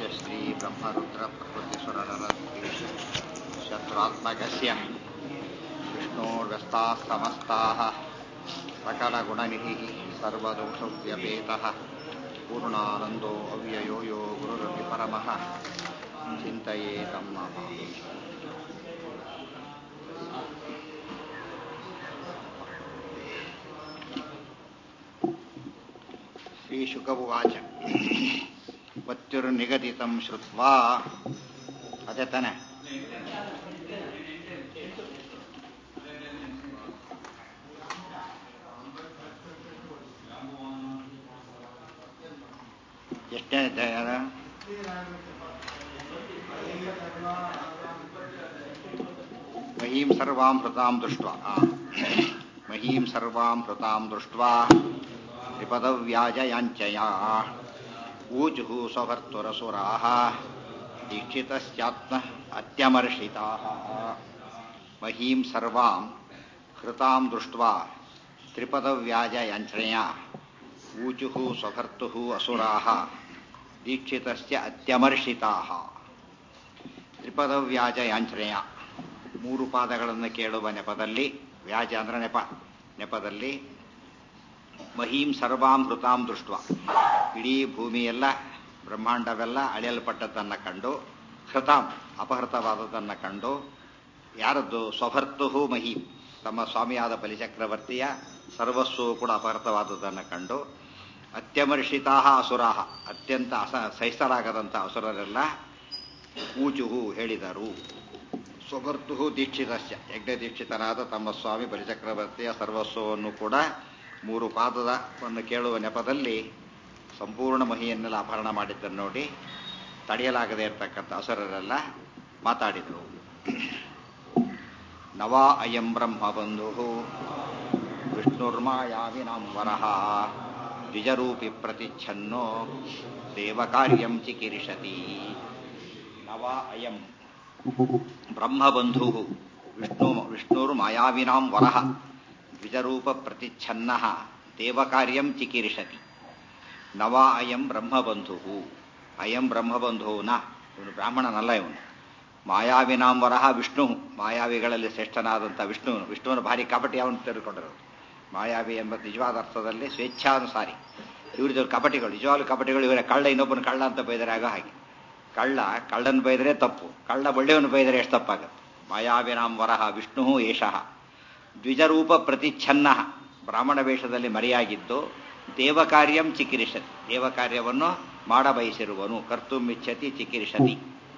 ಯस्य ಶ್ರೀ ಬ್ರಹ್ಮರುದ್ರ ಪ್ರಕೃತಿಸುರನರ ಶತ್ರುತ್ಮಕಸ್ಯ ವಿಷ್ಣೋರ್ವ್ಯಸ್ತಾः ಸಮಸ್ತಾः सकलगुणनिधिः सर्वदोषव्यपेतः पूर्णानन्दो अव्ययो यो गुरुरपि परमः चिन्तये तं नमः श्रीशुक उवाच पत्युर्निगदितं श्रुत्वा अद्यतन ಎಷ್ಟನೇ ಅಧ್ಯಾಯ ಅದು? ಮಹೀಂ ಸರ್ವಾಂ ಹೃತಾಂ ದೃಷ್ಟ ಮಹೀಂ ಸರ್ವಾಂ ಹೃತಾಂ ದೃಷ್ಟ ತ್ರಿಪದವ್ಯಾಜಯಾಂಚಯ ಊಚುಃ ಸ್ವಭರ್ತುರಸುರಾः ದೀಕ್ಷಿತಸ್ಯಾತ್ಮ ಅತ್ಯಮರ್ಷಿತಾः ಮಹೀಂ ಸರ್ವಾಂ ಹೃತಾಂ ದೃಷ್ಟ್ವಾ ತ್ರಿಪದವ್ಯಾಜಯಾಂಚನೆಯ ಊಚುಃ ಸ್ವಭರ್ತುಃ ಅಸುರಾः ದೀಕ್ಷಿತಸ್ಯ ಅತ್ಯಮರ್ಷಿತಾः ತ್ರಿಪದವ್ಯಾಜ ಯಾಂಚನೆಯ ಮೂರು ಪಾದಗಳನ್ನು ಕೇಳುವ ನೆಪದಲ್ಲಿ ವ್ಯಾಜ ಅಂದ್ರೆ ನೆಪ ನೆಪದಲ್ಲಿ ಮಹೀಂ ಸರ್ವಾಂ ಹೃತಾಂ ದೃಷ್ಟ ಇಡೀ ಭೂಮಿಯೆಲ್ಲ ಬ್ರಹ್ಮಾಂಡವೆಲ್ಲ ಅಳೆಯಲ್ಪಟ್ಟದ್ದನ್ನು ಕಂಡು ಹೃತಾಂ ಅಪಹೃತವಾದದ್ದನ್ನು ಕಂಡು ಯಾರದ್ದು ಸ್ವಭರ್ತುಹು ಮಹೀಂ ತಮ್ಮ ಸ್ವಾಮಿಯಾದ ಬಲಿಚಕ್ರವರ್ತಿಯ ಸರ್ವಸ್ವವು ಕೂಡ ಅಪಹೃತವಾದದ್ದನ್ನು ಕಂಡು ಅತ್ಯಮರ್ಷಿತಾ ಅಸುರಾಹ ಅತ್ಯಂತ ಅಸ ಸಹಿಸಲಾಗದಂಥ ಅಸುರರೆಲ್ಲ ಊಚುಹು ಹೇಳಿದರು ಸ್ವಭರ್ತು ದೀಕ್ಷಿತಸ್ಯ ಯಜ್ಞ ದೀಕ್ಷಿತನಾದ ತಮ್ಮ ಸ್ವಾಮಿ ಬಲಿಚಕ್ರವರ್ತಿಯ ಸರ್ವಸ್ವವನ್ನು ಕೂಡ ಮೂರು ಪಾದದವನ್ನು ಕೇಳುವ ನೆಪದಲ್ಲಿ ಸಂಪೂರ್ಣ ಮಹಿಯನ್ನೆಲ್ಲ ಅಪಹರಣ ಮಾಡಿದ್ದನ್ನು ನೋಡಿ ತಡೆಯಲಾಗದೇ ಇರತಕ್ಕಂಥ ಅಸುರರೆಲ್ಲ ಮಾತಾಡಿದರು ನವಾ ಅಯಂ ಬ್ರಹ್ಮ ಬಂಧು ವಿಷ್ಣುರ್ಮಾಯಾವಿನಾಂ ವರಹ ದ್ವಿಜರೂಪಿ ಪ್ರತಿಚ್ಛನ್ನೋ ದೇವಕಾರ್ಯಂ ಚಿಕಿರಿಷತಿ ನವ ಅಯಂ ಬ್ರಹ್ಮಬಂಧು ವಿಷ್ಣು ವಿಷ್ಣುರ್ಮಾಯಾವಿನಾಂ ವರಹ ದ್ವಿಜರೂಪ ಪ್ರತಿಚ್ಛನ್ನ ದೇವಕಾರ್ಯಂ ಚಿಕಿರಿಷತಿ ನವ ಅಯಂ ಬ್ರಹ್ಮಬಂಧು ಅಯಂ ಬ್ರಹ್ಮಬಂಧುನ ಇವನು ಬ್ರಾಹ್ಮಣನಲ್ಲ ಇವನು ಮಾಯಾವಿನಾಂ ವರಹ ವಿಷ್ಣು ಮಾಯಾವಿಗಳಲ್ಲಿ ಶ್ರೇಷ್ಠನಾದಂಥ ವಿಷ್ಣುವನು ವಿಷ್ಣುವನ ಭಾರಿ ಕಪಟಿ ಅವನು ತೆಗೆದುಕೊಂಡಿರೋದು ಮಾಯಾವಿ ಎಂಬ ನಿಜವಾದ ಅರ್ಥದಲ್ಲಿ ಸ್ವೇಚ್ಛಾನುಸಾರಿ ಇವರಿದ್ದವರು ಕಪಟಿಗಳು ನಿಜವಾಗ್ಲೂ ಕಪಟಿಗಳು ಇವರ ಕಳ್ಳ ಇನ್ನೊಬ್ಬನ ಕಳ್ಳ ಅಂತ ಬೈದರೆ ಆಗ ಹಾಗೆ ಕಳ್ಳ ಕಳ್ಳನ ಬೈದರೆ ತಪ್ಪು ಕಳ್ಳ ಒಳ್ಳೆಯವನು ಬೈದರೆ ಎಷ್ಟು ತಪ್ಪಾಗುತ್ತೆ ಮಾಯಾವಿನಾಂ ವರಹ ವಿಷ್ಣು ಏಷಃ ದ್ವಿಜರೂಪ ಪ್ರತಿಚ್ಛನ್ನ ಬ್ರಾಹ್ಮಣ ವೇಷದಲ್ಲಿ ಮರೆಯಾಗಿದ್ದು ದೇವಕಾರ್ಯಂ ಚಿಕಿರಿಷತಿ ದೇವಕಾರ್ಯವನ್ನು ಮಾಡ ಬಯಸಿರುವನು ಕರ್ತುಮಿಚ್ಛತಿ ಚಿಕಿರಿಷತಿ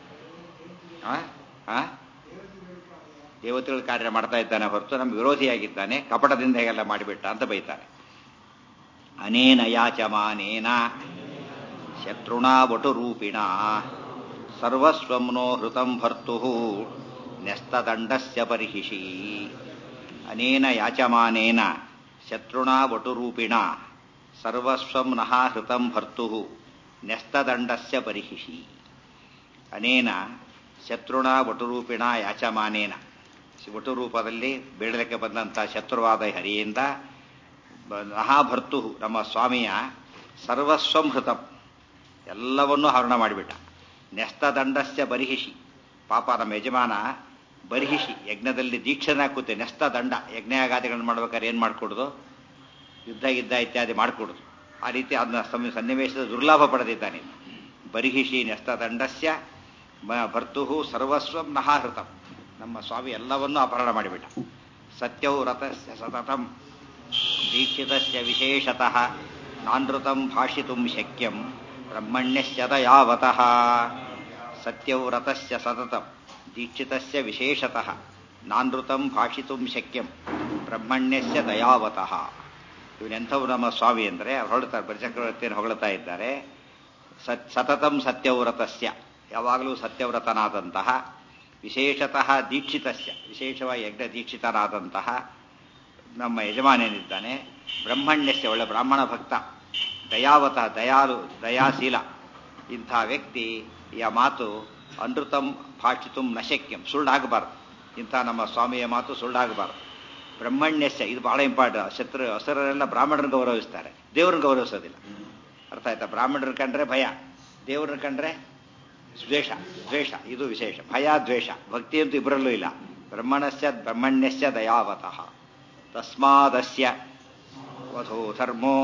ದೇವತೆಗಳ ಕಾರ್ಯ ಮಾಡ್ತಾ ಇದ್ದಾನೆ ಹೊರತು ನಮ್ಮ ವಿರೋಧಿಯಾಗಿದ್ದಾನೆ ಕಪಟದಿಂದ ಹೇಗೆಲ್ಲ ಮಾಡಿಬಿಟ್ಟ ಅಂತ ಬೈತಾರೆ ಅನೇನ ಯಾಚಮಾನೇನ ಶತ್ರುಣಾ ವಟುರೂಪಿಣ ಸರ್ವಸ್ವಮ್ನೋ ಹೃತಂ ಭರ್ತು ನ್ಯಸ್ತದಂಡಸ್ಯ ಪರಿಹಿಷಿ ಅನೇನ ಯಾಚಮಾನೇನ ಶತ್ರುಣಾ ವಟುರೂಪಿಣ ಸರ್ವಸ್ವಂ ನಃ ಹೃತಂ ಭರ್ತು ನ್ಯಸ್ತದಂಡಸ್ಯ ಪರಿಹಿಷಿ ಅನೇನ ಶತ್ರುಣ ವಟುರೂಪಿಣ ಯಾಚಮಾನೇನ ವಟುರೂಪದಲ್ಲಿ ಬೇಡಲಿಕ್ಕೆ ಬಂದಂಥ ಶತ್ರುವಾದ ಹರಿಯಿಂದ ನಹಾಭರ್ತು ನಮ್ಮ ಸ್ವಾಮಿಯ ಸರ್ವಸ್ವಂ ಹೃತಂ ಎಲ್ಲವನ್ನೂ ಹರಣ ಮಾಡಿಬಿಟ್ಟ ನೆಸ್ತದಂಡಸ್ಯ ಬರಿಹಿಷಿ ಪಾಪ ನಮ್ಮ ಯಜಮಾನ ಬರಿಹಿಷಿ ಯಜ್ಞದಲ್ಲಿ ದೀಕ್ಷನ ಕೂತೆ ನೆಸ್ತ ದಂಡ ಯಜ್ಞಯಾಗಾದಿಗಳನ್ನು ಮಾಡ್ಬೇಕಾದ್ರೆ ಏನು ಮಾಡಿಕೊಡುದು ಯುದ್ಧ ಯುದ್ಧ ಇತ್ಯಾದಿ ಮಾಡಿಕೊಡುದು ಆ ರೀತಿ ಅದನ್ನ ಸನ್ನಿವೇಶದ ದುರ್ಲಾಭ ಪಡೆದಿದ್ದಾನೆ ಬರಿಹಿಷಿ ನೆಸ್ತ ದಂಡಸ್ಯ ಭರ್ತು ಸರ್ವಸ್ವಂ ನಹಾಹೃತಂ ನಮ್ಮ ಸ್ವಾಮಿ ಎಲ್ಲವನ್ನೂ ಅಪಹರಣ ಮಾಡಿಬಿಟ್ಟ ಸತ್ಯೌ ರಥಸ್ಯ ಸತತಂ ದೀಕ್ಷಿತಸ್ಯ ವಿಶೇಷತಃ ನಾನೃತಂ ಭಾಷಿತುಂ ಶಕ್ಯಂ ಬ್ರಹ್ಮಣ್ಯಸ್ಯದ ಯಾವತಃ ಸತ್ಯೌ ರಥಸ್ಯ ಸತತಂ ದೀಕ್ಷಿತಸ್ಯ ವಿಶೇಷತಃ ನಾನೃತಂ ಭಾಷಿತುಂ ಶಕ್ಯಂ ಬ್ರಹ್ಮಣ್ಯಸ್ಯ ದಯಾವತಃ ಇವನೆಂಥವು ನಮ್ಮ ಸ್ವಾಮಿ ಅಂದರೆ ಹೊರಡ್ತಾರೆ ಬರಿಚಕ್ರವರ್ತಿಯನ್ನು ಹೊಗಳ್ತಾ ಇದ್ದಾರೆ ಸತ್ ಸತತಂ ಸತ್ಯವ್ರತಸ್ಯ ಯಾವಾಗಲೂ ಸತ್ಯವ್ರತನಾದಂತಹ ವಿಶೇಷತಃ ದೀಕ್ಷಿತಸ್ಯ ವಿಶೇಷವಾಗಿ ಯಜ್ಞ ದೀಕ್ಷಿತನಾದಂತಹ ನಮ್ಮ ಯಜಮಾನೇನಿದ್ದಾನೆ ಬ್ರಹ್ಮಣ್ಯಸ್ಯ ಒಳ್ಳೆ ಬ್ರಾಹ್ಮಣ ಭಕ್ತ ದಯಾವತಃ ದಯಾಲು ದಯಾಶೀಲ ಇಂಥ ವ್ಯಕ್ತಿ ಈ ಮಾತು ಅನೃತಂ ಭಾಷಿತು ನಶಕ್ಯಂ ಸುಳ್ಳಾಗಬಾರ್ದು ಇಂಥ ನಮ್ಮ ಸ್ವಾಮಿಯ ಮಾತು ಸುಳ್ಳಾಗಬಾರ್ದು ಬ್ರಹ್ಮಣ್ಯಸ್ಯ ಇದು ಬಹಳ ಇಂಪಾರ್ಟೆಂಟ್ ಶತ್ರು ಹಸರೆಲ್ಲ ಬ್ರಾಹ್ಮಣರನ್ನು ಗೌರವಿಸ್ತಾರೆ ದೇವ್ರನ್ನ ಗೌರವಿಸೋದಿಲ್ಲ ಅರ್ಥ ಆಯ್ತಾ ಬ್ರಾಹ್ಮಣರ ಕಂಡ್ರೆ ಭಯ ದೇವ್ರನ್ನ ಕಂಡ್ರೆ ದ್ವೇಷ ದ್ವೇಷ ಇದು ವಿಶೇಷ ಭಯ ದ್ವೇಷ ಭಕ್ತಿ ಅಂತೂ ಇಬ್ಬರಲ್ಲೂ ಇಲ್ಲ ಬ್ರಹ್ಮಣಸ್ಯ ಬ್ರಹ್ಮಣ್ಯಸ್ಯ ದಯಾವತಃ ತಸ್ಮಾದಸ್ಯ ವಧೋ ಧರ್ಮೋ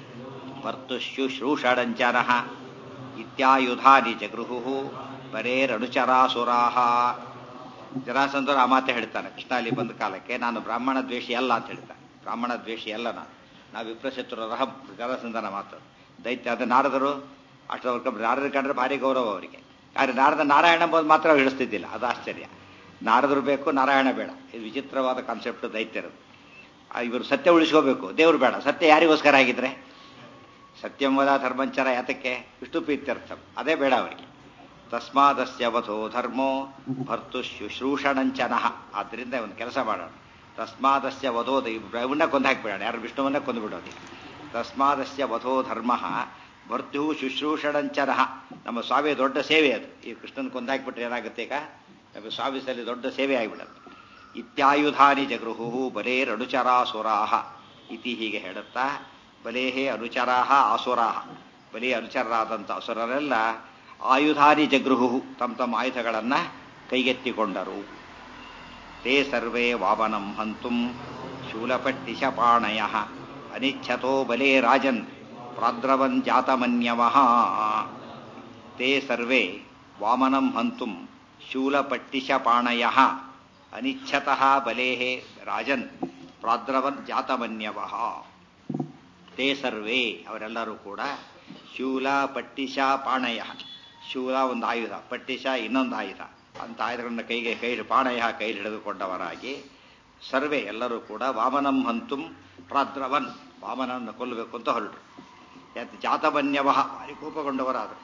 ವರ್ತುಶುಶ್ರೂಷಡಂಚನ ಇತ್ಯಾಯುಧಾನಿ ಜಗೃಹು ಬರೇರನುಚರಾಸುರಾಹ ಜರಾಸಂಧರು ಆ ಮಾತೆ ಹೇಳ್ತಾನೆ ಕೃಷ್ಣ ಅಲ್ಲಿ ಬಂದ ಕಾಲಕ್ಕೆ ನಾನು ಬ್ರಾಹ್ಮಣ ದ್ವೇಷಿ ಅಲ್ಲ ಅಂತ ಹೇಳ್ತಾನೆ ಬ್ರಾಹ್ಮಣ ದ್ವೇಷಿ ಅಲ್ಲ ನಾನು ನಾವು ವಿಪ್ರಶತ್ರು ರಹ ಜರಾಸಂಧನ ಮಾತು ದೈತ್ಯ ಅದು ನಾರದರು ಅಷ್ಟವರ್ಗ ನಾರದ್ರ ಕಂಡ್ರೆ ಭಾರಿ ಗೌರವ ಅವರಿಗೆ ಆದರೆ ನಾರದ ನಾರಾಯಣ ಎಂಬುದು ಮಾತ್ರ ಅವ್ರು ಹಿಡಿಸ್ತಿದ್ದಿಲ್ಲ ಅದು ಆಶ್ಚರ್ಯ ನಾರದರು ಬೇಕು ನಾರಾಯಣ ಬೇಡ ಇದು ವಿಚಿತ್ರವಾದ ಕಾನ್ಸೆಪ್ಟ್ ದೈತ್ಯರದು ಆ, ಇವರು ಸತ್ಯ ಉಳಿಸ್ಕೋಬೇಕು ದೇವರು ಬೇಡ ಸತ್ಯ ಯಾರಿಗೋಸ್ಕರ ಆಗಿದ್ರೆ ಸತ್ಯಂವದ ಧರ್ಮಂಚರ ಯಾತಕ್ಕೆ ವಿಷ್ಣು ಪ್ರೀತ್ಯರ್ಥಂ ಅದೇ ಬೇಡ ಅವರಿಗೆ ತಸ್ಮಾದಸ್ಯ ವಧೋ ಧರ್ಮೋ ಭರ್ತು ಶುಶ್ರೂಷಣಂಚನಃ ಆದ್ದರಿಂದ ಒಂದು ಕೆಲಸ ಮಾಡೋಣ ತಸ್ಮಾದಸ್ಯ ವಧೋದ ಇವನ್ನ ಕೊಂದು ಹಾಕಿಬಿಡೋಣ ಯಾರು ವಿಷ್ಣುವನ್ನ ಕೊಂದು ಬಿಡೋದು ತಸ್ಮಾದಸ್ಯ ವಧೋ ಧರ್ಮ ಭರ್ತು ಶುಶ್ರೂಷಣಂಚನಃ ನಮ್ಮ ಸ್ವಾಮಿಯ ದೊಡ್ಡ ಸೇವೆ ಅದು ಈ ಕೃಷ್ಣನ ಕೊಂದಾಕ್ಬಿಟ್ರೆ ಏನಾಗುತ್ತೆ ಈಗ ನಮ್ಮ ಸ್ವಾಮಿಸಲ್ಲಿ ದೊಡ್ಡ ಸೇವೆ ಆಗಿಬಿಡುತ್ತೆ ಇತ್ಯಾಯುಧಾನಿ ಜಗೃಹು ಬಲೇರನುಚರಾಸುರಾಹ ಇತಿ ಹೀಗೆ ಹೇಳುತ್ತಾ ಬಲೇಹೇ ಅನುಚರಾಹ ಆಸುರಾಹ ಬಲಿ ಅನುಚರರಾದಂಥ ಅಸುರರೆಲ್ಲ ಆಯುಧಾನಿ ಜಗೃಹು ತಮ್ಮ ತಮ್ಮ ಆಯುಧಗಳನ್ನು ಕೈಗೆತ್ತಿಕೊಂಡರು ತೇ ಸರ್ವೇ ವಾಮನಂ ಹಂತುಂ ಶೂಲಪಟ್ಟಿಶಪಾಣಯ ಅನಿಚ್ಛತೋ ಬಲೇ ರಾಜನ್ ಪ್ರಾದ್ರವನ್ ಜಾತಮನ್ಯವಃ ತೇ ಸರ್ವೇ ವಾಮನಂ ಹಂತುಂ ಶೂಲಪಟ್ಟಿಶಪಾಣಯ ಅನಿಚ್ಛತಃ ಬಲೇ ರಾಜನ್ ಪ್ರಾದ್ರವನ್ ಜಾತಮನ್ಯವಃ ತೇ ಸರ್ವೇ ಅವರೆಲ್ಲರೂ ಕೂಡ ಶೂಲ ಪಟ್ಟಿಶ ಪಾಣಯ ಶೂಲ ಒಂದು ಆಯುಧ ಪಟ್ಟಿಶ ಇನ್ನೊಂದು ಆಯುಧ ಅಂತ ಆಯುಧಗಳನ್ನ ಕೈಗೆ ಕೈ ಪಾಣಯ ಕೈಲಿ ಹಿಡಿದುಕೊಂಡವರಾಗಿ ಸರ್ವೇ ಎಲ್ಲರೂ ಕೂಡ ವಾಮನಂ ಹಂತುಂ ಪ್ರಾದ್ರವನ್ ವಾಮನನ್ನು ಕೊಲ್ಲಬೇಕು ಅಂತ ಹೊರಟರು ಯಾಕೆ ಜಾತಮನ್ಯವಹ ಭಾರಿ ಕೋಪಗೊಂಡವರಾದರು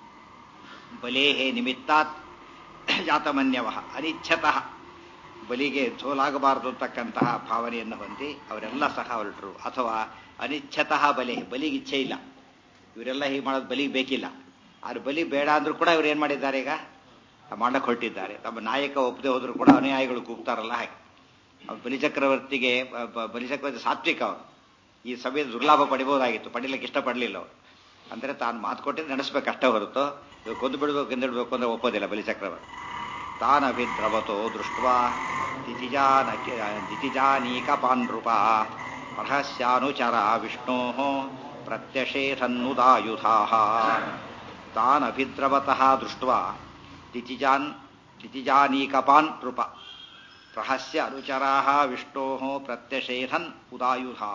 ಬಲೇಹೇ ನಿಮಿತ್ತಾತ್ ಜಾತಮನ್ಯವಹ ಅನಿಚ್ಛತಃ ಬಲಿಗೆ ಸೋಲಾಗಬಾರದು ಅಂತಕ್ಕಂತಹ ಭಾವನೆಯನ್ನು ಹೊಂದಿ ಅವರೆಲ್ಲ ಸಹ ಹೊರಟರು ಅಥವಾ ಅನಿಚ್ಛತಃ ಬಲೆ ಬಲಿಗೆ ಇಚ್ಛೆ ಇಲ್ಲ ಇವರೆಲ್ಲ ಹೀಗೆ ಮಾಡೋದು ಬಲಿಗೆ ಬೇಕಿಲ್ಲ ಆದ್ರೆ ಬಲಿ ಬೇಡ ಅಂದ್ರೂ ಕೂಡ ಇವ್ರು ಏನ್ ಮಾಡಿದ್ದಾರೆ ಈಗ ಮಾಡಕ್ಕೆ ಹೊರಟಿದ್ದಾರೆ ತಮ್ಮ ನಾಯಕ ಒಪ್ಪದೆ ಹೋದ್ರು ಕೂಡ ಅನುಯಾಯಿಗಳು ಕೂಗ್ತಾರಲ್ಲ ಹಾಗೆ ಅವ್ರು ಬಲಿಚಕ್ರವರ್ತಿಗೆ ಬ- ಬ- ಬಲಿಚಕ್ರವರ್ತಿ ಸಾತ್ವಿಕ ಅವರು ಈ ಸಭೆಯ ದುರ್ಲಾಭ ಪಡಿಬಹುದಾಗಿತ್ತು ಪಡಿಲಿಕ್ಕೆ ಇಷ್ಟಪಡಲಿಲ್ಲ ಅವರು ಅಂದ್ರೆ ತಾನು ಮಾತು ಕೊಟ್ಟಿದ್ದು ನಡೆಸ್ಬೇಕು ಅಷ್ಟೇ ಹೊರತು ಇವ್ರು ಕೊಂದು ಬಿಡಬೇಕು ಎಂದಿಡ್ಬೇಕು ಅಂದ್ರೆ ಒಪ್ಪೋದಿಲ್ಲ ಬಲಿಚಕ್ರವರ್ತಿ ತಾನಭಿದ್ರವತೋ ದೃಷ್ಟ ದಿತಿಜಾನ ದಿತಿಜಾನೀಕಪಾನ್ ನೃಪ ಪರಹಸ್ಯಾನುಚರ ವಿಷ್ಣೋ ಪ್ರತ್ಯಷೇಧನ್ನುದಾಯುಧಾ ತಾನಭಿದ್ರವತಃ ದೃಷ್ಟ ದಿತಿಜಾನ್ ದಿತಿಜಾನೀಕಪಾನ್ ನೃಪ ಪ್ರಹಸ್ಯ ಅನುಚರಾ ವಿಷ್ಣೋ ಪ್ರತ್ಯಷೇಧನ್ ಉದಾಯುಧಾ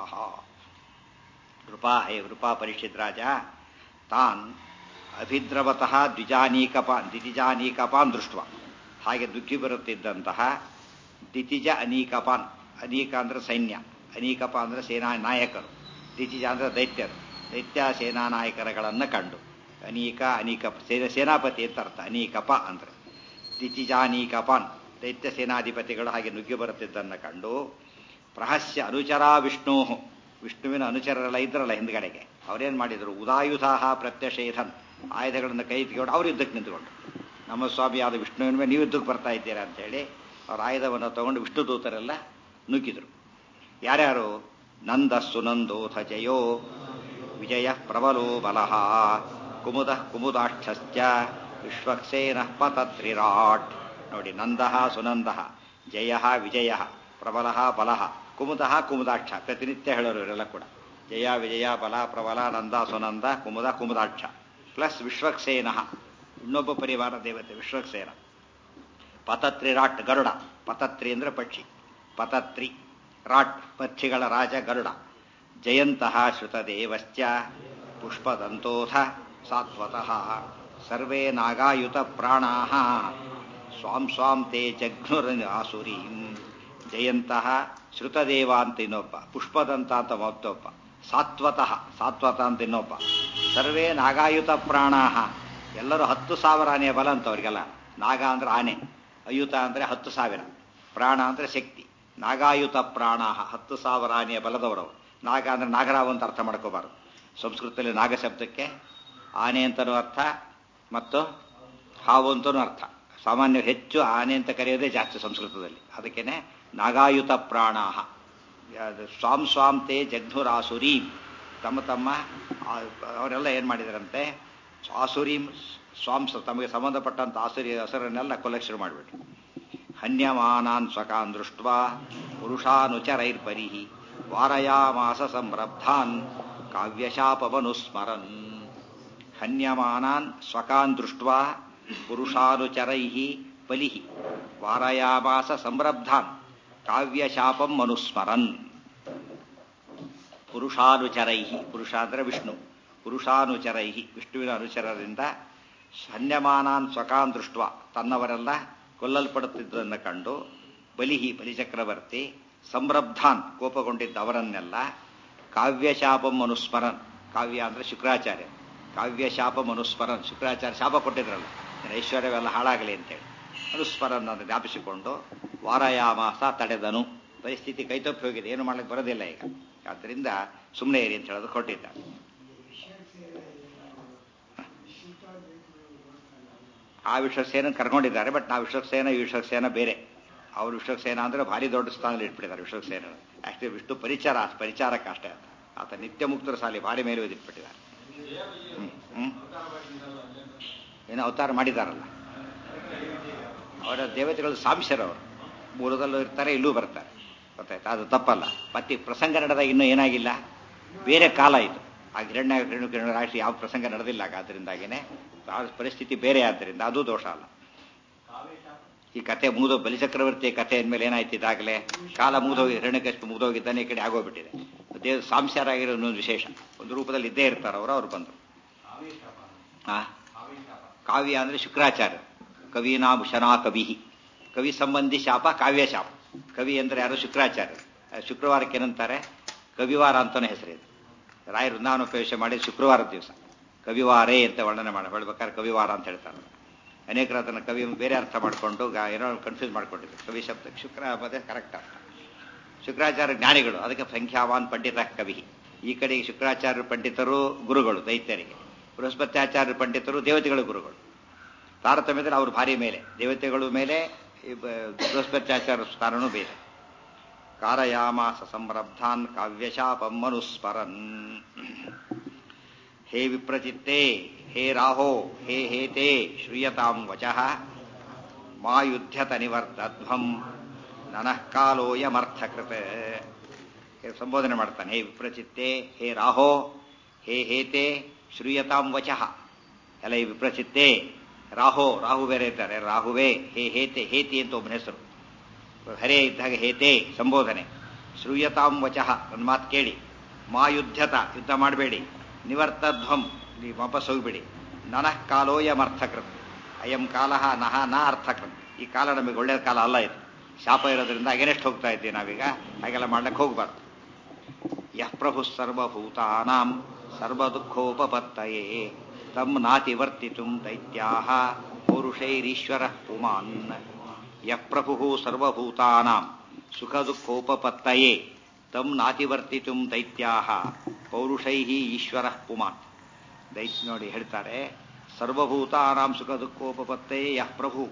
ನೃಪಾ ಹೇ ನೃಪಾ ಪರೀಕ್ಷಿತ್ ರಾಜ ತಾನ್ ಅಭಿದ್ರವತಃ ದ್ವಿಜಾನೀಕಪಾನ್ ದಿತಿಜಾನೀಕಪಾನ್ ದೃಷ್ಟ ಹಾಗೆ ದುಃಖಿ ಬರುತ್ತಿದ್ದಂತಹ ದಿತಿಜ ಅನೀಕಪಾನ್ ಅನೀಕ ಅಂದ್ರೆ ಸೈನ್ಯ ಅನೀಕಪ ಅಂದ್ರೆ ಸೇನಾ ನಾಯಕರು ದಿತಿಜ ಅಂದ್ರೆ ದೈತ್ಯರು ದೈತ್ಯ ಸೇನಾ ನಾಯಕರುಗಳನ್ನು ಕಂಡು ಅನೀಕ ಅನೀಕ ಸೇನ ಸೇನಾಪತಿ ಅಂತ ಅರ್ಥ ಅನೀಕಪ ಅಂದ್ರೆ ದಿತಿಜಾನೀಕಪಾನ್ ದೈತ್ಯ ಸೇನಾಧಿಪತಿಗಳು ಹಾಗೆ ನುಗ್ಗಿ ಬರುತ್ತಿದ್ದನ್ನು ಕಂಡು ಪ್ರಹಸ್ಯ ಅನುಚರಾ ವಿಷ್ಣು ವಿಷ್ಣುವಿನ ಅನುಚರರೆಲ್ಲ ಇದ್ರಲ್ಲ ಹಿಂದ್ಗಡೆಗೆ ಅವರೇನ್ ಮಾಡಿದ್ರು ಉದಾಯುಧಾಹ ಪ್ರತ್ಯಷೇಧನ್ ಆಯುಧಗಳನ್ನು ಕೈ ತೆಗೆದು ಅವ್ರು ಯುದ್ಧಕ್ಕೆ ನಿಂತ್ಕೊಂಡು ನಮ್ಮ ಸ್ವಾಮಿ ಆದ ವಿಷ್ಣುವಿನ ಮೇಲೆ ನೀವು ಯುದ್ಧಕ್ಕೆ ಬರ್ತಾ ಇದ್ದೀರಾ ಅಂತ ಹೇಳಿ ಅವ್ರ ಆಯುಧವನ್ನು ತಗೊಂಡು ವಿಷ್ಣು ದೂತರೆಲ್ಲ ನುಗ್ಗಿದ್ರು ಯಾರ್ಯಾರು ನಂದ ಸುನಂದೋಥ ಜಯೋ ವಿಜಯ ಪ್ರಬಲೋ ಬಲಃ ಕುಮುದ ಕುಮುದಾಕ್ಷಶ್ಚ ವಿಶ್ವಕ್ಸೇನ ಪತತ್ರಿರಾಟ್ ನೋಡಿ ನಂದ ಸುನಂದ ಜಯ ವಿಜಯ ಪ್ರಬಲ ಬಲ ಕುಮುದ ಕುಮುದಾಕ್ಷ ಪ್ರತಿನಿತ್ಯ ಹೇಳೋರು ಇವರೆಲ್ಲ ಕೂಡ ಜಯ ವಿಜಯ ಬಲ ಪ್ರಬಲ ನಂದ ಸುನಂದ ಕುಮುದ ಕುಮುದಾಕ್ಷ ಪ್ಲಸ್ ವಿಶ್ವಕ್ಸೇನ ಇನ್ನೊಬ್ಬ ಪರಿವಾರ ದೇವತೆ ವಿಶ್ವಕ್ಸೇನ ಪತತ್ರಿ ರಾಟ್ ಗರುಡ ಪತತ್ರಿ ಅಂದ್ರೆ ಪಕ್ಷಿ ಪತತ್ರಿ ರಾಟ್ ಪಕ್ಷಿಗಳ ರಾಜ ಗರುಡ ಜಯಂತಹ ಶ್ರುತದೇವಶ್ಚ ಪುಷ್ಪದಂತೋಥ ಸಾತ್ವತಃ ಸರ್ವೇ ನಾಗಾಯುತ ಪ್ರಾಣಾ ಸ್ವಾಂ ಸ್ವಾಂ ತೇ ಜಘ್ನುರ ಆಸುರೀಂ ಜಯಂತಹ ಶ್ರುತದೇವ ಅಂತ ಇನ್ನೊಬ್ಬ ಪುಷ್ಪದಂತ ಅಂತ ಮತ್ತೊಬ್ಬ ಸಾತ್ವತಃ ಸಾತ್ವತ ಅಂತ ಇನ್ನೊಬ್ಬ ಸರ್ವೇ ನಾಗಾಯುತ ಪ್ರಾಣಾ ಎಲ್ಲರೂ ಹತ್ತು ಸಾವಿರ ಆನೆಯ ಬಲ ಅಂತ ಅವರಿಗೆಲ್ಲ ನಾಗ ಅಂದ್ರೆ ಆನೆ ಅಯುತ ಅಂದ್ರೆ ಹತ್ತು ಸಾವಿರ ಪ್ರಾಣ ಅಂದ್ರೆ ಶಕ್ತಿ ನಾಗಾಯುತ ಪ್ರಾಣ ಹತ್ತು ಸಾವಿರ ಆನೆಯ ಬಲದವರವರು ನಾಗ ಅಂದ್ರೆ ನಾಗರಾವ್ ಅಂತ ಅರ್ಥ ಮಾಡ್ಕೋಬಾರದು ಸಂಸ್ಕೃತದಲ್ಲಿ ನಾಗ ಶಬ್ದಕ್ಕೆ ಆನೆ ಅಂತನೂ ಅರ್ಥ ಮತ್ತು ಹಾವು ಅಂತನೂ ಅರ್ಥ ಸಾಮಾನ್ಯ ಹೆಚ್ಚು ಆನೆ ಅಂತ ಕರೆಯೋದೇ ಜಾಸ್ತಿ ಸಂಸ್ಕೃತದಲ್ಲಿ ಅದಕ್ಕೇನೆ ನಾಗಾಯುತ ಪ್ರಾಣಾಹ ಅದು ಸ್ವಾಂ ಸ್ವಾಂ ತೇ ಜಘ್ನುರಾಸುರೀಂ ತಮ್ಮ ತಮ್ಮ ಆ- ಅವರೆಲ್ಲ ಏನ್ ಮಾಡಿದಾರಂತೆ ಆಸುರೀಂ ಸ್ವಾಂಸ ತಮಗೆ ಸಂಬಂಧಪಟ್ಟಂತ ಆಸರಿ ಹಸರನ್ನೆಲ್ಲ ಕೊಲೆಕ್ಷನ್ ಮಾಡಿಬಿಟ್ರು ಹನ್ಯಮಾನಾನ್ ಸ್ವಕಾನ್ ದೃಷ್ಟ ಪುರುಷಾನುಚರೈರ್ಪರಿ ವಾರಯಾಮಾಸ ಸಂರಬ್ಧಾನ್ ಕಾವ್ಯಶಾಪವನುಸ್ಮರನ್ ಹನ್ಯಮಾನಾನ್ ಸ್ವಕಾನ್ ದೃಷ್ಟ ಪುರುಷಾನುಚರೈ ಬಲಿ ವಾರಯಾಮಾಸ ಸಂರಬ್ಧಾನ್ ಕಾವ್ಯಶಾಪಂ ಅನುಸ್ಮರನ್ ಪುರುಷಾನುಚರೈ ಪುರುಷ ಅಂದರೆ ವಿಷ್ಣು ಪುರುಷಾನುಚರೈ ವಿಷ್ಣುವಿನ ಅನುಚರರಿಂದ ಹನ್ಯಮಾನಾನ್ ಸ್ವಕಾನ್ ದೃಷ್ಟ ತನ್ನವರೆಲ್ಲ ಕೊಲ್ಲಲ್ಪಡುತ್ತಿದ್ದದನ್ನು ಕಂಡು ಬಲಿಹಿ ಬಲಿಚಕ್ರವರ್ತಿ ಸಂರಬ್ಧಾನ್ ಕೋಪಗೊಂಡಿದ್ದ ಅವರನ್ನೆಲ್ಲ ಕಾವ್ಯಶಾಪಂ ಅನುಸ್ಮರನ್ ಕಾವ್ಯ ಅಂದರೆ ಶುಕ್ರಾಚಾರ್ಯ ಕಾವ್ಯಶಾಪಂ ಅನುಸ್ಮರನ್ ಶುಕ್ರಾಚಾರ್ಯ ಶಾಪ ಕೊಟ್ಟಿದ್ರಲ್ಲ ಐಶ್ವರ್ಯವೆಲ್ಲ ಹಾಳಾಗಲಿ ಅಂತೇಳಿ ಅನುಸ್ಮರನ್ ಅಂತ ಜ್ಞಾಪಿಸಿಕೊಂಡು ವಾರಯಾಮಾಸ ತಡೆದನು ಪರಿಸ್ಥಿತಿ ಕೈತಪ್ಪಿ ಹೋಗಿದೆ ಏನು ಮಾಡ್ಲಿಕ್ಕೆ ಬರೋದಿಲ್ಲ ಈಗ ಆದ್ದರಿಂದ ಸುಮ್ಮನೆ ಇರಿ ಅಂತ ಹೇಳೋದು ಕೊಟ್ಟಿದ್ದ ಆ ವಿಶ್ವಸೇನ ಕರ್ಕೊಂಡಿದ್ದಾರೆ ಬಟ್ ನಾವು ವಿಶ್ವಸೇನ ಈ ವಿಶ್ವಸೇನ ಬೇರೆ ಅವ್ರು ವಿಶ್ವಸೇನ ಅಂದ್ರೆ ಭಾರಿ ದೊಡ್ಡ ಸ್ಥಾನದಲ್ಲಿ ಇಟ್ಬಿಟ್ಟಿದ್ದಾರೆ ವಿಶ್ವಸೇನ ಆಕ್ಚುಲಿ ವಿಷ್ಣು ಪರಿಚಾರ ಪರಿಚಾರಕ್ಕೆ ಅಷ್ಟೇ ಅಂತ ಆತ ನಿತ್ಯ ಮುಕ್ತರ ಸಾಲಿ ಭಾರಿ ಮೇಲೆ ಓದಿಟ್ಬಿಟ್ಟಿದ್ದಾರೆ ಹ್ಮ್ ಹ್ಮ್ ಏನೋ ಅವತಾರ ಮಾಡಿದಾರಲ್ಲ ಅವರ ದೇವತೆಗಳು ಸಾಂಶರವರು ಮೂಲದಲ್ಲೂ ಇರ್ತಾರೆ ಇಲ್ಲೂ ಬರ್ತಾರೆ ಗೊತ್ತಾಯ್ತಾ ಅದು ತಪ್ಪಲ್ಲ ಮತ್ತೆ ಪ್ರಸಂಗ ನಡೆದಾಗ ಇನ್ನೂ ಏನಾಗಿಲ್ಲ ಬೇರೆ ಕಾಲ ಇದು ಆ ಗಿರಣ್ಯ ಕಿರಣ ರಾಶಿ ಯಾವ ಪ್ರಸಂಗ ನಡೆದಿಲ್ಲ ಆದ್ದರಿಂದಾಗೇನೆ ಆ ಪರಿಸ್ಥಿತಿ ಬೇರೆ ಆದ್ದರಿಂದ ಅದು ದೋಷ ಅಲ್ಲ ಈ ಕತೆ ಮುಗಿದೋ ಬಲಿಚಕ್ರವರ್ತಿ ಕಥೆ ಅಂದಮೇಲೆ ಏನಾಯ್ತು ಇದಾಗಲೇ ಕಾಲ ಮುಗಿದೋಗಿ ಹಿರಣ್ಯಕಷ್ಟು ಮುಗಿದೋಗಿದ್ದಾನೆ ಈ ಕಡೆ ಆಗೋಗ್ಬಿಟ್ಟಿದೆ ದೇವ ಸಾಂಶರಾಗಿರೋ ಇನ್ನೊಂದು ವಿಶೇಷ ಒಂದು ರೂಪದಲ್ಲಿ ಇದ್ದೇ ಇರ್ತಾರೆ ಅವರು ಅವ್ರು ಬಂದರು ಆ ಕಾವ್ಯ ಅಂದ್ರೆ ಶುಕ್ರಾಚಾರ್ಯ ಕವಿನಾಭೂಷಣಾ ಕವಿ ಕವಿ ಸಂಬಂಧಿ ಶಾಪ ಕಾವ್ಯ ಶಾಪ ಕವಿ ಅಂದ್ರೆ ಯಾರು ಶುಕ್ರಾಚಾರ್ಯ ಶುಕ್ರವಾರಕ್ಕೆ ಏನಂತಾರೆ ಕವಿವಾರ ಅಂತಾನೆ ಹೆಸರಿದೆ ರಾಯ ವೃಂದಾವನೋಪವೇಶ ಮಾಡಿ ಶುಕ್ರವಾರದ ದಿವಸ ಕವಿವಾರೇ ಅಂತ ವರ್ಣನೆ ಮಾಡಿ ಹೇಳ್ಬೇಕಾದ್ರೆ ಕವಿವಾರ ಅಂತ ಹೇಳ್ತಾರೆ ಅನೇಕರು ಅದನ್ನು ಕವಿ ಬೇರೆ ಅರ್ಥ ಮಾಡಿಕೊಂಡು ಏನೋ ಕನ್ಫ್ಯೂಸ್ ಮಾಡ್ಕೊಂಡಿದ್ರು ಕವಿ ಶಬ್ದ ಶುಕ್ರ ಪದ ಕರೆಕ್ಟ್ ಅರ್ಥ ಶುಕ್ರಾಚಾರ್ಯ ಜ್ಞಾನಿಗಳು ಅದಕ್ಕೆ ಸಂಖ್ಯಾವಾನ್ ಪಂಡಿತ ಕವಿ ಈ ಕಡೆಗೆ ಶುಕ್ರಾಚಾರ್ಯ ಪಂಡಿತರು ಗುರುಗಳು ದೈತ್ಯರಿಗೆ ಬೃಹಸ್ಪತ್ಯಾಚಾರ್ಯ ಪಂಡಿತರು ದೇವತೆಗಳು ಗುರುಗಳು ತಾರತಮ್ಯದಲ್ಲಿ ಅವರು ಭಾರಿ ಮೇಲೆ ದೇವತೆಗಳು ಮೇಲೆ ಬೃಹಸ್ಪತ್ಯಾಚಾರ್ಯ ಸ್ಥಾನನೂ ಬೇರೆ ಕಾರಯಾಮಾಸ ಸಂರಬ್ಧಾನ್ ಕಾವ್ಯಶಾಪಂ ಮನುಸ್ಮರನ್ ಹೇ ವಿಪ್ರಚಿತ್ತೆ ಹೇ ರಾಹೋ ಹೇ ಹೇತೆ ಶ್ರೂಯತಾಂ ವಚಃ ಮಾ ಯುದ್ಧತ ನಿವರ್ಧಧ್ವಂ ನನಃ ಕಾಲೋಯಮರ್ಥಕೃತ ಸಂಬೋಧನೆ ಮಾಡ್ತಾನೆ ಹೇ ವಿಪ್ರಚಿತ್ತೆ ಹೇ ರಾಹೋ ಹೇ ಹೇತೆ ಶ್ರೂಯತಾಂ ವಚಃ ಎಲ್ಲ ಈ ವಿಪ್ರಚಿತ್ತೆ ರಾಹೋ ರಾಹು ಬೇರೆ ಇದ್ದಾರೆ ರಾಹುವೇ ಹೇ ಹೇತೆ ಹೇತಿ ಅಂತ ಒಬ್ಬನ ಹೆಸರು ಹರೇ ಇದ್ದಾಗ ಹೇತೆ ಸಂಬೋಧನೆ ಶ್ರೂಯತಾಂ ವಚಃ ನನ್ನ ಮಾತು ಕೇಳಿ ಮಾ ಯುದ್ಧತ ಯುದ್ಧ ಮಾಡಬೇಡಿ ನಿವರ್ತಧ್ವಂ ನೀವು ವಾಪಸ್ ಹೋಗ್ಬೇಡಿ ನನಃ ಕಾಲೋಯಮರ್ಥಕೃತ್ ಅಯಂ ಕಾಲ ನಹ ನ ಅರ್ಥಕೃತ್ ಈ ಕಾಲ ನಮಗೆ ಒಳ್ಳೆಯ ಕಾಲ ಅಲ್ಲ ಇದು ಶಾಪ ಇರೋದ್ರಿಂದ ಅಗೇನೆಸ್ಟ್ ಹೋಗ್ತಾ ಇದ್ದೀವಿ ನಾವೀಗ ಹಾಗೆಲ್ಲ ಮಾಡ್ಲಿಕ್ಕೆ ಹೋಗ್ಬಾರ್ದು ಯಃ ಪ್ರಭು ಸರ್ವಭೂತಾನಾಂ ಸರ್ವದುಃಖೋಪಪತ್ತಯೇ ತಮ್ ನಾತಿವರ್ತಿತು ದೈತ್ಯಾಹ ಪೌರುಷೈರೀಶ್ವರ ಪುಮಾನ್ ಯಃ ಪ್ರಭು ಸರ್ವಭೂತಾನಾಂ ಸುಖದುಃಖೋಪಪತ್ತಯೇ ತಮ್ ನಾತಿವರ್ತಿತು ದೈತ್ಯಾಹ ಪೌರುಷೈ ಈಶ್ವರ ಪುಮಾನ್ ದೈತ್ಯ ನೋಡಿ ಹೇಳ್ತಾರೆ ಸರ್ವಭೂತಾನಾಂ ಸುಖ ದುಃಖೋಪತ್ತಯೇ ಯಃ ಪ್ರಭು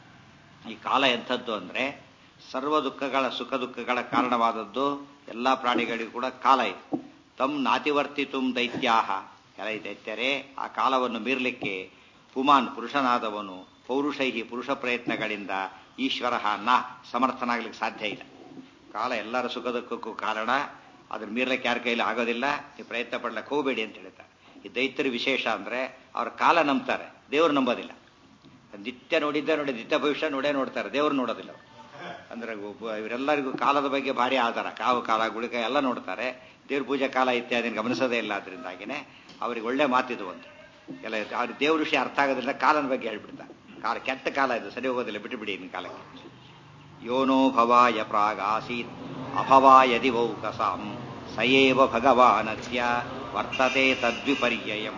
ಈ ಕಾಲ ಎಂಥದ್ದು ಅಂದ್ರೆ ಸರ್ವ ದುಃಖಗಳ ಸುಖ ದುಃಖಗಳ ಕಾರಣವಾದದ್ದು ಎಲ್ಲ ಪ್ರಾಣಿಗಳಿಗೂ ಕೂಡ ಕಾಲ ಇದೆ ತಮ್ ನಾತಿವರ್ತಿತುಂ ದೈತ್ಯಾಹ ಎಲ್ಲ ಈ ದೈತ್ಯರೇ ಆ ಕಾಲವನ್ನು ಮೀರಲಿಕ್ಕೆ ಪುಮಾನ್ ಪುರುಷನಾದವನು ಪೌರುಷೈಹಿ ಪುರುಷ ಪ್ರಯತ್ನಗಳಿಂದ ಈಶ್ವರ ನ ಸಮರ್ಥನಾಗ್ಲಿಕ್ಕೆ ಸಾಧ್ಯ ಇಲ್ಲ ಕಾಲ ಎಲ್ಲರ ಸುಖ ದುಃಖಕ್ಕೂ ಕಾರಣ ಅದನ್ನ ಮೀರ್ಲಿಕ್ಕೆ ಯಾರ ಕೈಲಿ ಆಗೋದಿಲ್ಲ ನೀವು ಪ್ರಯತ್ನ ಪಡ್ಲಕ್ಕೆ ಹೋಗಬೇಡಿ ಅಂತ ಹೇಳ್ತಾರೆ ಈ ದೈತ್ಯರ ವಿಶೇಷ ಅಂದ್ರೆ ಅವ್ರ ಕಾಲ ನಂಬ್ತಾರೆ ದೇವ್ರು ನಂಬೋದಿಲ್ಲ ನಿತ್ಯ ನೋಡಿದ್ದೆ ನೋಡಿ ನಿತ್ಯ ಭವಿಷ್ಯ ನೋಡೇ ನೋಡ್ತಾರೆ ದೇವ್ರು ನೋಡೋದಿಲ್ಲ ಅವ್ರು. ಅಂದ್ರೆ ಒಬ್ಬ- ಇವರೆಲ್ಲರಿಗೂ ಕಾಲದ ಬಗ್ಗೆ ಭಾರಿ ಆಧಾರ ಕಾವು ಕಾಲ ಗುಳಿಕ ಎಲ್ಲ ನೋಡ್ತಾರೆ ದೇವ್ರ ಪೂಜೆ ಕಾಲ ಇತ್ಯಾದಿ ಗಮನಿಸೋದೇ ಇಲ್ಲ ಅದರಿಂದಾಗಿನೇ ಅವ್ರಿಗೆ ಒಳ್ಳೆ ಮಾತಿದು ಒಂದು ಎಲ್ಲ ಅವ್ರಿಗೆ ದೇವ್ರ ವಿಷಯ ಅರ್ಥ ಆಗೋದಿಲ್ಲ ಕಾಲದ ಬಗ್ಗೆ ಹೇಳ್ಬಿಡ್ತಾರೆ ಕಾಲ ಕೆಟ್ಟ ಕಾಲ ಇದು ಸರಿ ಹೋಗೋದಿಲ್ಲ ಬಿಟ್ಟುಬಿಡಿ ಇನ್ನು ಕಾಲಕ್ಕೆ ಯೋನೋ ಭವಾಯ ಪ್ರಾಗಾಸೀತ್ ಅಭವಾಯ ದಿವೌಕಸಾಂ ಸಯೇವ ಭಗವಾನಸ್ಯ ವರ್ತತೆ ತದ್ವಿಪರ್ಯಯಂ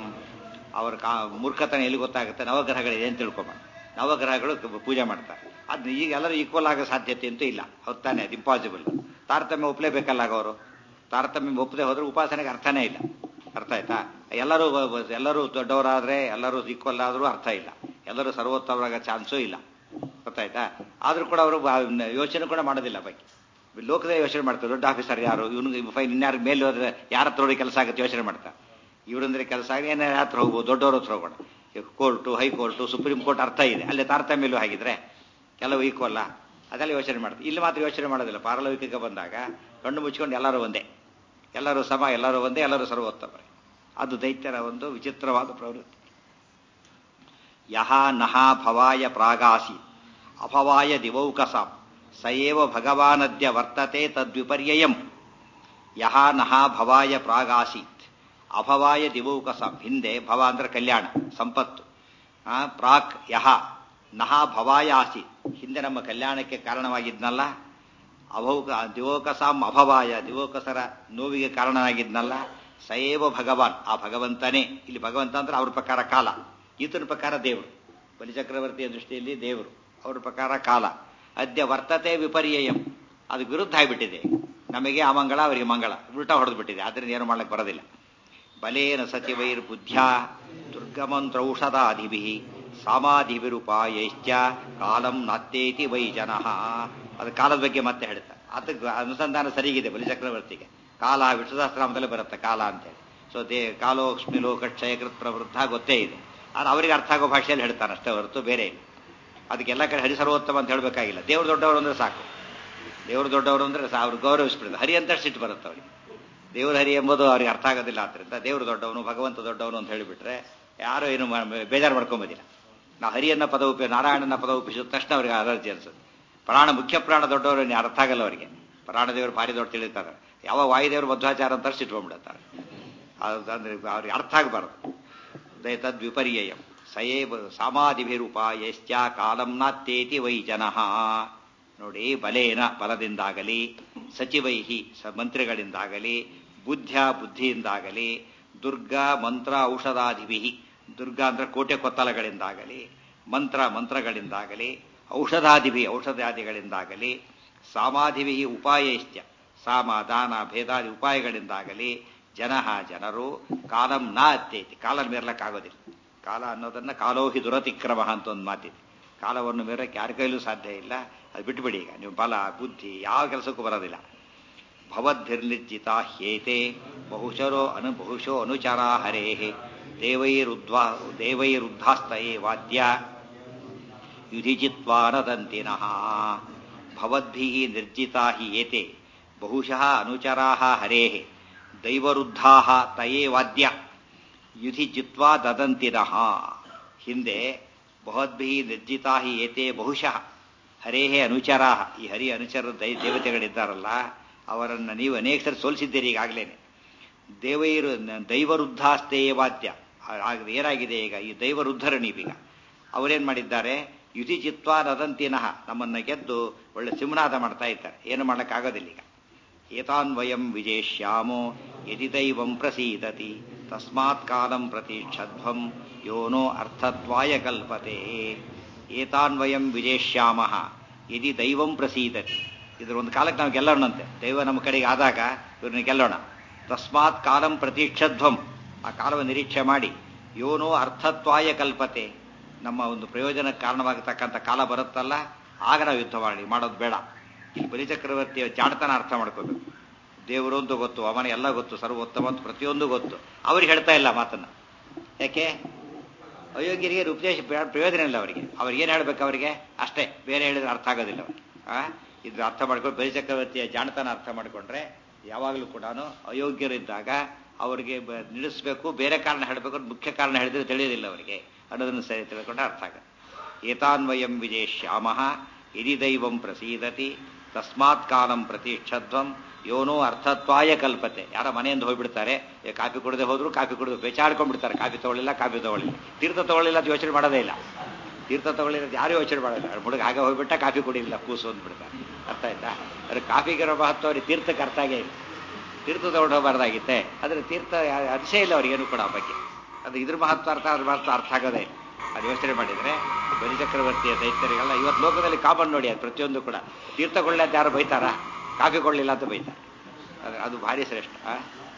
ಅವ್ರ ಕಾ ಮೂರ್ಖತನ ಎಲ್ಲಿ ಗೊತ್ತಾಗುತ್ತೆ ನವಗ್ರಹಗಳಿದೆ ಅಂತ ತಿಳ್ಕೊಬಾರ ನವಗ್ರಹಗಳು ಕ- ಪೂಜೆ ಮಾಡ್ತಾರೆ ಅದು ಈಗ ಎಲ್ಲರೂ ಈಕ್ವಲ್ ಆಗೋ ಸಾಧ್ಯತೆ ಅಂತೂ ಇಲ್ಲ ಹೊತ್ತಾನೆ ಅದು ಇಂಪಾಸಿಬಲ್ ತಾರತಮ್ಯ ಒಪ್ಪಲೇಬೇಕಲ್ಲ ಆಗ ಅವರು ತಾರತಮ್ಯ ಒಪ್ಪದೆ ಹೋದ್ರೆ ಉಪಾಸನೆಗೆ ಅರ್ಥನೇ ಇಲ್ಲ ಅರ್ಥ ಆಯ್ತಾ ಎಲ್ಲರೂ ಬ- ಬ- ಎಲ್ಲರೂ ದೊಡ್ಡವರಾದ್ರೆ ಎಲ್ಲರೂ ಈಕ್ವಲ್ ಆದ್ರೂ ಅರ್ಥ ಇಲ್ಲ ಎಲ್ಲರೂ ಸರ್ವೋತ್ತಮರಾಗ ಚಾನ್ಸೂ ಇಲ್ಲ ಗೊತ್ತಾಯ್ತಾ ಆದ್ರೂ ಕೂಡ ಅವರು ಯೋಚನೆ ಕೂಡ ಮಾಡೋದಿಲ್ಲ ಬಗ್ಗೆ ಲೋಕದ ಯೋಚನೆ ಮಾಡ್ತಾರೆ ದೊಡ್ಡ ಆಫೀಸರ್ ಯಾರು ಇವನು ಫೈನ್ ಇನ್ಯಾರ ಮೇಲೆ ಹೋದ್ರೆ ಯಾರ ಹತ್ರ ಹೋಗಿ ಕೆಲಸ ಆಗುತ್ತೆ ಯೋಚನೆ ಮಾಡ್ತಾರೆ ಇವರಂದ್ರೆ ಕೆಲಸ ಆಗಿ ಏನಾರ ಹತ್ರ ಹೋಗ್ಬೋದು ದೊಡ್ಡವ್ರ ಹತ್ರ ಹೋಗೋಣ ಕೋರ್ಟು ಹೈಕೋರ್ಟು ಸುಪ್ರೀಂ ಕೋರ್ಟ್ ಅರ್ಥ ಇದೆ ಅಲ್ಲಿ ತಾರತಮ್ಯಲ್ಲೂ ಹಾಗಿದ್ರೆ ಕೆಲವು ಈಕ್ವಲ್ಲ ಅದೆಲ್ಲ ಯೋಚನೆ ಮಾಡ್ತಾರೆ ಇಲ್ಲಿ ಮಾತ್ರ ಯೋಚನೆ ಮಾಡೋದಿಲ್ಲ ಪಾರಲೌಕಿಕ ಬಂದಾಗ ಕಣ್ಣು ಮುಚ್ಕೊಂಡು ಎಲ್ಲರೂ ಒಂದೇ ಎಲ್ಲರೂ ಸಮ ಎಲ್ಲರೂ ಒಂದೇ ಎಲ್ಲರೂ ಸರ್ವೋತ್ತಮರೇ ಅದು ದೈತ್ಯರ ಒಂದು ವಿಚಿತ್ರವಾದ ಪ್ರವೃತ್ತಿ ಯಹ ನಹ ಭವಾಯ ಪ್ರಾಗಾಸಿ ಅಭವಾಯ ದಿವೌಕಸಾಂ ಸಯೇವ ಭಗವಾನದ್ಯ ವರ್ತತೆ ತದ್ವಿಪರ್ಯಯಂ ಯಹ ನಹ ಭವಾಯ ಪ್ರಾಗಾಸೀತ್ ಅಭವಾಯ ದಿವೌಕಸಾಂ ಹಿಂದೆ ಭವ ಅಂದ್ರೆ ಕಲ್ಯಾಣ ಸಂಪತ್ತು ಆ, ಪ್ರಾಕ್ ಯಹ ನಹ ಭವಾಯ ಆಸಿ ಹಿಂದೆ ನಮ್ಮ ಕಲ್ಯಾಣಕ್ಕೆ ಕಾರಣವಾಗಿದ್ನಲ್ಲ ಅಭೌಕ ದಿವೋಕಸಾಂ ಅಭವಾಯ ದಿವೋಕಸರ ನೋವಿಗೆ ಕಾರಣನಾಗಿದ್ನಲ್ಲ ಸಯೇವ ಭಗವಾನ್ ಆ ಭಗವಂತನೇ ಇಲ್ಲಿ ಭಗವಂತ ಅಂದ್ರೆ ಅವ್ರ ಪ್ರಕಾರ ಕಾಲ ಈತನ ಪ್ರಕಾರ ದೇವರು ಬಲಿಚಕ್ರವರ್ತಿಯ ದೃಷ್ಟಿಯಲ್ಲಿ ದೇವರು ಅವ್ರ ಪ್ರಕಾರ ಕಾಲ ಅದ್ಯ ವರ್ತತೆ ವಿಪರ್ಯಯಂ ಅದು ವಿರುದ್ಧ ಆಗಿಬಿಟ್ಟಿದೆ ನಮಗೆ ಅಮಂಗಳ ಅವರಿಗೆ ಮಂಗಳ ಉಲ್ಟಾ ಹೊಡೆದು ಬಿಟ್ಟಿದೆ ಆದ್ರಿಂದ ಏನು ಮಾಡ್ಲಿಕ್ಕೆ ಬರೋದಿಲ್ಲ ಬಲೇನ ಸಚಿವೈರ್ ಬುದ್ಧ್ಯ ದುರ್ಗಮಂತ್ರೌಷಧಾಧಿಭಿ ಸಾಮಾಧಿವಿರುಪಾಯೈಶ್ಚ ಕಾಲಂ ನತ್ತೇತಿ ವೈ ಜನಃ ಅದು ಕಾಲದ ಬಗ್ಗೆ ಮತ್ತೆ ಹೇಳ್ತಾರೆ ಅದಕ್ಕೆ ಅನುಸಂಧಾನ ಸರಿಗಿದೆ ಬಲಿಚಕ್ರವರ್ತಿಗೆ ಕಾಲ ವಿಷ್ಣುದಾಸ್ತ್ರಾಮದಲ್ಲಿ ಬರುತ್ತೆ ಕಾಲ ಅಂತೇಳಿ ಸೊ ದೇ ಕಾಲೋಕ್ಷ್ಮಿ ಲೋಕ ಕ್ಷಯಕೃತ್ ಪ್ರವೃದ್ಧ ಗೊತ್ತೇ ಇದೆ ಆದ್ರೆ ಅವರಿಗೆ ಅರ್ಥ ಆಗೋ ಭಾಷೆಯಲ್ಲಿ ಹೇಳ್ತಾನೆ ಅಷ್ಟೇ ಹೊರತು ಬೇರೆ ಇಲ್ಲ ಅದಕ್ಕೆಲ್ಲ ಕಡೆ ಹರಿ ಸರ್ವೋತ್ತಮ ಅಂತ ಹೇಳಬೇಕಾಗಿಲ್ಲ ದೇವರು ದೊಡ್ಡವರು ಅಂದ್ರೆ ಸಾಕು ದೇವರು ದೊಡ್ಡವರು ಅಂದ್ರೆ ಸಾ- ಅವ್ರು ಗೌರವಿಸ್ಬಿಡುದು ಹರಿ ಅಂತ ಸಿಟ್ಟು ಬರುತ್ತೆ ಅವರಿಗೆ ದೇವ್ರ ಹರಿ ಎಂಬುದು ಅವ್ರಿಗೆ ಅರ್ಥ ಆಗೋದಿಲ್ಲ ಆದ್ರಿಂದ ದೇವರು ದೊಡ್ಡವನು ಭಗವಂತ ದೊಡ್ಡವನು ಅಂತ ಹೇಳಿಬಿಟ್ರೆ ಯಾರು ಏನು ಮಾ- ಬೇಜಾರು ಮಾಡ್ಕೊಂಬೋದಿಲ್ಲ ನಾವು ಹರಿಯನ್ನ ಪದ ಉಪಯೋಗ ನಾರಾಯಣನ ಪದ ಉಪಯೋಗಿಸಿದ ತಕ್ಷಣ ಅವ್ರಿಗೆ ಅಲರ್ಜಿ ಅನ್ಸುತ್ತೆ ಪ್ರಾಣ ಮುಖ್ಯ ಪ್ರಾಣ ದೊಡ್ಡವರು ಇನ್ನು ಅರ್ಥ ಆಗಲ್ಲ ಅವರಿಗೆ ಪ್ರಾಣ ದೇವರು ಭಾರಿ ದೊಡ್ಡ ತಿಳಿತಾರೆ ಯಾವ ವಾಯುದೇವರು ಮಧ್ವಾಚಾರ ಅಂತ ಸಿಟ್ಕೊಂಡ್ಬಿಡುತ್ತಾರೆ ಅಂದ್ರೆ ಅವ್ರಿಗೆ ಅರ್ಥ ಆಗಬಾರದು ತದ್ವಿಪರ್ಯಯಂ ಸಯೇವ ಸಾಮಾಧಿಭಿರುಪಾಯಶ್ಚ ಕಾಲಂ ನಾತ್ತೇತಿ ವೈ ಜನಃ ನೋಡಿ ಬಲೇನ ಬಲದಿಂದಾಗಲಿ ಸಚಿವೈಹಿ ಸ ಮಂತ್ರಿಗಳಿಂದಾಗಲಿ ಬುದ್ಧ ಬುದ್ಧಿಯಿಂದಾಗಲಿ ದುರ್ಗ ಮಂತ್ರ ಔಷಧಾಧಿಭಿ ದುರ್ಗ ಅಂದ್ರೆ ಕೋಟೆ ಕೊತ್ತಲಗಳಿಂದಾಗಲಿ ಮಂತ್ರ ಮಂತ್ರಗಳಿಂದಾಗಲಿ ಔಷಧಾದಿಭಿ ಔಷಧಾದಿಗಳಿಂದಾಗಲಿ ಸಾಮಾಧಿಭಿ ಉಪಾಯಶ್ಚ ಸಾಮ ದಾನ ಭೇದಾದಿ ಉಪಾಯಗಳಿಂದಾಗಲಿ ಜನಃ ಜನರು ಕಾಲಂ ನ ಅತ್ತೇತಿ ಕಾಲ ಮೀರ್ಲಕ್ಕಾಗೋದಿಲ್ಲ ಕಾಲ ಅನ್ನೋದನ್ನ ಕಾಲೋಹಿ ದುರತಿಕ್ರಮ ಅಂತ ಒಂದು ಮಾತಿದೆ ಕಾಲವನ್ನು ಮೀರಕ್ಕೆ ಯಾರ ಕೈಲೂ ಸಾಧ್ಯ ಇಲ್ಲ ಅದು ಬಿಟ್ಬಿಡಿ ಈಗ ನೀವು ಬಲ ಬುದ್ಧಿ ಯಾವ ಕೆಲಸಕ್ಕೂ ಬರೋದಿಲ್ಲ ಭವದ್ಭಿರ್ನಿರ್ಜಿತ ಹ್ಯೇತೆ ಬಹುಶರೋ ಅನು ಬಹುಶೋ ಅನುಚರಾ ಹರೇ ದೇವೈರುದ್ವಾ ದೇವೈರುದ್ಧಾಸ್ತಯೇ ವಾದ್ಯ ಯುಧಿಚಿತ್ವಾನದಂತಿನಃ ಭವದ್ಭಿಃ ನಿರ್ಜಿತಾ ಹಿ ಏತೆ ಬಹುಶಃ ಅನುಚರಾಃ ಹರೇಃ ದೈವರುದ್ಧಾಃ ತಯೇ ವಾದ್ಯ ಯುಧಿ ಚಿತ್ವಾ ದದಂತಿನಃ ಹಿಂದೆ ಭವದ್ಭಿಃ ನಿರ್ಜಿತಾ ಹಿ ಏತೆ ಬಹುಶಃ ಹರೇಹೇ ಅನುಚರಾಃ ಈ ಹರಿ ಅನುಚರ ದೈ ದೇವತೆಗಳಿದ್ದಾರಲ್ಲ ಅವರನ್ನು ನೀವು ಅನೇಕ ಸರಿ ಸೋಲಿಸಿದ್ದೀರಿ ಈಗಾಗಲೇನೆ ದೇವೈರು ದೈವರುದ್ಧಾಸ್ತೇಯ ವಾದ್ಯ ಆಗ ಏನಾಗಿದೆ ಈಗ ಈ ದೈವರುದ್ಧರ ನೀವೀಗ ಅವರೇನ್ ಮಾಡಿದ್ದಾರೆ ಯುತಿ ಚಿತ್ವಾ ನದಂತಿನಃ ನಮ್ಮನ್ನ ಗೆದ್ದು ಒಳ್ಳೆ ಸಿಂಹನಾದ ಮಾಡ್ತಾ ಇದ್ದಾರೆ ಏನು ಮಾಡಕ್ಕಾಗೋದಿಲ್ಲ ಈಗ ಏತಾನ್ವಯಂ ವಿಜೇಷ್ಯಾಮೋ ಯದಿ ದೈವಂ ಪ್ರಸೀದತಿ ತಸ್ಮಾತ್ ಕಾಲಂ ಪ್ರತೀಕ್ಷಧ್ವಂ ಯೋನೋ ಅರ್ಥತ್ವಾಯ ಕಲ್ಪತೆ ಏತಾನ್ವಯಂ ವಿಜೇಷ್ಯಾಮಃ ಯದಿ ದೈವಂ ಪ್ರಸೀದತಿ ಇದ್ರ ಒಂದು ಕಾಲಕ್ಕೆ ನಾವು ಗೆಲ್ಲೋಣಂತೆ ದೈವ ನಮ್ಮ ಕಡೆಗೆ ಆದಾಗ ಇವ್ರನ್ನ ಗೆಲ್ಲೋಣ ತಸ್ಮಾತ್ ಕಾಲಂ ಪ್ರತೀಕ್ಷಧ್ವಂ ಆ ಕಾಲವನ್ನು ನಿರೀಕ್ಷೆ ಮಾಡಿ ಯೋನೋ ಅರ್ಥತ್ವಾಯ ಕಲ್ಪತೆ ನಮ್ಮ ಒಂದು ಪ್ರಯೋಜನಕ್ಕೆ ಕಾರಣವಾಗತಕ್ಕಂಥ ಕಾಲ ಬರುತ್ತಲ್ಲ ಆಗ ನಾವು ಯುದ್ಧ ಮಾಡಿ ಮಾಡೋದು ಬೇಡ ಇಲ್ಲಿ ಬಲಿಚಕ್ರವರ್ತಿಯ ಜಾಣತನ ಅರ್ಥ ಮಾಡ್ಕೋಬೇಕು ದೇವರು ಅಂತ ಗೊತ್ತು ಅವನ ಎಲ್ಲ ಗೊತ್ತು ಸರ್ವೋತ್ತಮ ಅಂತ ಪ್ರತಿಯೊಂದು ಗೊತ್ತು ಅವ್ರಿಗೆ ಹೇಳ್ತಾ ಇಲ್ಲ ಮಾತನ್ನ ಯಾಕೆ ಅಯೋಗ್ಯರಿಗೆ ಉಪದೇಶ ಬೇಡ- ಪ್ರಯೋಜನ ಇಲ್ಲ ಅವರಿಗೆ ಅವ್ರಿಗೆ ಏನು ಹೇಳ್ಬೇಕು ಅವರಿಗೆ ಅಷ್ಟೇ ಬೇರೆ ಹೇಳಿದ್ರೆ ಅರ್ಥ ಆಗೋದಿಲ್ಲ ಅವ್ರಿಗೆ ಆ ಇದು ಅರ್ಥ ಮಾಡ್ಕೊಂಡು ಬಲಿಚಕ್ರವರ್ತಿಯ ಜಾಣತನ ಅರ್ಥ ಮಾಡ್ಕೊಂಡ್ರೆ ಯಾವಾಗಲೂ ಕೂಡ ಅಯೋಗ್ಯರಿದ್ದಾಗ ಅವರಿಗೆ ಬ- ನಿಲ್ಲಿಸ್ಬೇಕು ಬೇರೆ ಕಾರಣ ಹೇಳಬೇಕು ಅಂತ ಮುಖ್ಯ ಕಾರಣ ಹೇಳಿದ್ರೆ ತಿಳಿಯೋದಿಲ್ಲ ಅವರಿಗೆ ಅನ್ನೋದನ್ನು ಸರಿ ತಿಳ್ಕೊಂಡ್ರೆ ಅರ್ಥ ಆಗುತ್ತೆ ಏತಾನ್ವಯಂ ವಿಜೇಷ್ಯಾಮಃ ಯದಿ ದೈವಂ ಪ್ರಸೀದತಿ ತಸ್ಮಾತ್ ಕಾಲಂ ಪ್ರತೀಕ್ಷಧ್ವಂ ಯೋನೋ ಅರ್ಥತ್ವಾಯ ಕಲ್ಪತೆ ಯಾರ ಮನೆಯಿಂದ ಹೋಗ್ಬಿಡ್ತಾರೆ ಏ, ಕಾಫಿ ಕುಡದೆ ಹೋದ್ರು ಕಾಫಿ ಕುಡಿದು ಬೇಚಾಡ್ಕೊಂಡ್ಬಿಡ್ತಾರೆ ಕಾಫಿ ತಗೊಳ್ಳಿಲ್ಲ ಕಾಫಿ ತಗೊಳ್ಳಿಲ್ಲ ತೀರ್ಥ ತಗೊಳ್ಳಿಲ್ಲ ಅಂತ ಯೋಚನೆ ಮಾಡೋದೇ ಇಲ್ಲ ತೀರ್ಥ ತಗೊಳ್ಳಿಲ್ಲ ಅಂತ ಯಾರು ಯೋಚನೆ ಮಾಡೋಲ್ಲ ಅವ್ರ ಹುಡುಗ ಹಾಗೆ ಹೋಗ್ಬಿಟ್ಟ ಕಾಫಿ ಕುಡಿಲಿಲ್ಲ ಕೂಸು ಅಂದ್ಬಿಡ್ತಾರೆ ಅರ್ಥ ಆಯ್ತಾ ಅದ್ರ ಕಾಫಿಗಿರೋ ಮಹತ್ವ ಅವ್ರಿಗೆ ತೀರ್ಥಕ್ಕೆ ಅರ್ಥ ಆಗೇ ಇಲ್ಲ ತೀರ್ಥ ತಗೊಂಡು ಹೋಗಬಾರ್ದಾಗಿತ್ತೆ ಆದ್ರೆ ತೀರ್ಥ ಅತಿಶಯ ಇಲ್ಲ ಅವ್ರಿಗೇನು ಕೂಡ ಆ ಬಗ್ಗೆ ಅದು ಇದ್ರ ಮಹತ್ವ ಅರ್ಥ ಅದ್ರ ಮಹತ್ವ ಅರ್ಥ ಆಗೋದೇ ಇಲ್ಲ ಅದು ಯೋಚನೆ ಮಾಡಿದ್ರೆ ಬಲಿಚಕ್ರವರ್ತಿಯ ದೈತ್ಯರಿಗೆಲ್ಲ ಇವತ್ತು ಲೋಕದಲ್ಲಿ ಕಾಮನ್ ನೋಡಿ ಅದು ಪ್ರತಿಯೊಂದು ಕೂಡ ತೀರ್ಥ ಕೊಳ್ಳಿ ಅಂತ ಯಾರು ಬೈತಾರ ಕಾಫಿ ಕೊಳ್ಳಿಲ್ಲ ಅಂತ ಬೈತಾರೆ ಅದು ಅದು ಭಾರಿ ಶ್ರೇಷ್ಠ ಆ?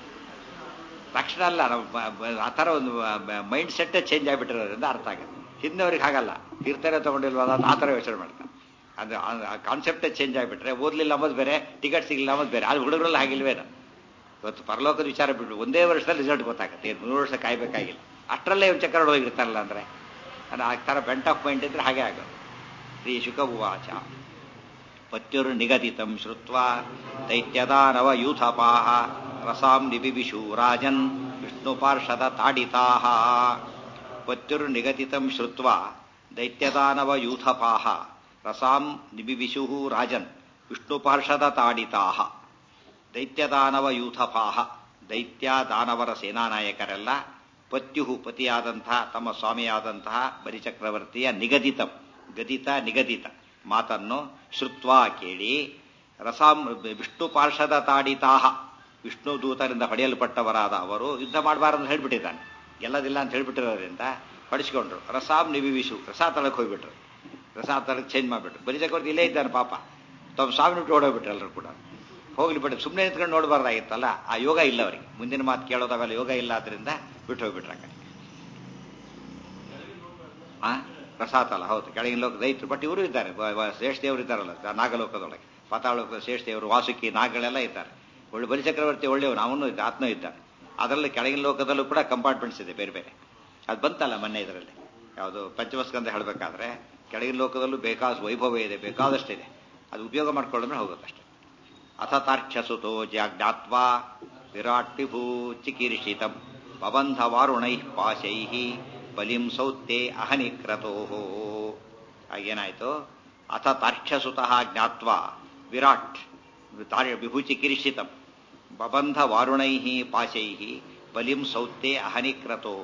ತಕ್ಷಣ ಅಲ್ಲ ನಾವು ಬ- ಬ- ಆ ಥರ ಒಂದು ಮೈಂಡ್ ಸೆಟ್ಟೇ ಚೇಂಜ್ ಆಗಿಬಿಟ್ಟಿರೋದ್ರಿಂದ ಅರ್ಥ ಆಗುತ್ತೆ ಹಿಂದೆ ಅವ್ರಿಗೆ ಹಾಗಲ್ಲ ತೀರ್ಥನೇ ತಗೊಂಡಿಲ್ವಲ್ಲ ಅಂತ ಆ ಥರ ಯೋಚನೆ ಮಾಡ್ತಾರೆ ಅದು ಆ ಕಾನ್ಸೆಪ್ಟೇ ಚೇಂಜ್ ಆಗಿಬಿಟ್ರೆ ಓದ್ಲಿಲ್ಲ ಅಂಬೋದು ಬೇರೆ ಟಿಕೆಟ್ ಸಿಗಲಿಲ್ಲ ಅಂಬೋದು ಬೇರೆ ಅದು ಹುಡುಗರಲ್ಲಿ ಹಾಗಿಲ್ವೇನೋ ಇವತ್ತು ಪರಲೋಕದ ವಿಚಾರ ಬಿಟ್ಟು ಒಂದೇ ವರ್ಷದಲ್ಲಿ ರಿಸಲ್ಟ್ ಗೊತ್ತಾಗುತ್ತೆ ಏನು ಮೂರು ವರ್ಷ ಕಾಯ್ಬೇಕಾಗಿಲ್ಲ ಅಷ್ಟರಲ್ಲೇ ಒಂದು ಚಕ್ರ ಹೋಗಿರ್ತಾರಲ್ಲ ಅಂದರೆ ಅದು ಆ ಥರ ಬೆಂಟ್ ಆಫ್ ಮೈಂಡ್ ಇದ್ರೆ ಹಾಗೆ ಆಗೋದು ಶ್ರೀ ಶುಕ ಉವಾಚ ಪತ್ಯುರ್ ನಿಗದಿತಂ ಶ್ರುತ್ವ ದೈತ್ಯದಾನವ ಯೂಥಪಾಹ ರಸಾಂ ನಿಬಿಬಿಷು ರಾಜನ್ ವಿಷ್ಣು ಪಾರ್ಷದ ತಾಡಿತಾಹ ಪತ್ಯುರ್ ನಿಗದಿತಂ ಶ್ರುತ್ವ ದೈತ್ಯದಾನವ ಯೂಥಪಾಹ ರಸಾಂ ನಿಬಿಬಿಷು ರಾಜನ್ ವಿಷ್ಣು ಪಾರ್ಷದ ತಾಡಿತಾಹ ದೈತ್ಯದಾನವ ಯೂಥಪಾಹ ದೈತ್ಯ ದಾನವರ ಸೇನಾನಾಯಕರೆಲ್ಲ ಪತ್ಯು ಪತಿಯಾದಂತಹ ತಮ್ಮ ಸ್ವಾಮಿಯಾದಂತಹ ಬಲಿಚಕ್ರವರ್ತಿಯ ನಿಗದಿತ ಗದಿತ ನಿಗದಿತ ಮಾತನ್ನು ಶ್ರುತ್ವ ಕೇಳಿ ರಸಾಂ ವಿಷ್ಣು ಪಾರ್ಷದ ತಾಡಿತಾಹ ವಿಷ್ಣು ದೂತರಿಂದ ಹೊಡೆಯಲ್ಪಟ್ಟವರಾದ ಅವರು ಯುದ್ಧ ಮಾಡಬಾರದು ಹೇಳ್ಬಿಟ್ಟಿದ್ದಾನೆ ಗೆಲ್ಲದಿಲ್ಲ ಅಂತ ಹೇಳ್ಬಿಟ್ಟಿರೋದ್ರಿಂದ ಹೊಡಿಸ್ಕೊಂಡ್ರು ರಸಾಂ ನಿವಿವಿಶು ರಸಾತಳಕ್ಕೆ ಹೋಗ್ಬಿಟ್ರು ರಸಾತಳಕ್ಕೆ ಚೇಂಜ್ ಮಾಡಿಬಿಟ್ರು ಬಲಿಚಕ್ರವರ್ತಿ ಇಲ್ಲೇ ಇದ್ದಾನೆ ಪಾಪ ತಮ್ಮ ಸ್ವಾಮಿ ಬಿಟ್ಟು ಓಡೋಗ್ಬಿಟ್ರು ಎಲ್ಲರೂ ಕೂಡ ಹೋಗ್ಲಿ ಬಿಟ್ಟು ಸುಮ್ಮನೆ ನಿಂತ್ಕೊಂಡು ನೋಡಬಾರ್ದಾಗಿತ್ತಲ್ಲ ಆ ಯೋಗ ಇಲ್ಲ ಅವರಿಗೆ ಮುಂದಿನ ಮಾತು ಕೇಳೋದು ಅವೆಲ್ಲ ಯೋಗ ಇಲ್ಲ ಆದ್ರಿಂದ ಬಿಟ್ಟು ಹೋಗ್ಬಿಟ್ರೆ ಆ ಕಡೆ ಆ ರಸಾತಲ ಹೌದು ಕೆಳಗಿನ ಲೋಕ ರೈತರು ಬಟ್ ಇವರು ಇದ್ದಾರೆ ಶ್ರೇಷ್ಠ ದೇವರು ಇದ್ದಾರಲ್ಲ ನಾಗಲೋಕದೊಳಗೆ ಪಾತಾಳೋಕದ ಶ್ರೇಷ್ಠ ದೇವರು ವಾಸುಕಿ ನಾಗಗಳೆಲ್ಲ ಇದ್ದಾರೆ ಒಳ್ಳೆ ಬಲಿಚಕ್ರವರ್ತಿ ಒಳ್ಳೆಯವನು ಅವನು ಇದ್ದ ಆತ್ಮ ಇದ್ದಾನೆ ಅದರಲ್ಲಿ ಕೆಳಗಿನ ಲೋಕದಲ್ಲೂ ಕೂಡ ಕಂಪಾರ್ಟ್ಮೆಂಟ್ಸ್ ಇದೆ ಬೇರೆ ಬೇರೆ ಅದು ಬಂತಲ್ಲ ಮೊನ್ನೆ ಇದರಲ್ಲಿ ಯಾವುದು ಪಂಚಮಸ್ಕಂದ ಹೇಳಬೇಕಾದ್ರೆ ಕೆಳಗಿನ ಲೋಕದಲ್ಲೂ ಬೇಕಾದ ವೈಭವ ಇದೆ ಬೇಕಾದಷ್ಟಿದೆ ಅದು ಉಪಯೋಗ ಮಾಡ್ಕೊಳ್ಳೋದ್ರೆ ಹೋಗುತ್ತಷ್ಟೆ ಅಥ ತಾರ್ಕ್ಷಸುತೋ ಜ್ಞಾತ್ವಾ ವಿರಾಟ್ ವಿಭೂ ಚಿಕೀರ್ಷಿತಂ ಬಬಂಧ ವಾರುಣೈ ಪಾಶೈ ಬಲಿಂ ಸೌತ್ಯೆ ಅಹನಿಕ್ರತೋ ಏನಾಯ್ತು ಅಥ ತಾರ್ಕ್ಷಸುತಃ ಜ್ಞಾತ್ವಾ ವಿರಾಟ್ ವಿಭೂಚಿ ಕಿರಿಷಿತಂ ಬಬಂಧ ವಾರುಣೈ ಪಾಶೈ ಬಲಿಂ ಸೌತ್ಯೆ ಅಹನಿಕ್ರತೋ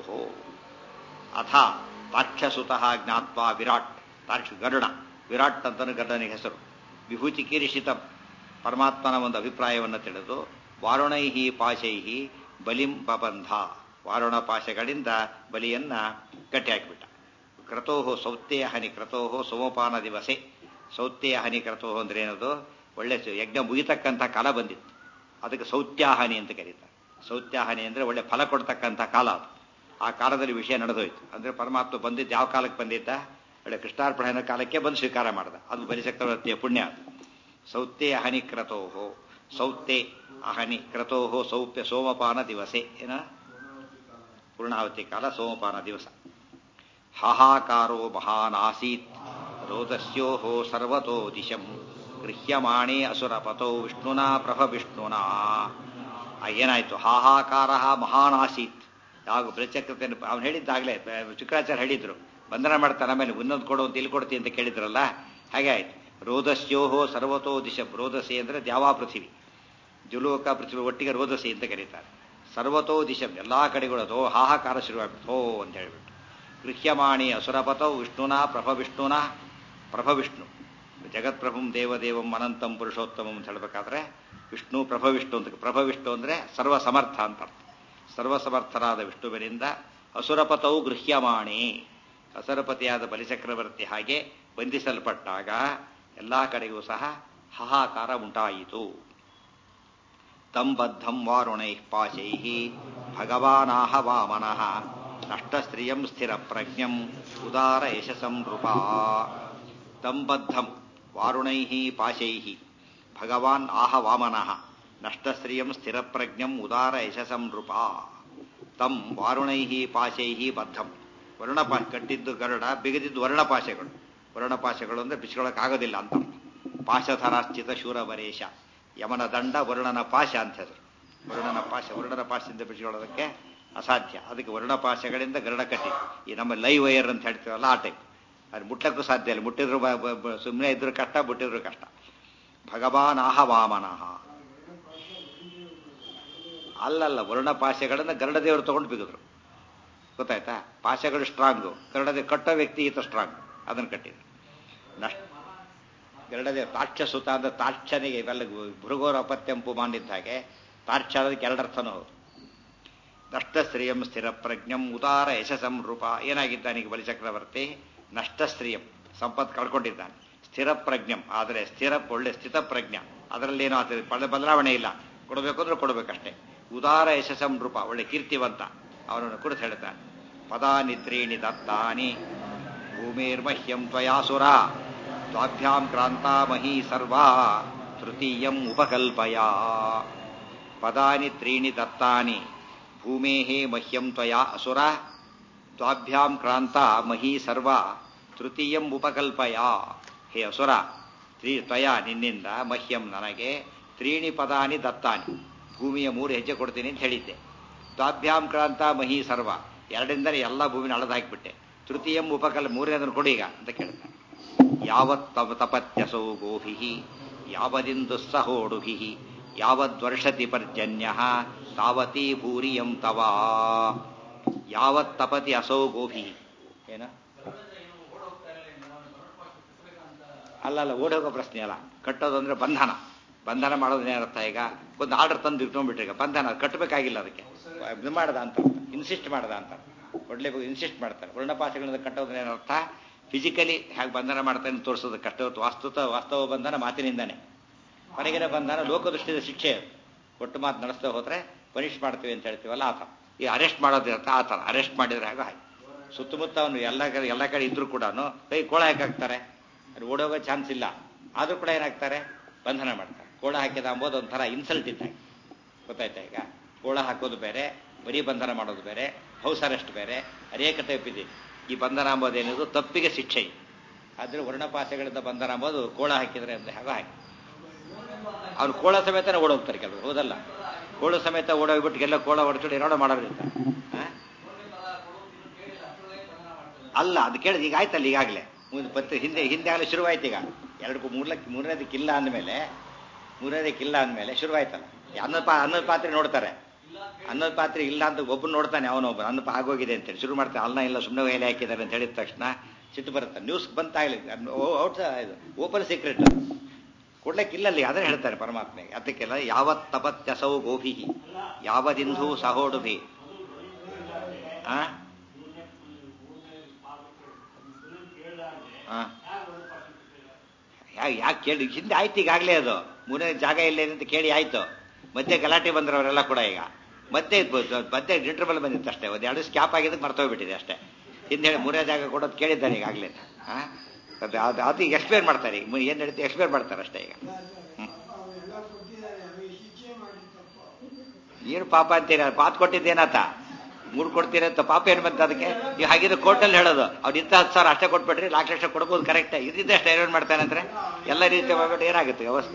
ಅಥ ತಾರ್ಕ್ಷಸುತಃ ಜ್ಞಾತ್ವಾ ವಿರಾಟ್ ತಾರ್ಕ್ಷ ಗರುಡ ವಿರಾಟ್ ಅಂತನೂ ಗರುಡನಿಗೆ ಹೆಸರು ವಿಭೂತಿ ಕಿರಿಷಿತಂ ಪರಮಾತ್ಮನ ಒಂದು ಅಭಿಪ್ರಾಯವನ್ನು ತಿಳಿದು ವಾರುಣೈಹಿ ಪಾಶೈಹಿ ಬಲಿಂ ಬಬಂಧ ವಾರುಣ ಪಾಶಗಳಿಂದ ಬಲಿಯನ್ನ ಕಟ್ಟಿ ಹಾಕಿಬಿಟ್ಟ ಕ್ರತೋಹೋ ಸೌತ್ಯೆಯ ಹನಿ ಕ್ರತೋಹೋ ಸೋಮಪಾನ ದಿವಸೆ ಸೌತ್ಯೆಯ ಹನಿ ಕ್ರತೋಹೋ ಅಂದ್ರೆ ಏನದು ಒಳ್ಳೆ ಯಜ್ಞ ಮುಗಿತಕ್ಕಂಥ ಕಾಲ ಬಂದಿತ್ತು ಅದಕ್ಕೆ ಸೌತ್ಯಾಹನಿ ಅಂತ ಕರೀತಾರೆ ಸೌತ್ಯಾಹನಿ ಅಂದ್ರೆ ಒಳ್ಳೆ ಫಲ ಕೊಡ್ತಕ್ಕಂಥ ಕಾಲ ಅದು ಆ ಕಾಲದಲ್ಲಿ ವಿಷಯ ನಡೆದೋಯ್ತು ಅಂದ್ರೆ ಪರಮಾತ್ಮ ಬಂದಿದ್ದು ಯಾವ ಕಾಲಕ್ಕೆ ಬಂದಿದ್ದ ಒಳ್ಳೆ ಕೃಷ್ಣಾರ್ಪಣೆಯ ಕಾಲಕ್ಕೆ ಬಂದು ಸ್ವೀಕಾರ ಮಾಡ್ದ ಅದು ಬಲಿಚಕ್ರವರ್ತಿಯ ಪುಣ್ಯ ಅದು ಸೌತ್ಯೆ ಅಹನಿ ಕ್ರತೋಹೋ ಸೌತ್ಯೆ ಅಹನಿ ಕ್ರತೋಹೋ ಸೌಪ್ಯ ಸೋಮಪಾನ ದಿವಸೆ ಏನ ಪೂರ್ಣಾವತಿ ಕಾಲ ಸೋಮಪಾನ ದಿವಸ ಹಾಹಾಕಾರೋ ಮಹಾನ್ ಆಸೀತ್ ರೋದಸ್ಯೋಹೋ ಸರ್ವತೋ ದಿಶಂ ಗೃಹ್ಯಮಾಣೆ ಅಸುರಪತೋ ವಿಷ್ಣುನಾ ಪ್ರಭ ವಿಷ್ಣುನಾ ಏನಾಯ್ತು ಹಾಹಾಕಾರ ಮಹಾನ್ ಆಸೀತ್ ಯಾವ ಬೃಚಕ್ರತೆ ಅವ್ನು ಹೇಳಿದ್ದಾಗಲೇ ಶುಕ್ರಾಚಾರ್ಯ ಹೇಳಿದ್ರು ಬಂಧನ ಮಾಡ್ತಾನೆ ಆಮೇಲೆ ಇನ್ನೊಂದು ಕೊಡು ಅಂತ ಇಲ್ಲಿ ಕೊಡ್ತಿ ಅಂತ ಕೇಳಿದ್ರಲ್ಲ ಹಾಗೆ ಆಯ್ತು ರೋದಸ್ಯೋಹೋ ಸರ್ವತೋ ದಿಶ ರೋದಸಿ ಅಂದರೆ ದ್ಯಾವಾ ಪೃಥಿವಿ ಜುಲೋಕ ಪೃಥ್ವಿ ಒಟ್ಟಿಗೆ ರೋದಸಿ ಅಂತ ಕರೀತಾರೆ ಸರ್ವತೋ ದಿಶಂ ಎಲ್ಲಾ ಕಡೆಗಳು ಅದೋ ಹಾಹಾಕಾರ ಶುರುವಾಗ್ಬಿಟ್ಟು ಹೋ ಅಂತ ಹೇಳ್ಬಿಟ್ಟು ಗೃಹ್ಯಮಾಣಿ ಅಸುರಪತೌ ವಿಷ್ಣುನಾ ಪ್ರಭ ವಿಷ್ಣುನಾ ಪ್ರಭ ವಿಷ್ಣು ಜಗತ್ಪ್ರಭುಂ ದೇವದೇವಂ ಅನಂತಂ ಪುರುಷೋತ್ತಮಂ ಅಂತ ಹೇಳ್ಬೇಕಾದ್ರೆ ವಿಷ್ಣು ಪ್ರಭ ವಿಷ್ಣು ಅಂತ ಪ್ರಭ ವಿಷ್ಣು ಅಂದ್ರೆ ಸರ್ವ ಸಮರ್ಥ ಅಂತ ಅರ್ಥ ಸರ್ವಸಮರ್ಥರಾದ ವಿಷ್ಣುವಿನಿಂದ ಅಸುರಪತೌ ಗೃಹ್ಯಮಾಣಿ ಅಸುರಪತಿಯಾದ ಬಲಿಚಕ್ರವರ್ತಿ ಹಾಗೆ ಬಂಧಿಸಲ್ಪಟ್ಟಾಗ ಎಲ್ಲಾ ಕಡೆಗೂ ಸಹ ಹಾಹಾಕಾರ ಉಂಟಾಯಿತು ತಂಬದ್ಧಂ ವಾರುಣೈ ಪಾಶೈ ಭಗವಾನಾಹ ವಾಮನಃ ನಷ್ಟಸ್ತ್ರಿಯಂ ಸ್ಥಿರ ಪ್ರಜ್ಞಂ ಉದಾರ ಯಶಸಂ ನೃಪಾ ತಂಬದ್ಧಂ ವಾರುಣೈ ಪಾಶೈ ಭಗವಾನ್ ಆಹ ವಾಮನಃ ನಷ್ಟಸ್ತ್ರಿಯಂ ಸ್ಥಿರಪ್ರಜ್ಞಂ ಉದಾರ ಯಶಸಂ ನೃಪಾ ತಂ ವಾರುಣೈ ಪಾಶೈ ಬದ್ಧಂ ವರ್ಣಪಾ ಕಟ್ಟಿದ್ದು ಗರುಡ ಬಿಗದಿದ್ದು ವರ್ಣಪಾಶಗಳು ವರ್ಣಪಾಶಗಳು ಅಂದ್ರೆ ಬಿಚ್ಕೊಳ್ಳೋಕ್ಕಾಗೋದಿಲ್ಲ ಅಂತ ಪಾಶಧರಾಶ್ಚಿತ ಶೂರವರೇಶ ಯಮನ ದಂಡ ವರ್ಣನ ಪಾಶ ಅಂತ ಹೆಸರು ವರ್ಣನ ಪಾಶ ವರ್ಣನ ಪಾಶದಿಂದ ಬಿಚ್ಕೊಳ್ಳೋದಕ್ಕೆ ಅಸಾಧ್ಯ ಅದಕ್ಕೆ ವರ್ಣಪಾಶಗಳಿಂದ ಗರುಡ ಕಟ್ಟಿ ಈ ನಮ್ಮ ಲೈವ್ ವೈರ್ ಅಂತ ಹೇಳ್ತೀವಲ್ಲ ಆ ಟೈಪ್ ಅದು ಮುಟ್ಲಕ್ಕೂ ಸಾಧ್ಯ ಇಲ್ಲ ಮುಟ್ಟಿದ್ರು ಸುಮ್ಮನೆ ಇದ್ರು ಕಷ್ಟ ಮುಟ್ಟಿದ್ರು ಕಷ್ಟ ಭಗವಾನ್ ಆಹ ವಾಮನಃ ಅಲ್ಲಲ್ಲ ವರ್ಣಪಾಶಗಳನ್ನ ಗರುಡ ದೇವರು ತಗೊಂಡು ಬಿಗಿದ್ರು ಗೊತ್ತಾಯ್ತಾ ಪಾಶಗಳು ಸ್ಟ್ರಾಂಗು ಗರುಡದೇ ಕಟ್ಟೋ ವ್ಯಕ್ತಿ ಈತ ಸ್ಟ್ರಾಂಗ್ ಅದನ್ನು ಕಟ್ಟಿದ್ರು ನಷ್ಟ ಗರುಡದೇ ತಾಕ್ಷಸುತ ಅಂದ್ರೆ ತಾಕ್ಷನಿಗೆ ಇವೆಲ್ಲ ಭೃಗೋರ ಅಪತ್ಯಂಪು ಮಾಡಿದ್ದ ಹಾಗೆ ತಾಕ್ಷ ಅದಕ್ಕೆ ಎರಡರ್ಥನೂ ಹೌದು ನಷ್ಟಶ್ರಿಯಂ ಸ್ಥಿರ ಪ್ರಜ್ಞಂ ಉದಾರ ಯಶಸಂ ರೂಪ ಏನಾಗಿದ್ದಾನೀಗ ಬಲಿಚಕ್ರವರ್ತಿ ನಷ್ಟಶ್ರಿಯಂ ಸಂಪತ್ತು ಕಳ್ಕೊಂಡಿದ್ದಾನೆ ಸ್ಥಿರ ಪ್ರಜ್ಞಂ ಆದರೆ ಸ್ಥಿರ ಒಳ್ಳೆ ಸ್ಥಿತ ಪ್ರಜ್ಞ ಅದರಲ್ಲೇನೋ ಆಗ್ತದೆ ಬದಲಾವಣೆ ಇಲ್ಲ ಕೊಡಬೇಕು ಅಂದ್ರೆ ಕೊಡಬೇಕಷ್ಟೇ ಉದಾರ ಯಶಸಂ ರೂಪ ಒಳ್ಳೆ ಕೀರ್ತಿವಂತ ಅವನನ್ನು ಕುರಿತು ಹೇಳ್ತಾನೆ ಪದಾನಿತ್ರೀಣಿ ದತ್ತಾನಿ ಭೂಮಿರ್ಮಹ್ಯಂ ತ್ವಯಾಸುರ ದ್ವಾಭ್ಯಾಂ ಕ್ರಾಂತಾ ಮಹೀ ಸರ್ವಾ ತೃತೀಯಂ ಉಪಕಲ್ಪಯ ಪದಾನಿ ತ್ರೀಣಿ ದತ್ತಾನಿ ಭೂಮೇ ಮಹ್ಯಂ ತ್ವಯಾ ಅಸುರ ದ್ವಾಭ್ಯಾಂ ಕ್ರಾಂತ ಮಹಿ ಸರ್ವ ತೃತೀಯಂ ಉಪಕಲ್ಪಯ ಹೇ ಅಸುರ ತ್ರೀ ತ್ವಯ ನಿನ್ನಿಂದ ಮಹ್ಯಂ ನನಗೆ ತ್ರೀಣಿ ಪದಾನಿ ದತ್ತಾನಿ ಭೂಮಿಯ ಮೂರು ಹೆಜ್ಜೆ ಕೊಡ್ತೀನಿ ಅಂತ ಹೇಳಿದ್ದೆ ದ್ವಾಭ್ಯಾಂ ಕ್ರಾಂತ ಮಹಿ ಸರ್ವ ಎರಡಿಂದಲೇ ಎಲ್ಲ ಭೂಮಿನ ಅಳದು ಹಾಕಿಬಿಟ್ಟೆ ತೃತೀಯಂ ಉಪಕಲ್ ಮೂರನೇದನ್ನು ಕೊಡಿ ಈಗ ಅಂತ ಕೇಳ್ತಾನೆ ಯಾವತ್ ತಪ ತಪತ್ಯಸೌ ಗೋಭಿ ಯಾವದಿಂದು ಸಹೋಡುಭಿ ಯಾವದ್ವರ್ಷತಿ ಪರ್ಜನ್ಯ ತಾವತಿ ಭೂರಿಯಂ ತವ ಯಾವತ್ ತಪತಿ ಅಸೌ ಗೋಭಿ ಏನ ಅಲ್ಲ ಅಲ್ಲ ಓಡೋಗೋ ಪ್ರಶ್ನೆ ಅಲ್ಲ ಕಟ್ಟೋದು ಅಂದ್ರೆ ಬಂಧನ ಬಂಧನ ಮಾಡೋದು ಏನರ್ಥ ಈಗ ಒಂದು ಆರ್ಡರ್ ತಂದು ಇಟ್ಕೊಂಡ್ಬಿಟ್ರೆ ಈಗ ಬಂಧನ ಕಟ್ಟಬೇಕಾಗಿಲ್ಲ ಅದಕ್ಕೆ ಇದು ಮಾಡದ ಅಂತ ಇನ್ಸಿಸ್ಟ್ ಮಾಡದ ಅಂತ ಕೊಡ್ಲೇಬೇಕು ಇನ್ಸಿಸ್ಟ್ ಮಾಡ್ತಾರೆ ವರ್ಣಪಾಶಗಳಿಂದ ಕಟ್ಟೋದು ಏನರ್ಥ ಫಿಸಿಕಲಿ ಹೇಗೆ ಬಂಧನ ಮಾಡ್ತಾನೆ ತೋರಿಸೋದು ಕಷ್ಟ ವಾಸ್ತುತ ವಾಸ್ತವ ಬಂಧನ ಮಾತಿನಿಂದಾನೆ ಹೊರಗಿನ ಬಂಧನ ಲೋಕದೃಷ್ಟಿಯ ಶಿಕ್ಷೆ ಅದು. ಕೊಟ್ಟು ಮಾತು ನಡೆಸ್ತಾ ಹೋದ್ರೆ ಪನಿಷ್ ಮಾಡ್ತೀವಿ ಅಂತ ಹೇಳ್ತೀವಲ್ಲ ಆ ಥರ ಈ ಅರೆಸ್ಟ್ ಮಾಡೋದು ಇರ್ತ ಆ ಥರ ಅರೆಸ್ಟ್ ಮಾಡಿದ್ರೆ ಹಾಗೆ ಹಾಗೆ ಸುತ್ತಮುತ್ತ ಅವನು ಎಲ್ಲ ಕಡೆ ಎಲ್ಲ ಕಡೆ ಇದ್ರೂ ಕೂಡ ಕೈ ಕೋಳ ಹಾಕಾಕ್ತಾರೆ ಅದು ಓಡೋಗೋ ಚಾನ್ಸ್ ಇಲ್ಲ ಆದ್ರೂ ಕೂಡ ಏನಾಗ್ತಾರೆ ಬಂಧನ ಮಾಡ್ತಾರೆ ಕೋಳ ಹಾಕಿದ ಅಂಬೋದು ಒಂಥರ ಇನ್ಸಲ್ಟ್ ಇದ್ದಾಗ ಗೊತ್ತಾಯ್ತಾ ಈಗ ಕೋಳ ಹಾಕೋದು ಬೇರೆ ಬರೀ ಬಂಧನ ಮಾಡೋದು ಬೇರೆ ಹೌಸ್ ಅರೆಸ್ಟ್ ಬೇರೆ ಅನೇಕ ಟೈಪ್ ಇದೆ ಈ ಬಂಧನ ಅಂಬೋದೇನಿದು ತಪ್ಪಿಗೆ ಶಿಕ್ಷೆ ಆದ್ರೆ ವರ್ಣಪಾಸಗಳಿಂದ ಬಂಧನ ಅಂಬೋದು ಕೋಳ ಹಾಕಿದ್ರೆ ಅಂತ ಹಾಗೆ ಹಾಕಿ ಅವ್ರು ಕೋಳ ಸಮೇತನೇ ಓಡೋಗ್ತಾರೆ ಕೆಲವರು ಹೌದಲ್ಲ ಕೋಳ ಸಮೇತ ಓಡೋಗ್ಬಿಟ್ಟು ಎಲ್ಲ ಕೋಳ ಹೊಡ್ಕೊಂಡು ಏನೋ ಮಾಡೋರು ಇರ್ತಾರೆ ಆ? ಅಲ್ಲ ಅದು ಕೇಳಿದ ಈಗ ಆಯ್ತಲ್ಲ ಈಗಾಗಲೇ ಮುಂದೆ ಪತ್ತೆ ಹಿಂದೆ ಹಿಂದೆ ಆಗಲೇ ಶುರುವಾಯ್ತು ಈಗ ಎರಡಕ್ಕೂ ಮೂರ್ಲಕ್ಕೆ ಮೂರನೇದಕ್ಕಿಲ್ಲ ಅಂದಮೇಲೆ ಮೂರನೇದಕ್ಕಿಲ್ಲ ಅಂದಮೇಲೆ ಶುರುವಾಯ್ತಲ್ಲ ಅನ್ನದ ಪಾ ಅನ್ನದ ಪಾತ್ರೆ ನೋಡ್ತಾರೆ ಅನ್ನದ ಪಾತ್ರೆ ಇಲ್ಲ ಅಂತ ಒಬ್ಬನು ನೋಡ್ತಾನೆ ಅವನೊಬ್ಬ ಅನ್ನ ಪಾ ಆಗೋಗಿದೆ ಅಂತೇಳಿ ಶುರು ಮಾಡ್ತಾನೆ ಅನ್ನ ಇಲ್ಲ ಸುಮ್ಮನೆ ಎಲೆ ಹಾಕಿದ್ದಾರೆ ಅಂತ ಹೇಳಿದ ತಕ್ಷಣ ಸಿಟ್ಟು ಬರುತ್ತೆ ನ್ಯೂಸ್ ಬಂತಾಗಲಿ ಔಟ್ ಇದು ಓಪನ್ ಸೀಕ್ರೆಟ್ ಕೊಡ್ಲಿಕ್ಕಿಲ್ಲ ಅಲ್ಲಿ ಅದನ್ನ ಹೇಳ್ತಾರೆ ಪರಮಾತ್ಮೆಗೆ ಅದಕ್ಕೆಲ್ಲ ಯಾವತ್ ತಪತ್ಯಸೌ ಗೋಭಿ ಯಾವದಿಂಧು ಸಹೋಡುಭಿ ಆ ಯಾಕೆ ಕೇಳಿ ಹಿಂದೆ ಆಯ್ತು ಈಗಾಗಲೇ ಅದು ಮೂರನೇ ಜಾಗ ಇಲ್ಲ ಅಂತ ಕೇಳಿ ಆಯ್ತು ಮತ್ತೆ ಗಲಾಟೆ ಬಂದ್ರು ಅವರೆಲ್ಲ ಕೂಡ ಈಗ ಮತ್ತೆ ಇದ್- ಮತ್ತೆ ಇಂಟರ್ವಲ್ ಬಂದಿತ್ತು ಅಷ್ಟೇ ಒಂದು ಎರಡು ಸ್ಕ್ಯಾಪ್ ಆಗಿದ್ದಕ್ಕೆ ಮರ್ತೋಗ್ಬಿಟ್ಟಿದೆ ಅಷ್ಟೇ ಹಿಂದೆ ಹೇಳಿ ಮೂರನೇ ಜಾಗ ಕೊಡೋದು ಕೇಳಿದ್ದಾನೆ ಈಗಾಗಲೇ ಹಾಂ ಅದು ಅದು ಅದು ಈಗ ಎಕ್ಸ್ಪ್ಲೇನ್ ಮಾಡ್ತಾರೆ ಈಗ ಏನು ನಡೀತಿ ಎಕ್ಸ್ಪ್ಲೇನ್ ಮಾಡ್ತಾರೆ ಅಷ್ಟೇ ಈಗ ಹ್ಮ್. ಏನು ಪಾಪ ಅಂತೀರ ಪಾತ್ ಕೊಟ್ಟಿದ್ದೇನಾತ ಮೂರು ಕೊಡ್ತೀರ ಅಂತ ಪಾಪ ಏನು ಬಂತ ಅದಕ್ಕೆ ಈಗ ಹಾಗಿದ್ರೆ ಕೋರ್ಟಲ್ಲಿ ಹೇಳೋದು ಅವ್ರು ಇಂಥ ಹತ್ತು ಸಾವಿರ ಅಷ್ಟೇ ಕೊಟ್ಬಿಟ್ರಿ ನಾಲ್ಕು ಲಕ್ಷ ಕೊಡ್ಬೋದು ಕರೆಕ್ಟ್ ಇದ್ದಿದ್ದ ಅಷ್ಟೇ ಏನು ಮಾಡ್ತಾನೆ ಅಂದ್ರೆ ಎಲ್ಲ ರೀತಿ ಮಾಡ್ಬಿಟ್ಟು ಏನಾಗುತ್ತೆ ವ್ಯವಸ್ಥೆ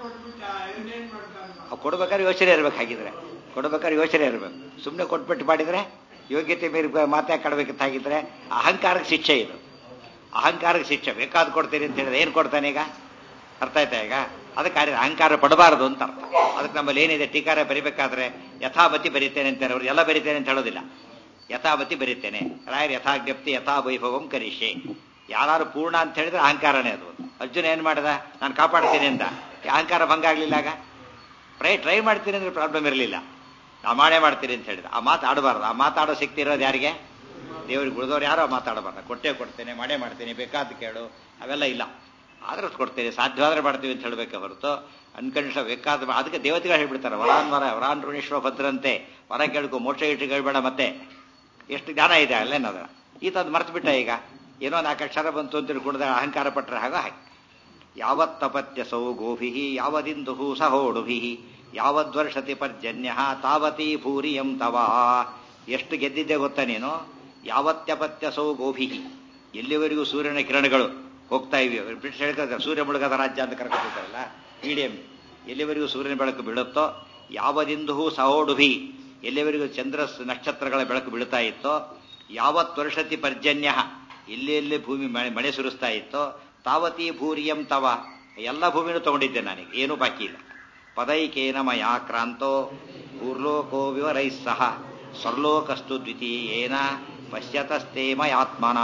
ಅವ್ ಕೊಡ್ಬೇಕಾದ್ರೆ ಯೋಚನೆ ಇರ್ಬೇಕು ಹಾಗಿದ್ರೆ ಕೊಡ್ಬೇಕಾದ್ರೆ ಯೋಚನೆ ಇರಬೇಕು ಸುಮ್ಮನೆ ಕೊಟ್ಬಿಟ್ಟು ಮಾಡಿದ್ರೆ ಯೋಗ್ಯತೆ ಮೀರಿ ಮಾತಾಡ್ಬೇಕಂತ ಹಾಗಿದ್ರೆ ಅಹಂಕಾರಕ್ಕೆ ಶಿಕ್ಷೆ ಇದು ಅಹಂಕಾರಕ್ಕೆ ಶಿಕ್ಷೆ ಬೇಕಾದ್ ಕೊಡ್ತೀನಿ ಅಂತ ಹೇಳಿದ್ರೆ ಏನು ಕೊಡ್ತಾನೆ ಈಗ ಅರ್ಥ ಆಯ್ತಾ ಈಗ ಅದಕ್ಕೆ ಕಾರ್ಯ ಅಹಂಕಾರ ಪಡಬಾರದು ಅಂತ ಅರ್ಥ ಅದಕ್ಕೆ ನಮ್ಮಲ್ಲಿ ಏನಿದೆ ಟೀಕಾರ ಬರಿಬೇಕಾದ್ರೆ ಯಥಾಮತಿ ಬರಿತೇನೆ ಅಂತಾರೆ ಅವ್ರು ಎಲ್ಲ ಬರಿತೇನೆ ಅಂತ ಹೇಳೋದಿಲ್ಲ ಯಥಾಮತಿ ಬರಿತೇನೆ ರಾಯರ್ ಯಥಾಜ್ಞಪ್ತಿ ಯಥಾ ವೈಭವಂ ಕರಿಷೆ ಯಾರು ಪೂರ್ಣ ಅಂತ ಹೇಳಿದ್ರೆ ಅಹಂಕಾರನೇ ಅದು ಅರ್ಜುನ ಏನ್ ಮಾಡ್ದ ನಾನು ಕಾಪಾಡ್ತೀನಿ ಅಂತ ಈ ಅಹಂಕಾರ ಭಂಗ ಆಗ್ಲಿಲ್ಲ ಆಗ ಟ್ರೈ ಟ್ರೈ ಮಾಡ್ತೀನಿ ಅಂದ್ರೆ ಪ್ರಾಬ್ಲಮ್ ಇರಲಿಲ್ಲ ನಾ ಮಾಡೇ ಮಾಡ್ತೀನಿ ಅಂತ ಹೇಳಿದ ಆ ಮಾತು ಆಡಬಾರ್ದು ಆ ಮಾತಾಡೋ ಶಕ್ತಿ ಇರೋದು ಯಾರಿಗೆ ದೇವ್ರಿಗೆ ಉಳಿದವ್ರು ಯಾರೋ ಮಾತಾಡಬಾರ್ದು ಕೊಟ್ಟೆ ಕೊಡ್ತೇನೆ ಮಾಡೇ ಮಾಡ್ತೀನಿ ಬೇಕಾದ ಕೇಳು ಅವೆಲ್ಲ ಇಲ್ಲ ಆದ್ರೆ ಕೊಡ್ತೇನೆ ಸಾಧ್ಯವಾದ್ರೆ ಮಾಡ್ತೀವಿ ಅಂತ ಹೇಳಬೇಕೆ ಹೊರತು ಅನ್ಕಂಡಿಷ್ಟ ಬೇಕಾದ ಅದಕ್ಕೆ ದೇವತೆಗಳು ಹೇಳ್ಬಿಡ್ತಾರೆ ವರಾನ್ ವರ ವರಾನ್ ಋಣೀಶ್ವ ಭದ್ರಂತೆ ವರ ಕೇಳ್ಕೊ ಮೋಕ್ಷ ಇಟ್ಟು ಕೇಳಬೇಡ ಮತ್ತೆ ಎಷ್ಟು ಜ್ಞಾನ ಇದೆ ಅಲ್ಲೇನದ ಈತದ್ ಮರ್ತು ಬಿಟ್ಟ ಈಗ ಏನೋ ನಾಲ್ಕು ಅಕ್ಷರ ಬಂತು ಅಂತ ತಿಳ್ಕೊಂಡ್ರೆ ಅಹಂಕಾರ ಪಟ್ಟರೆ ಹಾಗ ಹಾಗೆ ಯಾವತ್ ತಪತ್ಯಸೌ ಗೋಭಿ ಯಾವದಿಂದು ಸಹೋಡುಭಿ ಯಾವದ್ವರ್ಷತಿ ಪರ್ಜನ್ಯ ತಾವತಿ ಭೂರಿಯಂ ತವ ಎಷ್ಟು ಗೆದ್ದಿದ್ದೆ ಗೊತ್ತಾ ನೀನು ಯಾವತ್ಯಪತ್ಯಸೌ ಗೋಭಿ ಎಲ್ಲಿವರೆಗೂ ಸೂರ್ಯನ ಕಿರಣಗಳು ಹೋಗ್ತಾ ಇವೆ ಬ್ರಿಟಿಷ್ ಹೇಳ್ತಾರೆ ಸೂರ್ಯ ಮುಳುಗದ ರಾಜ್ಯ ಅಂತ ಕರ್ಕೊತಿದ್ದಾರಲ್ಲ ಮೀಡಿಯಂ ಎಲ್ಲಿವರೆಗೂ ಸೂರ್ಯನ ಬೆಳಕು ಬೀಳುತ್ತೋ ಯಾವದಿಂದು ಸಹೋಡುಭಿ ಎಲ್ಲಿವರೆಗೂ ಚಂದ್ರ ಸ್- ನಕ್ಷತ್ರಗಳ ಬೆಳಕು ಬೀಳ್ತಾ ಇತ್ತೋ ಯಾವತ್ ವರ್ಷತಿ ಪರ್ಜನ್ಯ ಎಲ್ಲಿ ಎಲ್ಲಿ ಭೂಮಿ ಮಳೆ ಮಳೆ ಸುರಿಸ್ತಾ ಇತ್ತೋ ತಾವತಿ ಭೂರಿಯಂ ತವ ಎಲ್ಲ ಭೂಮಿನೂ ತಗೊಂಡಿದ್ದೆ ನನಗೆ ಏನೂ ಬಾಕಿ ಇಲ್ಲ ಪದೈಕೇನ ಮಯಾ ಕ್ರಾಂತೋ ಭೂರ್ಲೋಕೋ ವಿವರೈಃ ಸಹ ಸ್ವರ್ಲೋಕಸ್ತು ದ್ವಿತೀಯೇನ ಪಶ್ಯತಸ್ತೆ ಮಯಾತ್ಮನ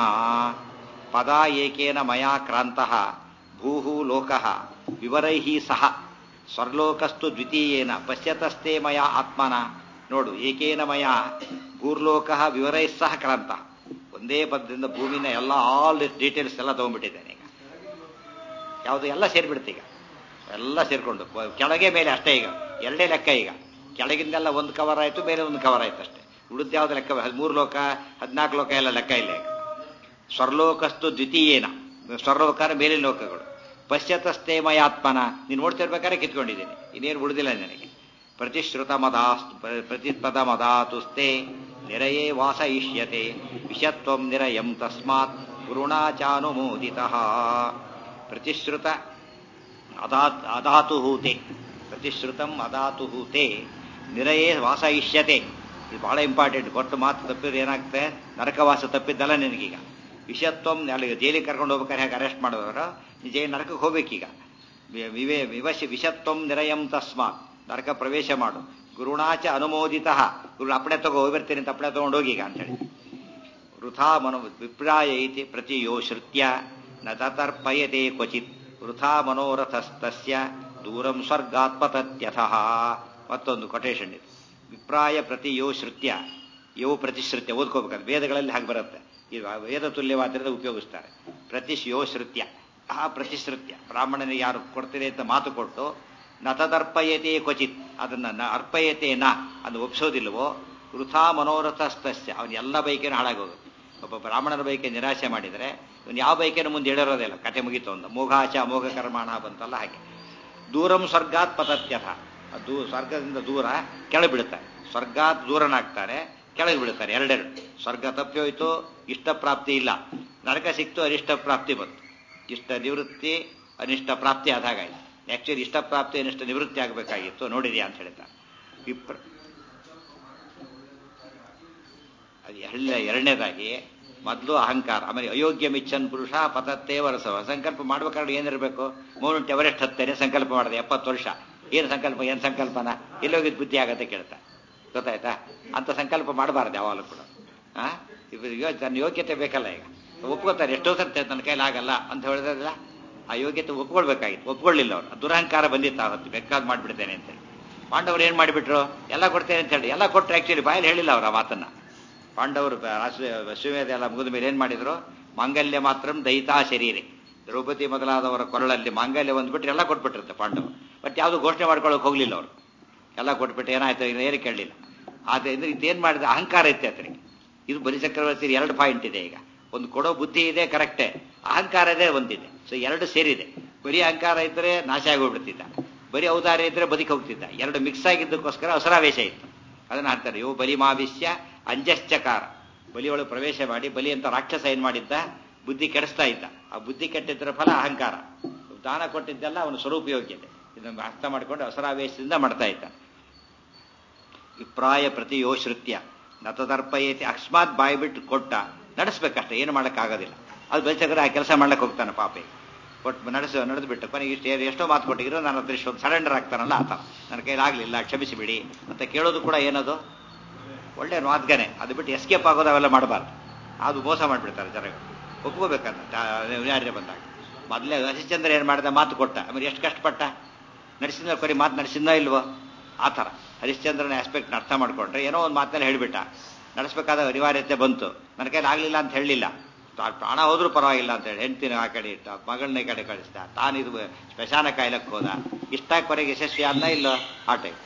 ಪದ ಏಕೇನ ಮಯಾ ಕ್ರಾಂತಃ ಭೂಹು ಲೋಕಃ ವಿವರೈಃ ಸಹ ಸ್ವರ್ಲೋಕಸ್ತು ದ್ವಿತೀಯೇನ ಪಶ್ಯತಸ್ತೆ ಮಯ ಆತ್ಮನ ನೋಡು ಏಕೇನ ಮಯ ಭೂರ್ಲೋಕಃ ವಿವರೈಃ ಸಹ ಕ್ರಾಂತ ಒಂದೇ ಪದದಿಂದ ಭೂಮಿನ ಎಲ್ಲ ಆಲ್ ಡೀಟೇಲ್ಸ್ ಎಲ್ಲ ತಗೊಂಡ್ಬಿಟ್ಟಿದ್ದೇನೆ ಈಗ ಯಾವುದು ಎಲ್ಲ ಸೇರಿಬಿಡುತ್ತೆ ಈಗ ಎಲ್ಲ ಸೇರ್ಕೊಂಡು ಬ- ಕೆಳಗೆ ಮೇಲೆ ಅಷ್ಟೇ ಈಗ ಎರಡೇ ಲೆಕ್ಕ ಈಗ ಕೆಳಗಿಂದೆಲ್ಲ ಒಂದು ಕವರ್ ಆಯ್ತು ಮೇಲೆ ಒಂದು ಕವರ್ ಆಯ್ತು ಅಷ್ಟೇ ಉಳಿದ ಯಾವ್ದು ಲೆಕ್ಕ ಮೂರು ಲೋಕ ಹದಿನಾಲ್ಕು ಲೋಕ ಎಲ್ಲ ಲೆಕ್ಕ ಇಲ್ಲ ಈಗ ಸ್ವರ್ಲೋಕಸ್ತು ದ್ವಿತೀಯೇನ ಸ್ವರ್ಲೋಕ ಅಂದ್ರೆ ಮೇಲಿನ ಲೋಕಗಳು ಪಶ್ಯತಸ್ತೆ ಮಯಾತ್ಮನ ನೀನು ನೋಡ್ತಿರ್ಬೇಕಾದ್ರೆ ಕಿತ್ಕೊಂಡಿದ್ದೀನಿ ಇನ್ನೇನು ಉಳಿದಿಲ್ಲ ನನಗೆ ಪ್ರತಿಶ್ರುತ ಮದಾ ಪ್ರತಿಪದ ಮದಾತುಸ್ತೆ ನಿರಯೇ ವಾಸಯಿಷ್ಯತೆ ವಿಷತ್ವಂ ನಿರಯಂ ತಸ್ಮಾತ್ ಗುರುಣಾಚಾನುಮೋದಿತ ಪ್ರತಿಶ್ರುತ ಅದಾತ್ ಅದಾತು ಹೂತೆ ಪ್ರತಿಶ್ರುತಂ ಅದಾತು ಹೂತೆ ನಿರಯೇ ವಾಸಯಿಷ್ಯತೆ ಇದು ಬಹಳ ಇಂಪಾರ್ಟೆಂಟ್ ಕೊಟ್ಟು ಮಾತು ತಪ್ಪಿದ್ರೆ ಏನಾಗ್ತದೆ ನರಕವಾಸ ತಪ್ಪಿದ್ದಲ್ಲ ನಿನಗೀಗ ವಿಷತ್ವಂ ಅಲ್ಲಿ ಜೈಲಿಗೆ ಕರ್ಕೊಂಡು ಹೋಗ್ಬೇಕಾದ್ರೆ ಹೇಗೆ ಅರೆಸ್ಟ್ ಮಾಡಿದವರು ಜೈ ನರಕಕ್ಕೆ ಹೋಗ್ಬೇಕೀಗ ವಿವೇ ವಿವಶ ವಿಷತ್ವಂ ನಿರಯಂ ತಸ್ಮಾತ್ ನರಕ ಪ್ರವೇಶ ಮಾಡು ಗುರುಣಾಚ ಅನುಮೋದಿತ ಗುರು ಅಪ್ಪಣೆ ತಗೋ ಹೋಗಿರ್ತೀನಿ ಅಂತ ಅಪ್ಪಣೆ ತಗೊಂಡು ಹೋಗೀಗ ಅಂತೇಳಿ ವೃಥಾ ಮನೋ ವಿಪ್ರಾಯ ಇತಿ ಪ್ರತಿಯೋ ಶ್ರುತ್ಯ ನ ತತರ್ಪಯತೆ ಕ್ವಚಿತ್ ವೃಥಾ ಮನೋರಥಸ್ತಸ್ಯ ದೂರಂ ಸ್ವರ್ಗಾತ್ಮತತ್ಯಥಃ ಮತ್ತೊಂದು ಕೊಟೇಶನ್ ಇದು ವಿಪ್ರಾಯ ಪ್ರತಿಯೋ ಶ್ರುತ್ಯ ಯೋ ಪ್ರತಿಶ್ರುತ್ಯ ಓದ್ಕೋಬೇಕಾದ್ರೆ ವೇದಗಳಲ್ಲಿ ಹಾಗೆ ಬರುತ್ತೆ ಇದು ವೇದ ತುಲ್ಯವಾದ್ರಿಂದ ಉಪಯೋಗಿಸ್ತಾರೆ ಪ್ರತಿಶ್ ಯೋ ಶ್ರುತ್ಯ ಆ ಪ್ರತಿಶ್ರುತ್ಯ ಬ್ರಾಹ್ಮಣನಿಗೆ ಯಾರು ಕೊಡ್ತೀರಿ ಅಂತ ಮಾತು ಕೊಟ್ಟು ನತದರ್ಪಯತೆ ಕ್ವಚಿತ್ ಅದನ್ನ ನ ಅರ್ಪಯತೆ ನ ಅದು ಒಪ್ಸೋದಿಲ್ವೋ ವೃಥಾ ಮನೋರಥಸ್ತಸ್ಯ ಅವನ ಎಲ್ಲ ಬೈಕೇನು ಹಾಳಾಗೋಗುತ್ತೆ ಒಬ್ಬ ಬ್ರಾಹ್ಮಣರ ಬೈಕೆ ನಿರಾಶೆ ಮಾಡಿದರೆ ಇವನು ಯಾವ ಬೈಕೇನು ಮುಂದೆ ಹೇಳಿರೋದಿಲ್ಲ ಕತೆ ಮುಗಿತು ಒಂದು ಮೋಘಾಚ ಮೋಘ ಕರ್ಮಾಣ ಬಂತಲ್ಲ ಹಾಗೆ ದೂರಂ ಸ್ವರ್ಗಾತ್ ಪತತ್ಯಥ ಅದು ಸ್ವರ್ಗದಿಂದ ದೂರ ಕೆಳಗೆ ಬೀಳುತ್ತಾರೆ ಸ್ವರ್ಗಾತ್ ದೂರನಾಗ್ತಾರೆ ಕೆಳಗೆ ಬೀಳುತ್ತಾರೆ ಎರಡೆರಡು ಸ್ವರ್ಗ ತಪ್ಪಿ ಹೋಯ್ತು ಇಷ್ಟ ಪ್ರಾಪ್ತಿ ಇಲ್ಲ ನರಕ ಸಿಕ್ತು ಅನಿಷ್ಟ ಪ್ರಾಪ್ತಿ ಬಂತು ಇಷ್ಟ ನಿವೃತ್ತಿ ಅನಿಷ್ಟ ಪ್ರಾಪ್ತಿ ಆದಾಗಾಯ್ತು ಆಕ್ಚುಲಿ ಇಷ್ಟ ಪ್ರಾಪ್ತಿ ಅನಿಷ್ಟ ನಿವೃತ್ತಿ ಆಗಬೇಕಾಗಿತ್ತು ನೋಡಿದ್ಯಾ ಅಂತ ಹೇಳ್ತಾರೆ ವಿಪ್ರ ಅದು ಎಲ್ಲ ಎರಡನೇದಾಗಿ ಮೊದಲು ಅಹಂಕಾರ ಆಮೇಲೆ ಅಯೋಗ್ಯ ಮಿಚ್ಚನ್ ಪುರುಷ ಪತತ್ತೇ ವರಸವ ಸಂಕಲ್ಪ ಮಾಡ್ಬೇಕಾದ್ರೆ ಏನಿರಬೇಕು ಮೌಂಟ್ ಎವರೆಸ್ಟ್ ಹತ್ತೇನೆ ಸಂಕಲ್ಪ ಮಾಡಿದೆ ಎಪ್ಪತ್ತು ವರ್ಷ ಏನು ಸಂಕಲ್ಪ ಏನು ಸಂಕಲ್ಪನ ಎಲ್ಲೋಗಿದ್ ಬುದ್ಧಿ ಆಗತ್ತೆ ಕೇಳ್ತಾ ಗೊತ್ತಾಯ್ತಾ ಅಂತ ಸಂಕಲ್ಪ ಮಾಡಬಾರ್ದು ಯಾವಾಗಲೂ ಕೂಡ ಆ ಇವ್ರಿಗೆ ತನ್ನ ಯೋಗ್ಯತೆ ಬೇಕಲ್ಲ ಈಗ ಒಪ್ಕೋತಾರೆ ಎಷ್ಟೋ ಸರ್ತಿ ನನ್ನ ಕೈಲಿ ಆಗಲ್ಲ ಅಂತ ಹೇಳಿದ್ರಲ್ಲ ಆ ಯೋಗ್ಯತೆ ಒಪ್ಕೊಳ್ಬೇಕಾಗಿತ್ತು ಒಪ್ಕೊಳ್ಳಿಲ್ಲ ಅವ್ರು ದುರಹಂಕಾರ ಬಂದಿತ್ತು ಆವತ್ತು ಬೇಕಾದ್ ಮಾಡ್ಬಿಡ್ತೇನೆ ಅಂತೇಳಿ ಪಾಂಡವರು ಏನ್ ಮಾಡಿಬಿಟ್ರು ಎಲ್ಲ ಕೊಡ್ತೇನೆ ಅಂತ ಹೇಳಿ ಎಲ್ಲ ಕೊಟ್ಟರೆ ಆಕ್ಚುಲಿ ಬಾಯಲ್ಲಿ ಹೇಳಿಲ್ಲ ಅವ್ರು ಆ ಮಾತನ್ನ ಪಾಂಡವರು ಅಶ್ವಮೇಧ ಎಲ್ಲ ಮುಗಿದ ಮೇಲೆ ಏನ್ ಮಾಡಿದ್ರು ಮಾಂಗಲ್ಯ ಮಾತ್ರ ದೈತಾ ಶರೀರೆ ದ್ರೌಪದಿ ಮೊದಲಾದವರ ಕೊರಳಲ್ಲಿ ಮಾಂಗಲ್ಯ ಒಂದ್ಬಿಟ್ರೆ ಎಲ್ಲ ಕೊಟ್ಬಿಟ್ಟಿರುತ್ತೆ ಪಾಂಡವರು ಬಟ್ ಯಾವುದು ಘೋಷಣೆ ಮಾಡ್ಕೊಳ್ಳೋಕೆ ಹೋಗ್ಲಿಲ್ಲ ಅವರು ಎಲ್ಲ ಕೊಟ್ಬಿಟ್ಟು ಏನಾಯ್ತು ಏನು ಕೇಳಲಿಲ್ಲ ಆದ್ರಿಂದ ಇದೇನ್ ಮಾಡಿದ ಅಹಂಕಾರ ಇತ್ತೆ ಅತ್ರಿಗೆ ಇದು ಬಲಿಚಕ್ರವರ್ತಿ ಎರಡು ಪಾಯಿಂಟ್ ಇದೆ ಈಗ ಒಂದು ಕೊಡೋ ಬುದ್ಧಿ ಇದೆ ಕರೆಕ್ಟೇ ಅಹಂಕಾರ ಇದೆ ಒಂದಿದೆ ಸೊ ಎರಡು ಸೇರಿದೆ ಬರೀ ಅಹಂಕಾರ ಇದ್ರೆ ನಾಶ ಆಗೋಗ್ಬಿಡ್ತಿದ್ದ ಬರೀ ಔದಾರ್ಯ ಇದ್ರೆ ಬದುಕಿ ಹೋಗ್ತಿದ್ದ ಎರಡು ಮಿಕ್ಸ್ ಆಗಿದ್ದಕ್ಕೋಸ್ಕರ ಅವಸರಾವೇಶ ಇತ್ತು ಅದನ್ನ ಅಂತಾರೆ ಯೋ ಬಲಿ ಮಾವಿಷ್ಯ ಅಂಜಶ್ಚಕಾರ ಬಲಿಯೊಳಗೆ ಪ್ರವೇಶ ಮಾಡಿ ಬಲಿ ಅಂತ ರಾಕ್ಷಸ ಏನ್ ಮಾಡಿದ್ದ ಬುದ್ಧಿ ಕೆಡಿಸ್ತಾ ಇದ್ದ ಆ ಬುದ್ಧಿ ಕೆಟ್ಟಿದ್ದರ ಫಲ ಅಹಂಕಾರ ದಾನ ಕೊಟ್ಟಿದ್ದೆಲ್ಲ ಅವನ ಸ್ವರೂಪಯೋಗ್ಯತೆ ಇದನ್ನು ಅರ್ಥ ಮಾಡಿಕೊಂಡು ಅವಸರಾವೇಶದಿಂದ ಮಾಡ್ತಾ ಇದ್ದ ವಿಪ್ರಾಯ ಪ್ರತಿಯೋ ಶ್ರುತ್ಯ ನತದರ್ಪಯತಿ ಅಕಸ್ಮಾತ್ ಬಾಯಿ ಬಿಟ್ಟು ಕೊಟ್ಟ ನಡೆಸ್ಬೇಕಷ್ಟೇ ಏನು ಮಾಡೋಕ್ಕಾಗೋದಿಲ್ಲ ಅದು ಬೆಳೆಸಕ್ರೆ ಆ ಕೆಲಸ ಮಾಡ್ಲಿಕ್ಕೆ ಹೋಗ್ತಾನೆ ಪಾಪೆ ಕೊಟ್ಟು ನಡೆಸ ನಡೆದು ಬಿಟ್ಟು ಕೊನೆಗೆ ಇಷ್ಟು ಎಷ್ಟೋ ಮಾತು ಕೊಟ್ಟಿರೋ ನನ್ನ ಹತ್ರ ಇಷ್ಟೊಂದು ಸರೆಂಡರ್ ಆಗ್ತಾನಲ್ಲ ಆತ ನನ್ನ ಕೈಲಾಗಲಿಲ್ಲ ಕ್ಷಮಿಸಿಬಿಡಿ ಅಂತ ಕೇಳೋದು ಕೂಡ ಏನದು ಒಳ್ಳೆ ಮಾತ್ಗನೆ ಅದು ಬಿಟ್ಟು ಎಸ್ಕೇಪ್ ಆಗೋದು ಅವೆಲ್ಲ ಮಾಡಬಾರ್ದು ಅದು ಮೋಸ ಮಾಡಿಬಿಡ್ತಾರೆ ಜನಗಳು ಒಪ್ಕೋಬೇಕಂತ ಯಾರೇ ಬಂದಾಗ ಮೊದಲೇ ಹರಿಶ್ಚಂದ್ರ ಏನು ಮಾಡಿದ ಮಾತು ಕೊಟ್ಟ ಆಮೇಲೆ ಎಷ್ಟು ಕಷ್ಟಪಟ್ಟ ನಡೆಸಿದ ಕೊರಿ ಮಾತು ನಡೆಸಿದ್ನೋ ಇಲ್ವೋ ಆ ಥರ ಹರಿಶ್ಚಂದ್ರನ ಆಸ್ಪೆಕ್ಟ್ ಅರ್ಥ ಮಾಡ್ಕೊಂಡ್ರೆ ಏನೋ ಒಂದು ಮಾತಲ್ಲಿ ಹೇಳಿಬಿಟ್ಟ ನಡೆಸಬೇಕಾದ ಅನಿವಾರ್ಯತೆ ಬಂತು ನನ್ನ ಕೈಲಿ ಆಗಲಿಲ್ಲ ಅಂತ ಹೇಳಲಿಲ್ಲ ಪ್ರಾಣ ಹೋದ್ರೂ ಪರವಾಗಿಲ್ಲ ಅಂತ ಹೇಳಿ ಹೆಂಡ್ತಿನ ಆ ಕಡೆ ಇಟ್ಟ ಮಗಳನ್ನ ಈ ಕಡೆ ಕಳಿಸ್ದ ತಾನಿದು ಸ್ಮಶಾನ ಕಾಯ್ಲಕ್ಕೆ ಹೋದ ಇಷ್ಟಾಕೊರೆಗೆ ಯಶಸ್ವಿ ಆದ್ನ ಇಲ್ಲೋ ಆ ಟೈಪ್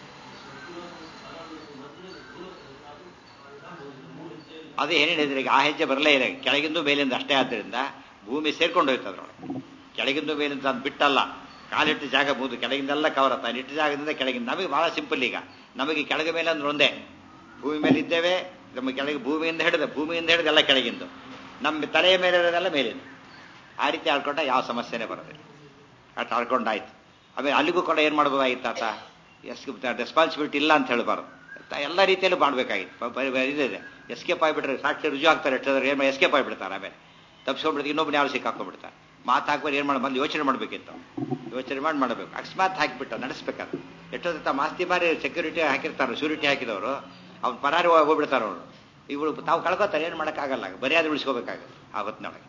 ಅದೇ ಏನು ಹೇಳಿದ್ರೆ ಈಗ ಆ ಹೆಜ್ಜೆ ಬರಲೇ ಇಲ್ಲ ಕೆಳಗಿಂದು ಮೇಲಿಂದ ಅಷ್ಟೇ ಆದ್ದರಿಂದ ಭೂಮಿ ಸೇರ್ಕೊಂಡು ಹೋಯ್ತು ಅದ್ರೊಳಗೆ ಕೆಳಗಿಂದು ಮೇಲಿಂದ ಅದು ಬಿಟ್ಟಲ್ಲ ಕಾಲಿಟ್ಟ ಜಾಗ ಬೋದು ಕೆಳಗಿಂದೆಲ್ಲ ಕವರ್ ಆಗ್ತಾನೆ ಇಟ್ಟ ಜಾಗದಿಂದ ಕೆಳಗಿಂದ ನಮಗೆ ಬಹಳ ಸಿಂಪಲ್ ಈಗ ನಮಗೆ ಕೆಳಗೆ ಮೇಲೆ ಅಂದ್ರೆ ಒಂದೇ ಭೂಮಿ ಮೇಲೆ ಇದ್ದೇವೆ ನಮ್ಮ ಕೆಳಗೆ ಭೂಮಿಯಿಂದ ಹಿಡಿದ ಭೂಮಿಯಿಂದ ಹಿಡಿದು ಎಲ್ಲ ಕೆಳಗಿಂದು ನಮ್ಮ ತಲೆಯ ಮೇಲೆ ಇರೋದೆಲ್ಲ ಮೇಲಿಂದ ಆ ರೀತಿ ಆಡ್ಕೊಂಡ ಯಾವ ಸಮಸ್ಯೆನೇ ಬರೋದಿಲ್ಲ ಅಷ್ಟು ಆಡ್ಕೊಂಡಾಯ್ತು ಆಮೇಲೆ ಅಲ್ಲಿಗೂ ಕೂಡ ಏನು ಮಾಡ್ಬೋದಾಗಿತ್ತು ಆತ ಎಸ್ ರೆಸ್ಪಾನ್ಸಿಬಿಲಿಟಿ ಇಲ್ಲ ಅಂತ ಹೇಳಬಾರ್ದು ಎಲ್ಲ ರೀತಿಯಲ್ಲೂ ಮಾಡಬೇಕಾಗಿತ್ತು ಇದಿದೆ ಎಸ್ಕೇಪ್ ಆಗಿಬಿಟ್ರೆ ಸಾಕ್ಷಿ ರುಜು ಆಗ್ತಾರೆ ಎಷ್ಟಾದ್ರೆ ಏನು ಎಸ್ಕೇಪ್ ಆಗಿಬಿಡ್ತಾರೆ ಆಮೇಲೆ ತಪ್ಪಿಸ್ಕೊಂಡ್ಬಿಡ್ತು ಇನ್ನೊಬ್ಬನ ಯಾವ ಸಿಕ್ಕಾಕೊಂಡ್ಬಿಡ್ತಾರೆ ಮಾತು ಹಾಕ್ಬಾರ್ದು ಏನು ಮಾಡಿ ಬಂದು ಯೋಚನೆ ಮಾಡಬೇಕಿತ್ತು ಯೋಚನೆ ಮಾಡಿ ಮಾಡಬೇಕು ಅಕಸ್ಮಾತ್ ಹಾಕಿಬಿಟ್ಟು ನಡೆಸ್ಬೇಕಾದ್ರೆ ಎಷ್ಟೊತ್ತ ಮಾಸ್ತಿ ಮಾರಿ ಸೆಕ್ಯೂರಿಟಿ ಹಾಕಿರ್ತಾರೆ ಶೂರಿಟಿ ಹಾಕಿದವರು ಅವ್ನು ಪರಾರಿ ಹೋಗ್ಬಿಡ್ತಾರೆ ಅವರು ಇವರು ತಾವು ಕಳ್ಕೊತಾರೆ ಏನು ಮಾಡೋಕ್ಕಾಗಲ್ಲ ಬರೆಯಾದ ಉಳಿಸ್ಕೋಬೇಕಾಗುತ್ತೆ ಆ ಹೊತ್ತಿನೊಳಗೆ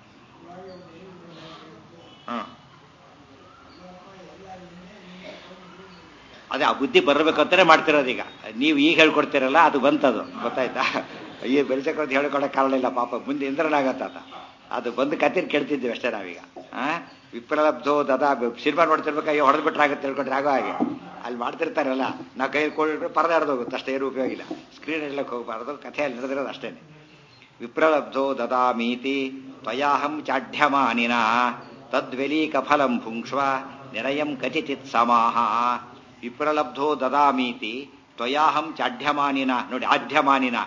ಹಾಂ ಅದೇ ಆ ಬುದ್ಧಿ ಬರಬೇಕಂತಾನೆ ಮಾಡ್ತಿರೋದು ಈಗ ನೀವು ಈಗ ಹೇಳ್ಕೊಡ್ತೀರಲ್ಲ ಅದು ಬಂತದು ಗೊತ್ತಾಯ್ತಾ ಈ ಬೆಳೆಸಕ್ಕೆ ಹೇಳ್ಕೊಡಕ್ಕೆ ಕಾರಣ ಇಲ್ಲ ಪಾಪ ಮುಂದೆ ಇಂದ್ರನಾಗತ್ತ ಅದು ಬಂದು ಕತ್ತಿನ ಕೇಳ್ತಿದ್ದೀವಿ ಅಷ್ಟೇ ನಾವೀಗ ಆ ವಿಪ್ರಲಬ್ಧೋ ದದಾ ಸಿನಿಮಾ ನೋಡ್ತಿರ್ಬೇಕಾಗಿ ಹೊಡೆದು ಬಿಟ್ರೆ ಆಗುತ್ತೆ ಹೇಳ್ಕೊಂಡ್ರೆ ಆಗೋ ಹಾಗೆ ಅಲ್ಲಿ ಮಾಡ್ತಿರ್ತಾರಲ್ಲ ನಾವು ಕೈ ಕೊಡ್ರೆ ಪರದೆ ಹರಿದೋಗುತ್ತೆ ಅಷ್ಟೇ ಏನು ಉಪಯೋಗ ಇಲ್ಲ ಸ್ಕ್ರೀನ್ ಹೇಳಕ್ಕೆ ಹೋಗಬಾರ್ದು ಕಥೆಯಲ್ಲಿ ನಡೆದಿರೋದು ಅಷ್ಟೇ ವಿಪ್ರಲಬ್ಧೋ ದದಾಮೀತಿ ತ್ವಯಾಹಂ ಚಾಢ್ಯಮಾನಿನ ತದ್ವೆಲೀಕ ಫಲಂ ಭುಂಕ್ಷ್ವ ನಿರಯಂ ಕಚಿಚಿತ್ ಸಮಾಹ ವಿಪ್ರಲಬ್ಧೋ ದದಾಮೀತಿ ತ್ವಯಾಹಂ ಚಾಢ್ಯಮಾನಿನ ನೋಡಿ ಆಢ್ಯಮಾನಿನ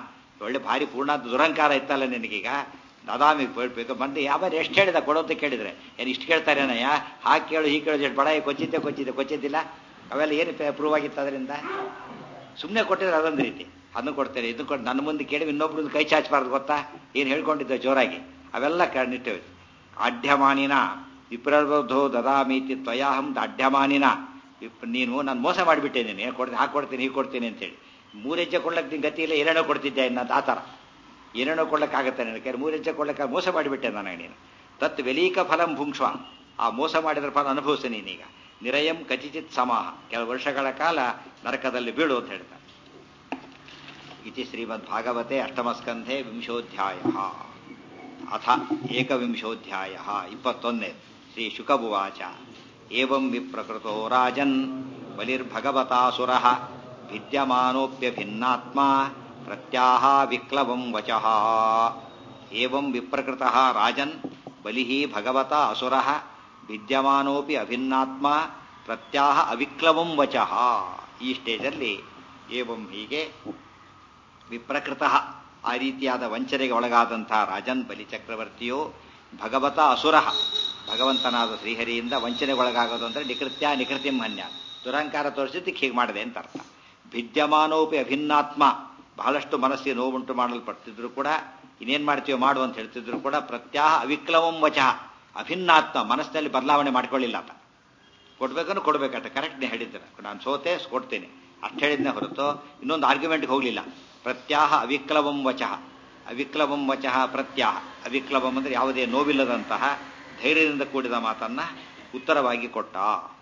ಒಳ್ಳೆ ಭಾರಿ ಪೂರ್ಣ ದುರಂಕಾರ ಇತ್ತಲ್ಲ ನಿನಗೀಗ ದಾದಾಮಿ ಬೇಕು ಬಂದು ಯಾವ ಎಷ್ಟು ಹೇಳಿದ ಕೊಡೋಂತ ಕೇಳಿದ್ರೆ ಏನು ಇಷ್ಟು ಕೇಳ್ತಾರೇನಯ್ಯ ಹಾಗೆ ಕೇಳು ಹೀಗೆ ಕೇಳು ಎಷ್ಟು ಬಡ ಕೊಚ್ಚಿದ್ದೆ ಕೊಚ್ಚಿದ್ದೆ ಕೊಚ್ಚಿದ್ದಿಲ್ಲ ಅವೆಲ್ಲ ಏನು ಪ್ರೂವ್ ಆಗಿತ್ತು ಅದರಿಂದ ಸುಮ್ಮನೆ ಕೊಟ್ಟಿದ್ರೆ ಅದೊಂದು ರೀತಿ ಅದನ್ನು ಕೊಡ್ತೇನೆ ಇದು ಕೊಟ್ಟು ನನ್ನ ಮುಂದೆ ಕೇಳಿ ಇನ್ನೊಬ್ರದ್ದು ಕೈ ಚಾಚಬಾರ್ದು ಗೊತ್ತಾ ಏನು ಹೇಳ್ಕೊಂಡಿದ್ದೆ ಜೋರಾಗಿ ಅವೆಲ್ಲ ನಿಟ್ಟೆ ಅಡ್ಯಮಾನಿನ ವಿಪ್ರಬುದ್ಧೋ ದದಾಮೀತಿ ತ್ವಯಾಹಂ ದಾಢ್ಯಮಾನಿನ ನೀನು ನಾನು ಮೋಸ ಮಾಡಿಬಿಟ್ಟೆ ನೀನು ಕೊಡ್ತೀನಿ ಹಾಗೆ ಕೊಡ್ತೀನಿ ಹೀಗೆ ಕೊಡ್ತೀನಿ ಅಂತೇಳಿ ಮೂರೆಜ್ಜೆ ಕೊಡ್ಲಕ್ಕೆ ನಿನ್ ಗತಿ ಇಲ್ಲ ಏನೇನೋ ಕೊಡ್ತಿದ್ದೆ ಇನ್ನ ಆ ಥರ ಏನೇನೋ ಕೊಡ್ಲಕ್ಕಾಗತ್ತೆ ನನಗೆ ಮೂರು ಹೆಜ್ಜೆ ಕೊಡ್ಲಿಕ್ಕೆ ಮೋಸ ಮಾಡಿಬಿಟ್ಟೆ ನನಗೆ ನೀನು ತತ್ ವೆಲೀಕ ಫಲಂ ಭುಂಕ್ಷ್ವ ಆ ಮೋಸ ಮಾಡಿದ್ರ ಫಲ ಅನುಭವಿಸ ನೀನೀಗ ನಿರಯಂ ಕಚಿಚಿತ್ ಸಮಾಹ ಕೆಲವು ವರ್ಷಗಳ ಕಾಲ ನರಕದಲ್ಲಿ ಬೀಳು ಅಂತ ಹೇಳ್ತಾರೆ ಇತಿ ಶ್ರೀಮದ್ ಭಾಗವತೆ ಅಷ್ಟಮಸ್ಕಂಧೆ ವಿಂಶೋಧ್ಯಾಯ ಅಥ ಏಕವಿಂಶೋಧ್ಯಾಯ ಇಪ್ಪತ್ತೊಂದೇ ಶ್ರೀ ಶುಕಭುವಾಚ ಏವಂ ವಿಪ್ರಕೃತೋ ರಾಜನ್ ಬಲಿರ್ಭಗವತಾಸುರ ಭಿದ್ಯಮಾನೋಪ್ಯಭಿನ್ನಾತ್ಮ ಪ್ರತ್ಯಾಹ ವಿಕ್ಲವಂ ವಚಃ ಏವಂ ವಿಪ್ರಕೃತ ರಾಜನ್ ಬಲಿ ಭಗವತ ಅಸುರ ಭಿದ್ಯಮಾನೋಪಿ ಅಭಿನ್ನಾತ್ಮ ಪ್ರತ್ಯಾಹ ಅವಿಕ್ಲವಂ ವಚಃ ಈ ಸ್ಟೇಜಲ್ಲಿ ಏವಂ ಹೀಗೆ ವಿಪ್ರಕೃತ ಆ ರೀತಿಯಾದ ವಂಚನೆಗೆ ಒಳಗಾದಂತಹ ರಾಜನ್ ಬಲಿ ಚಕ್ರವರ್ತಿಯೋ ಭಗವತ ಅಸುರ ಭಗವಂತನಾದ ಶ್ರೀಹರಿಯಿಂದ ವಂಚನೆಗೊಳಗಾಗೋದು ಅಂದರೆ ನಿಕೃತ್ಯ ನಿಕೃತಿಂ ಹನ್ಯ ದುರಂಕಾರ ತೋರಿಸಿದ್ದಕ್ಕೆ ಹೀಗೆ ಮಾಡಿದೆ ಅಂತ ಅರ್ಥ ಭಿದ್ಯಮಾನೋಪಿ ಅಭಿನ್ನಾತ್ಮ ಬಹಳಷ್ಟು ಮನಸ್ಸಿಗೆ ನೋವುಂಟು ಮಾಡಲ್ಪಡ್ತಿದ್ರು ಕೂಡ ಇನ್ನೇನ್ ಮಾಡ್ತೀವೋ ಮಾಡು ಅಂತ ಹೇಳ್ತಿದ್ರು ಕೂಡ ಪ್ರತ್ಯಾಹ ಅವಿಕ್ಲವಂ ವಚಃ ಅಭಿನ್ನಾತ್ಮ ಮನಸ್ಸಿನಲ್ಲಿ ಬದಲಾವಣೆ ಮಾಡ್ಕೊಳ್ಳಿಲ್ಲ ಅಂತ ಕೊಡ್ಬೇಕನ್ನು ಕೊಡ್ಬೇಕಂತ ಕರೆಕ್ಟ್ ನೀವು ಹೇಳಿದ್ದೀರ ನಾನು ಸೋತೆ ಕೊಡ್ತೇನೆ ಅಷ್ಟು ಹೇಳಿದ್ನೆ ಹೊರತು ಇನ್ನೊಂದು ಆರ್ಗ್ಯುಮೆಂಟ್ಗೆ ಹೋಗಲಿಲ್ಲ ಪ್ರತ್ಯಾಹ ಅವಿಕ್ಲವಂ ವಚಃ ಅವಿಕ್ಲವಂ ವಚಃ ಪ್ರತ್ಯಾಹ ಅವಿಕ್ಲವಂ ಅಂದರೆ ಯಾವುದೇ ನೋವಿಲ್ಲದಂತಹ ಧೈರ್ಯದಿಂದ ಕೂಡಿದ ಮಾತನ್ನ ಉತ್ತರವಾಗಿ ಕೊಟ್ಟ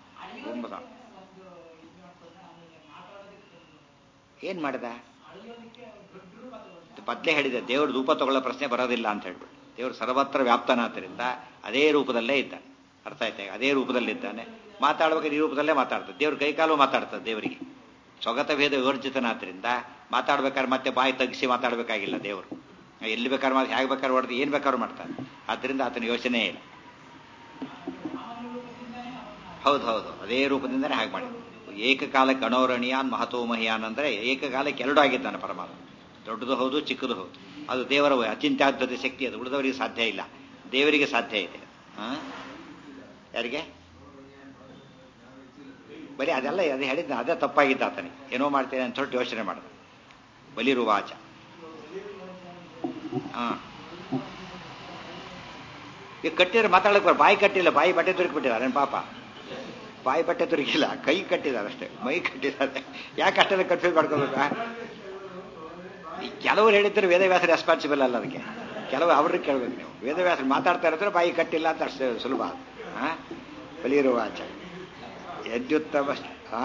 ಏನ್ ಮಾಡಿದ ಬದ್ಲೆ ಹೇಳಿದೆ ದೇವರು ರೂಪ ತಗೊಳ್ಳೋ ಪ್ರಶ್ನೆ ಬರೋದಿಲ್ಲ ಅಂತ ಹೇಳ್ಬಿಟ್ಟು ದೇವರು ಸರ್ವತ್ರ ವ್ಯಾಪ್ತನಾದ್ದರಿಂದ ಅದೇ ರೂಪದಲ್ಲೇ ಇದ್ದಾನೆ ಅರ್ಥ ಆಯ್ತಾ ಅದೇ ರೂಪದಲ್ಲಿದ್ದಾನೆ ಮಾತಾಡ್ಬೇಕಾದ್ರೆ ಈ ರೂಪದಲ್ಲೇ ಮಾತಾಡ್ತದೆ ದೇವ್ರ ಕೈಕಾಲು ಮಾತಾಡ್ತದೆ ದೇವರಿಗೆ ಸ್ವಗತ ಭೇದ ವಿವರ್ಜಿತನಾದ್ರಿಂದ ಮಾತಾಡ್ಬೇಕಾದ್ರೆ ಮತ್ತೆ ಬಾಯಿ ತಗ್ಗಿಸಿ ಮಾತಾಡಬೇಕಾಗಿಲ್ಲ ದೇವರು ಎಲ್ಲಿ ಬೇಕಾದ್ರೆ ಮಾತು ಹೇಗೆ ಬೇಕಾದ್ರೆ ಹೊಡೆದು ಏನು ಬೇಕಾದ್ರೂ ಮಾಡ್ತಾನೆ ಆದ್ದರಿಂದ ಆತನ ಯೋಚನೆ ಇಲ್ಲ ಹೌದು ಹೌದು ಅದೇ ರೂಪದಿಂದನೇ ಹಾಗೆ ಮಾಡಿ ಏಕಕಾಲಕ್ಕೆ ಅಣೋರಣೀಯಾನ್ ಮಹತೋ ಮಹಿಯಾನ್ ಅಂದ್ರೆ ಏಕಕಾಲಕ್ಕೆ ಎರಡು ಆಗಿದ್ದಾನೆ ಪರಮಾತ್ಮ ದೊಡ್ಡದು ಹೌದು ಚಿಕ್ಕದು ಹೌದು ಅದು ದೇವರ ಅಚಿಂತ್ಯಾದ್ಭುತ ಶಕ್ತಿ ಅದು ಉಳಿದವರಿಗೆ ಸಾಧ್ಯ ಇಲ್ಲ ದೇವರಿಗೆ ಸಾಧ್ಯ ಇದೆ ಯಾರಿಗೆ ಬರೀ ಅದೆಲ್ಲ ಅದೇ ಹೇಳಿದ್ದ ಅದೇ ತಪ್ಪಾಗಿದ್ದ ಆತನಿಗೆ ಏನೋ ಮಾಡ್ತೇನೆ ಅಂತ ಹೊರಟು ಯೋಚನೆ ಮಾಡಿದ ಬಲಿರುವಾಚ ಹಾ ಈಗ ಕಟ್ಟಿದ್ರೆ ಮಾತಾಡಕ್ಕೆ ಬಾಯಿ ಕಟ್ಟಿಲ್ಲ ಬಾಯಿ ಬಟ್ಟೆ ತುರುಕಿಬಿಟ್ಟಿದ್ದಾರೆ ಪಾಪ ಬಾಯಿ ಬಟ್ಟೆ ತುರುಕಿಲ್ಲ ಕೈ ಕಟ್ಟಿದ್ದಾರೆ ಅಷ್ಟೇ ಮೈ ಕಟ್ಟಿದ್ದಾರೆ ಯಾಕೆ ಅಷ್ಟೆಲ್ಲ ಕನ್ಫ್ಯೂಸ್ ಮಾಡ್ಕೋಬೇಕಾ ಕೆಲವರು ಹೇಳಿದ್ರೆ ವೇದವ್ಯಾಸ ರೆಸ್ಪಾನ್ಸಿಬಲ್ ಅಲ್ಲ ಅದಕ್ಕೆ ಕೆಲವು ಅವ್ರಿಗೆ ಕೇಳ್ಬೇಕು ನೀವು ವೇದವ್ಯಾಸ ಮಾತಾಡ್ತಾ ಇರೋದ್ರೆ ಬಾಯಿ ಕಟ್ಟಿಲ್ಲ ಅಂತ ಅಷ್ಟೇ ಸುಲಭ ಹಾ ಬಲಿರುವ ಆಚ ಎದ್ಯುತ್ತಮ ಹಾ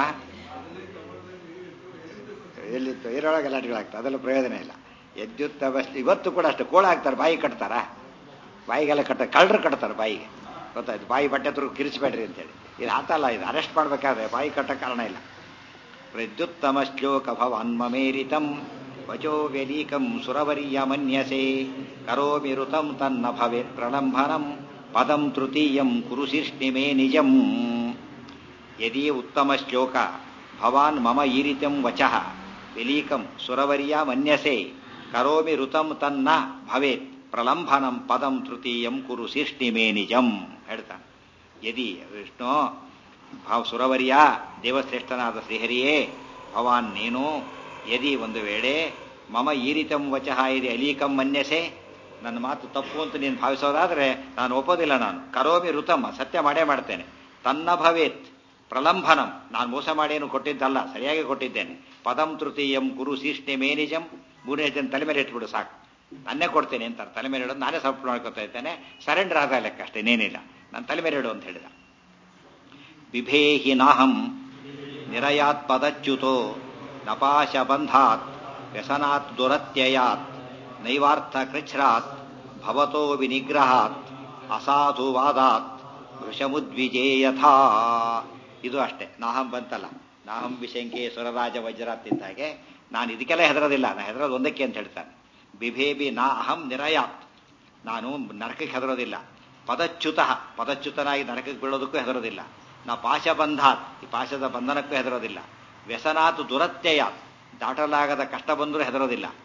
ಎಲ್ಲಿತ್ತು ಇರೊಳಗೆ ಗಲಾಟೆಗಳಾಗ್ತದೆ ಅದೆಲ್ಲ ಪ್ರಯೋಜನ ಇಲ್ಲ ಎದ್ಯುತ್ತಮ ಇವತ್ತು ಕೂಡ ಅಷ್ಟೇ ಕೋಳ ಹಾಕ್ತಾರೆ ಬಾಯಿ ಕಟ್ತಾರ ಬಾಯಿಗೆಲ್ಲ ಕಟ್ಟ ಕಳ್ಳರು ಕಟ್ತಾರೆ ಬಾಯಿಗೆ ಗೊತ್ತಾಯ್ತು ಬಾಯಿ ಬಟ್ಟೆ ತುರು ಕಿರಿಸ್ಬೇಡ್ರಿ ಅಂತೇಳಿ ಇದು ಆತಲ್ಲ ಇದು ಅರೆಸ್ಟ್ ಮಾಡ್ಬೇಕಾದ್ರೆ ಬಾಯಿ ಕಟ್ಟ ಕಾರಣ ಇಲ್ಲ ಪ್ರದ್ಯುತ್ತಮ ಶ್ಲೋಕ ಭವನ್ಮಮೇರಿತಂ ವಚೋ ವ್ಯಲೀಕಂ ಸುರವರ್ಯ ಮನ್ಯಸೆ ಕರೋಮಿ ಋತಂ ತನ್ನ ಭವೇತ್ ಪ್ರಣಂಭನಂ ಪದಂ ತೃತೀಯಂ ಕುರುಶಿಷ್ಣಿಮೇ ನಿಜಂ ಯದಿ ಉತ್ತಮ ಶ್ಲೋಕ ಭವಾನ್ ಮಮ ಈರಿತಂ ವಚಃ ವಿಲೀಕಂ ಸುರವರ್ಯ ಮನ್ಯಸೆ ಕರೋಮಿ ಋತಂ ತನ್ನ ಭವೇತ್ ಪ್ರಲಂಭನಂ ಪದಂ ತೃತೀಯಂ ಕುರು ಶಿಷ್ಣಿಮೇ ನಿಜಂ ಹೇಳ್ತಾನೆ ಯದಿ ವಿಷ್ಣು ಭಾವ ಸುರವರ್ಯ ದೇವಶ್ರೇಷ್ಠನಾದ ಶ್ರೀಹರಿಯೇ ಭವಾನ್ ನೀನು ಯದಿ ಒಂದು ವೇಳೆ ಮಮ ಈರಿತಂ ವಚಃ ಯದಿ ಅಲೀಕಂ ಮನ್ಯಸೆ ನನ್ನ ಮಾತು ತಪ್ಪು ಅಂತ ನೀನು ಭಾವಿಸೋದಾದ್ರೆ ನಾನು ಒಪ್ಪೋದಿಲ್ಲ ನಾನು ಕರೋಮಿ ಋತಮ್ಮ ಸತ್ಯ ಮಾಡೇ ಮಾಡ್ತೇನೆ ತನ್ನ ಭವೇತ್ ಪ್ರಲಂಭನಂ ನಾನು ಮೋಸ ಮಾಡೇನು ಕೊಟ್ಟಿದ್ದಲ್ಲ ಸರಿಯಾಗಿ ಕೊಟ್ಟಿದ್ದೇನೆ ಪದಂ ತೃತೀಯಂ ಗುರು ಶಿಷ್ಣೆ ಮೇನಿಜಂ ಮೂರನೇ ಜನ ತಲೆ ಮೇಲೆ ಇಟ್ಬಿಡು ಸಾಕು ನನ್ನೇ ಕೊಡ್ತೇನೆ ಅಂತ ತಲೆ ಮೇಲೆ ಇಡೋದು ನಾನೇ ಸಪೋರ್ಟ್ ಮಾಡ್ಕೊತಾ ಇದ್ದೇನೆ ಸರೆಂಡರ್ ಆದ ಲೆಕ್ಕ ಅಷ್ಟೇ ಇನ್ನೇನಿಲ್ಲ ನಾನು ತಲೆ ಮೇಲೆ ಇಡು ಅಂತ ಹೇಳಿದ ಬಿಭೇಹಿ ನಾಹಂ ನಿರಯಾತ್ ಪದಚ್ಯುತೋ ನಪಾಶ ಬಂಧಾತ್ ವ್ಯಸನಾತ್ ದುರತ್ಯಯಾತ್ ನೈವಾರ್ಥ ಕೃಚ್ಛ್ರಾತ್ ಭವತೋ ವಿನಿಗ್ರಹಾತ್ ಅಸಾಧುವಾದಾತ್ ವೃಷಮುದ್ವಿಜೇಯಥಾ ಇದು ಅಷ್ಟೇ ನಾಹಂ ಬಂತಲ್ಲ ನಾಹಂ ವಿಶಂಕೆ ಸುರರಾಜ ವಜ್ರಾತ್ ಇದ್ದಾಗೆ ನಾನು ಇದಕ್ಕೆಲ್ಲ ಹೆದರೋದಿಲ್ಲ ನಾನು ಹೆದರೋದು ಒಂದಕ್ಕೆ ಅಂತ ಹೇಳ್ತಾನೆ ಬಿಭೇಬಿ ನಾ ಅಹಂ ನಿರಯಾತ್ ನಾನು ನರಕಕ್ಕೆ ಹೆದರೋದಿಲ್ಲ ಪದಚ್ಯುತ ಪದಚ್ಯುತನಾಗಿ ನರಕಕ್ಕೆ ಬೀಳೋದಕ್ಕೂ ಹೆದರೋದಿಲ್ಲ ನಾ ಪಾಶಬಂಧಾತ್ ಈ ಪಾಶದ ಬಂಧನಕ್ಕೂ ಹೆದರೋದಿಲ್ಲ ವ್ಯಸನಾತ್ ದುರತ್ಯಯಾತ್ ದಾಟಲಾಗದ ಕಷ್ಟ ಬಂದರೂ ಹೆದರೋದಿಲ್ಲ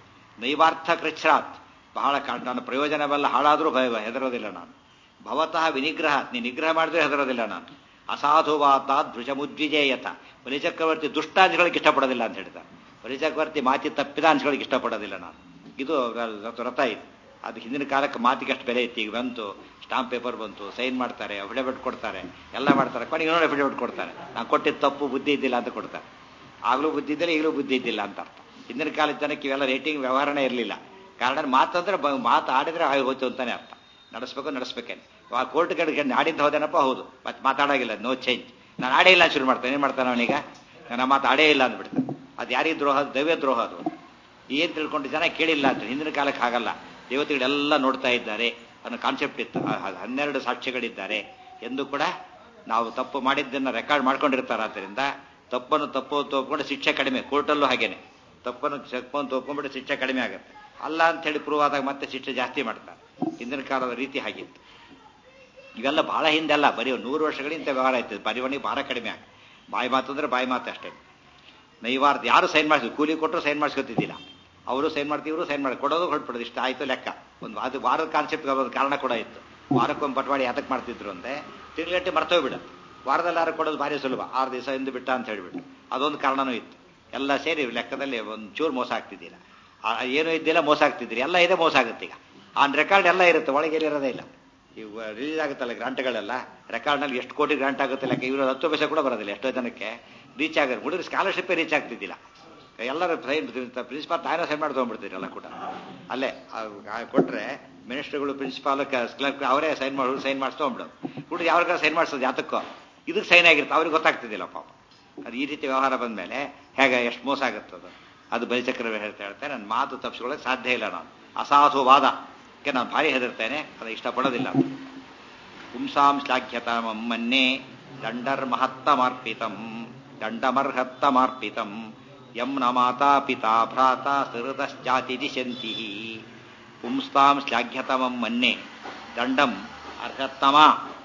ನೈವಾರ್ಥ ಕೃಚ್ಛ್ರಾತ್ ಬಹಳ ಕಾ- ನನ್ನ ಪ್ರಯೋಜನವೆಲ್ಲ ಹಾಳಾದರೂ ಭಯ ಹೆದರೋದಿಲ್ಲ ನಾನು ಭವತಃ ವಿನಿಗ್ರಹ ನೀ ನಿಗ್ರಹ ಮಾಡಿದ್ರೆ ಹೆದರೋದಿಲ್ಲ ನಾನು ಅಸಾಧುವಾತಾತ್ ಭೃಜಮುದ್ವಿಜೇಯತ ಬಲಿಚಕ್ರವರ್ತಿ ದುಷ್ಟ ಅಂಶಗಳಿಗೆ ಇಷ್ಟಪಡೋದಿಲ್ಲ ಅಂತ ಹೇಳ್ತಾರೆ ಬಲಿಚಕ್ರವರ್ತಿ ಮಾತಿ ತಪ್ಪಿದ ಅಂಶಗಳಿಗೆ ಇಷ್ಟಪಡೋದಿಲ್ಲ ನಾನು ಇದು ರ- ವ್ರತ ಇದು ಅದು ಹಿಂದಿನ ಕಾಲಕ್ಕೆ ಮಾತಿಗೆ ಅಷ್ಟು ಬೆಲೆ ಇತ್ತು ಈಗ ಬಂತು ಸ್ಟಾಂಪ್ ಪೇಪರ್ ಬಂತು ಸೈನ್ ಮಾಡ್ತಾರೆ ಅಫಿಡವಿಟ್ ಕೊಡ್ತಾರೆ ಎಲ್ಲ ಮಾಡ್ತಾರೆ ಕೊನೆಗೆ ಇನ್ನೊಂದು ಅಫಿಡವಿಟ್ ಕೊಡ್ತಾರೆ ನಾನು ಕೊಟ್ಟಿದ್ದು ತಪ್ಪು ಬುದ್ಧಿ ಇದ್ದಿಲ್ಲ ಅಂತ ಕೊಡ್ತಾರೆ ಆಗಲೂ ಬುದ್ಧಿ ಇದ್ದಿಲ್ಲ ಈಗಲೂ ಬುದ್ಧಿ ಇದ್ದಿಲ್ಲ ಅಂತ ಅರ್ಥ ಹಿಂದಿನ ಕಾಲದ ಜನಕ್ಕೆ ಇವೆಲ್ಲ ರೇಟಿಂಗ್ ವ್ಯವಹಾರನೇ ಇರಲಿಲ್ಲ ಕಾರಣ ಮಾತಂದ್ರೆ ಬ- ಮಾತು ಆಡಿದ್ರೆ ಆಗಿ ಹೋಯ್ತು ಅಂತಾನೆ ಅರ್ಥ ನಡೆಸ್ಬೇಕು ನಡೆಸ್ಬೇಕೇನೆ ಆ ಕೋರ್ಟ್ ಕಡೆಗೆ ಆಡಿದ್ದು ಹೋದೇನಪ್ಪ ಹೌದು ಮತ್ತೆ ಮಾತಾಡೋಗಿಲ್ಲ ನೋ ಚೇಂಜ್ ನಾನು ಆಡೇ ಇಲ್ಲ ಶುರು ಮಾಡ್ತೇನೆ ಏನು ಮಾಡ್ತಾನೆ ಅವನೀಗ ನನ್ನ ಮಾತು ಆಡೇ ಇಲ್ಲ ಅಂದ್ಬಿಡ್ತಾನೆ ಅದು ಯಾರಿಗೆ ದ್ರೋಹ ದೈವ ದ್ರೋಹ ಅದು ಏನ್ ತಿಳ್ಕೊಂಡು ಜನ ಕೇಳಿಲ್ಲ ಅಂತ ಹಿಂದಿನ ಕಾಲಕ್ಕೆ ಆಗಲ್ಲ ದೇವತೆಗಳೆಲ್ಲ ನೋಡ್ತಾ ಇದ್ದಾರೆ ಅನ್ನೋ ಕಾನ್ಸೆಪ್ಟ್ ಇತ್ತು ಆ- ಆ ಹನ್ನೆರಡು ಸಾಕ್ಷ್ಯಗಳಿದ್ದಾರೆ ಎಂದು ಕೂಡ ನಾವು ತಪ್ಪು ಮಾಡಿದ್ದನ್ನ ರೆಕಾರ್ಡ್ ಮಾಡ್ಕೊಂಡಿರ್ತಾರೆ ಆದ್ದರಿಂದ ತಪ್ಪನ್ನು ತಪ್ಪು ಅಂತ ಒಪ್ಕೊಂಡು ಶಿಕ್ಷೆ ಕಡಿಮೆ ಕೋರ್ಟಲ್ಲೂ ಹಾಗೇನೆ ತಪ್ಪನ್ನು ತಪ್ಪು ಅಂತ ಒಪ್ಕೊಂಡ್ಬಿಟ್ಟು ಶಿಕ್ಷೆ ಕಡಿಮೆ ಆಗುತ್ತೆ ಅಲ್ಲ ಅಂತ ಹೇಳಿ ಪ್ರೂವ್ ಆದಾಗ ಮತ್ತೆ ಶಿಕ್ಷೆ ಜಾಸ್ತಿ ಮಾಡ್ತಾರೆ ಹಿಂದಿನ ಕಾಲದ ರೀತಿ ಹಾಗಿತ್ತು ಇವೆಲ್ಲ ಬಹಳ ಹಿಂದೆ ಅಲ್ಲ ಬರೀ ಒಂದು ನೂರು ವರ್ಷಗಳಿಂದ ವ್ಯವಹಾರ ಆಯ್ತದೆ ಬರಿವಣಿಗೆ ಬಹಳ ಕಡಿಮೆ ಆಗ ಬಾಯಿ ಮಾತು ಅಂದ್ರೆ ಬಾಯಿ ಮಾತು ಅಷ್ಟೇ ನೈವಾರ್ಥ ಯಾರು ಸೈನ್ ಮಾಡಿಸಿದ್ರು ಕೂಲಿ ಕೊಟ್ಟರು ಸೈನ್ ಮಾಡಿಸ್ಕೊತಿದ್ದಿಲ್ಲ ಅವರು ಸೈನ್ ಮಾಡ್ತೀವಿ ಇವರು ಸೈನ್ ಮಾಡಿ ಕೊಡೋದು ಹೊರಟ್ಬಿಡೋದು ಇಷ್ಟ ಆಯ್ತು ಲೆಕ್ಕ ಒಂದು ಅದು ವಾರದ ಕಾನ್ಸೆಪ್ಟ್ ಒಂದು ಕಾರಣ ಕೂಡ ಇತ್ತು ವಾರಕ್ಕೊಂದು ಪಟವಾಡಿ ಯಾತಕ್ಕೆ ಮಾಡ್ತಿದ್ರು ಅಂದ್ರೆ ತಿಂಗಳಟ್ಟಿ ಮರ್ತೋಗ್ಬಿಡ ವಾರದಲ್ಲಿ ಯಾರು ಕೊಡೋದು ಭಾರಿ ಸುಲಭ ಆರು ದಿವಸ ಹಿಂದೆ ಬಿಟ್ಟ ಅಂತ ಹೇಳ್ಬಿಟ್ಟು ಅದೊಂದು ಕಾರಣನೂ ಇತ್ತು ಎಲ್ಲ ಸೇರಿ ಲೆಕ್ಕದಲ್ಲಿ ಒಂದು ಚೂರು ಮೋಸ ಆಗ್ತಿದ್ದಿಲ್ಲ ಆ, ಏನೂ ಇದ್ದಿಲ್ಲ ಮೋಸ ಆಗ್ತಿದ್ರಿ ಎಲ್ಲ ಇದೆ ಮೋಸ ಆಗುತ್ತೆ ಈಗ ಆನ್ ರೆಕಾರ್ಡ್ ಎಲ್ಲ ಇರುತ್ತೆ ಒಳಗೆ ಇರೋದೇ ಇಲ್ಲ ಈಗ ರಿಲೀಸ್ ಆಗುತ್ತಲ್ಲ ಗ್ರಾಂಟ್ಗಳೆಲ್ಲ ರೆಕಾರ್ಡ್ನಲ್ಲಿ ಎಷ್ಟು ಕೋಟಿ ಗ್ರಾಂಟ್ ಆಗುತ್ತೆ ಲೆಕ್ಕ ಇವರು ಹತ್ತು ಪೈಸೆ ಕೂಡ ಬರೋದಿಲ್ಲ ಎಷ್ಟೋ ಜನಕ್ಕೆ ರೀಚ್ ಆಗೋದು ಹುಡುಗರು ಸ್ಕಾಲರ್ಶಿಪ್ಪೇ ರೀಚ್ ಆಗ್ತಿದ್ದಿಲ್ಲ ಎಲ್ಲರೂ ಸೈನ್ ಪ್ರಿನ್ಸಿಪಾಲ್ ತಾನೇ ಸೈನ್ ಮಾಡಿ ತೊಗೊಂಡ್ಬಿಡ್ತೀರಿ ಎಲ್ಲ ಕೂಡ ಅಲ್ಲೇ ಆ- ಆ ಕೊಟ್ರೆ ಮಿನಿಸ್ಟರ್ಗಳು ಪ್ರಿನ್ಸಿಪಾಲ್ ಕ್ಲರ್ಕ್ ಅವರೇ ಸೈನ್ ಮಾಡಿ ಸೈನ್ ಮಾಡಿಸ್ಕೊಂಡ್ಬಿಡೋದು ಹುಡುಗ ಯಾವಾಗ ಸೈನ್ ಮಾಡಿಸೋದು ಯಾತಕ್ಕೋ ಇದಕ್ಕೆ ಸೈನ್ ಆಗಿರುತ್ತೆ ಅವ್ರಿಗೆ ಗೊತ್ತಾಗ್ತಿದ್ದಿಲ್ಲ ಪಾಪ ಅದು ಈ ರೀತಿ ವ್ಯವಹಾರ ಬಂದಮೇಲೆ ಹೇಗೆ ಎಷ್ಟು ಮೋಸ ಆಗುತ್ತದು ಅದು ಬಲಿಚಕ್ರವೇ ಹೇಳ್ತಾ ಹೇಳ್ತಾರೆ ನನ್ನ ಮಾತು ತಪ್ಪಿಸ್ಕೊಳ್ಳೋಕೆ ಸಾಧ್ಯ ಇಲ್ಲ ನಾನು ಅಸಾಧುವಾದ ಕ್ಕೆ ನಾನು ಭಾರಿ ಹೆದರ್ತೇನೆ ಅದು ಇಷ್ಟಪಡೋದಿಲ್ಲ ಪುಂಸಾಂ ಶ್ಲಾಘ್ಯತಮ ಮನ್ನೆ ದಂಡರ್ಮಹತ್ತಮರ್ಪಿತಂ ದಂಡಮರ್ಹತ್ತಮರ್ಪಿತಂ ಯಂ ನ ಮಾತಾ ಪಿತಾ ಭ್ರಾತ ಸೃತಶ್ಚಾತಿ ದಿಶಂತಿ ಪುಂಸ್ತಾಂ ಶ್ಲಾಘ್ಯತಮಂ ಮನ್ನೆ ದಂಡಂ ಅರ್ಹತ್ತಮ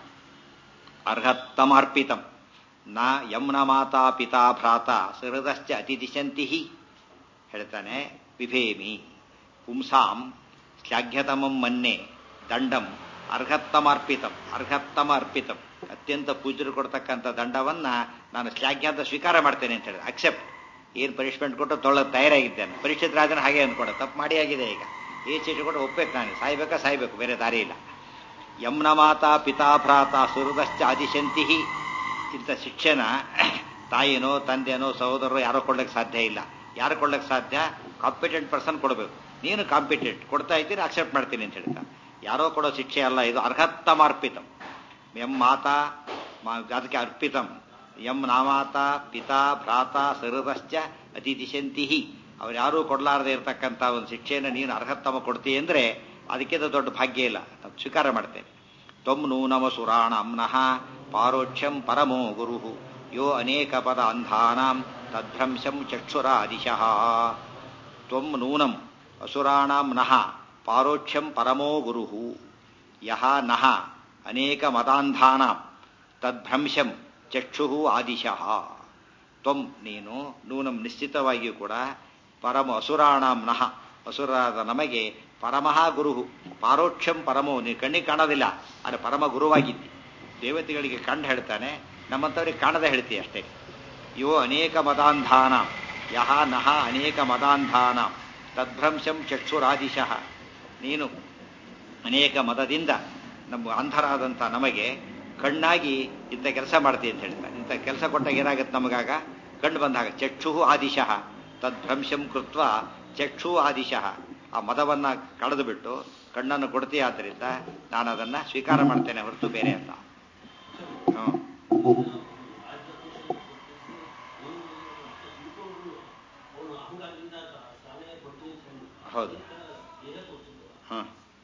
ಅರ್ಹತ್ತಮರ್ಪಿತಂ ನ ಯಂ ನ ಮಾತಾ ಪಿತಾ ಭ್ರಾತ ಸೃತಶ್ಚ ಅತಿದಿಶಂತಿ ಹೇಳ್ತಾನೆ ವಿಭೇಮಿ ಪುಂಸಾಂ ಶ್ಲಾಘ್ಯತಮಂ ಮನ್ನೆ ದಂಡಂ ಅರ್ಹತ್ತಮರ್ಪಿತಂ ಅರ್ಹತ್ತಮ ಅರ್ಪಿತಂ ಅತ್ಯಂತ ಪೂಜ್ಯರು ಕೊಡ್ತಕ್ಕಂಥ ದಂಡವನ್ನ ನಾನು ಶ್ಲಾಘ್ಯ ಅಂತ ಸ್ವೀಕಾರ ಮಾಡ್ತೇನೆ ಅಂತ ಹೇಳಿದೆ ಅಕ್ಸೆಪ್ಟ್ ಏನು ಪನಿಷ್ಮೆಂಟ್ ಕೊಟ್ಟು ತೊಗೊಳ್ಳೋಕೆ ತಯಾರಾಗಿದ್ದೇನೆ ಪರೀಕ್ಷಿತ ರಾಜನ ಹಾಗೆ ಅಂದ್ಕೊಡ ತಪ್ಪು ಮಾಡಿ ಆಗಿದೆ ಈಗ ಈ ಚೀಟಿ ಕೊಟ್ಟು ಒಪ್ಬೇಕು ನಾನು ಸಾಯ್ಬೇಕಾ ಸಾಯ್ಬೇಕು ಬೇರೆ ದಾರಿ ಇಲ್ಲ ಯಮ್ನ ಮಾತಾ ಪಿತಾ ಭ್ರಾತ ಸುಹೃದಶ್ಚ ಆದಿಶಂತಿ ಇಂಥ ಶಿಕ್ಷಣ ತಾಯಿನೋ ತಂದೆನೋ ಸಹೋದರರು ಯಾರೋ ಕೊಡ್ಲಿಕ್ಕೆ ಸಾಧ್ಯ ಇಲ್ಲ ಯಾರು ಕೊಡ್ಲಿಕ್ಕೆ ಸಾಧ್ಯ ಕಾಂಪಿಟೆಂಟ್ ಪರ್ಸನ್ ಕೊಡಬೇಕು ನೀನು ಕಾಂಪಿಟೆಂಟ್ ಕೊಡ್ತಾ ಇದ್ದೀರಿ ಅಕ್ಸೆಪ್ಟ್ ಮಾಡ್ತೀನಿ ಅಂತ ಹೇಳ್ತಾ ಯಾರೋ ಕೊಡೋ ಶಿಕ್ಷೆ ಅಲ್ಲ ಇದು ಅರ್ಹತ್ತಮಾರ್ಪಿತಂ ಎಂ ಮಾತಾ ಮಾ- ಅದಕ್ಕೆ ಅರ್ಪಿತಂ ಎಂ ನಾಮಾತ ಪಿತಾ ಭ್ರಾತ ಸಹೃದಶ್ಚ ಅತಿಥಿಶಂತಿ ಅವ್ರು ಯಾರೂ ಕೊಡಲಾರದೆ ಇರತಕ್ಕಂಥ ಒಂದು ಶಿಕ್ಷೆಯನ್ನು ನೀನು ಅರ್ಹತ್ತಮ ಕೊಡ್ತೀಯ ಅಂದ್ರೆ ಅದಕ್ಕಿಂತ ದೊಡ್ಡ ಭಾಗ್ಯ ಇಲ್ಲ ಅದು ಸ್ವೀಕಾರ ಮಾಡ್ತೇನೆ ತ್ವಂ ನೂನಮ ಸುರಾಣಂನಃ ಪಾರೋಕ್ಷಂ ಪರಮೋ ಗುರು ಯೋ ಅನೇಕ ಪದ ಅಂಧಾನಾಂ ತದ್ಭ್ರಂಶಂ ಚಕ್ಷುರಾದಿಶಃ ತ್ವಂ ನೂನಂ ಅಸುರಾಣಾಂ ನಃ ಪಾರೋಕ್ಷಂ ಪರಮೋ ಗುರು ಯಹ ನಃ ಅನೇಕ ಮದಾಂಧಾನಾಂ ತದ್ಭ್ರಂಶಂ ಚಕ್ಷು ಆದಿಶಃ ತ್ವಂ ನೀನು ನೂನಂ ನಿಶ್ಚಿತವಾಗಿಯೂ ಕೂಡ ಪರಮ ಅಸುರಾಣಾಂ ನಃ ಅಸುರಾದ ನಮಗೆ ಪರಮಃ ಗುರು ಪಾರೋಕ್ಷಂ ಪರಮೋ ನೀನು ಕಣ್ಣಿಗೆ ಕಾಣೋದಿಲ್ಲ ಆದರೆ ಪರಮ ಗುರುವಾಗಿದ್ದಿ ದೇವತೆಗಳಿಗೆ ಕಂಡು ಹೇಳ್ತಾನೆ ನಮ್ಮಂಥವ್ರಿಗೆ ಕಾಣದೆ ಹೇಳ್ತೀಯ ಅಷ್ಟೇ ಯೋ ಅನೇಕ ಮದಾಂಧಾನ ಯಹ ನಹ ಅನೇಕ ಮದಾಂಧಾನ ತದ್ಭ್ರಂಶಂ ಚಕ್ಷುರಾದಿಶಃ ನೀನು ಅನೇಕ ಮದದಿಂದ ನಮ್ಮ ಅಂಧರಾದಂಥ ನಮಗೆ ಕಣ್ಣಾಗಿ ಇಂಥ ಕೆಲಸ ಮಾಡ್ತೀವಿ ಅಂತ ಹೇಳ್ತಾನೆ ಇಂಥ ಕೆಲಸ ಕೊಟ್ಟಾಗ ಏನಾಗುತ್ತೆ ನಮಗಾಗ ಕಣ್ಣು ಬಂದಾಗ ಚಕ್ಷು ಆದಿಶಃ ತದ್ಭ್ರಂಶಂ ಕೃತ್ವ ಚಕ್ಷು ಆದಿಶಃ ಆ ಮದವನ್ನ ಕಳೆದು ಬಿಟ್ಟು ಕಣ್ಣನ್ನು ಕೊಡ್ತೀಯ ಆದ್ದರಿಂದ ನಾನು ಅದನ್ನ ಸ್ವೀಕಾರ ಮಾಡ್ತೇನೆ ಹೊರತು ಬೇರೆ ಅಲ್ಲ ಹ್ಮ್ ಹೌದು ಹ್ಮ್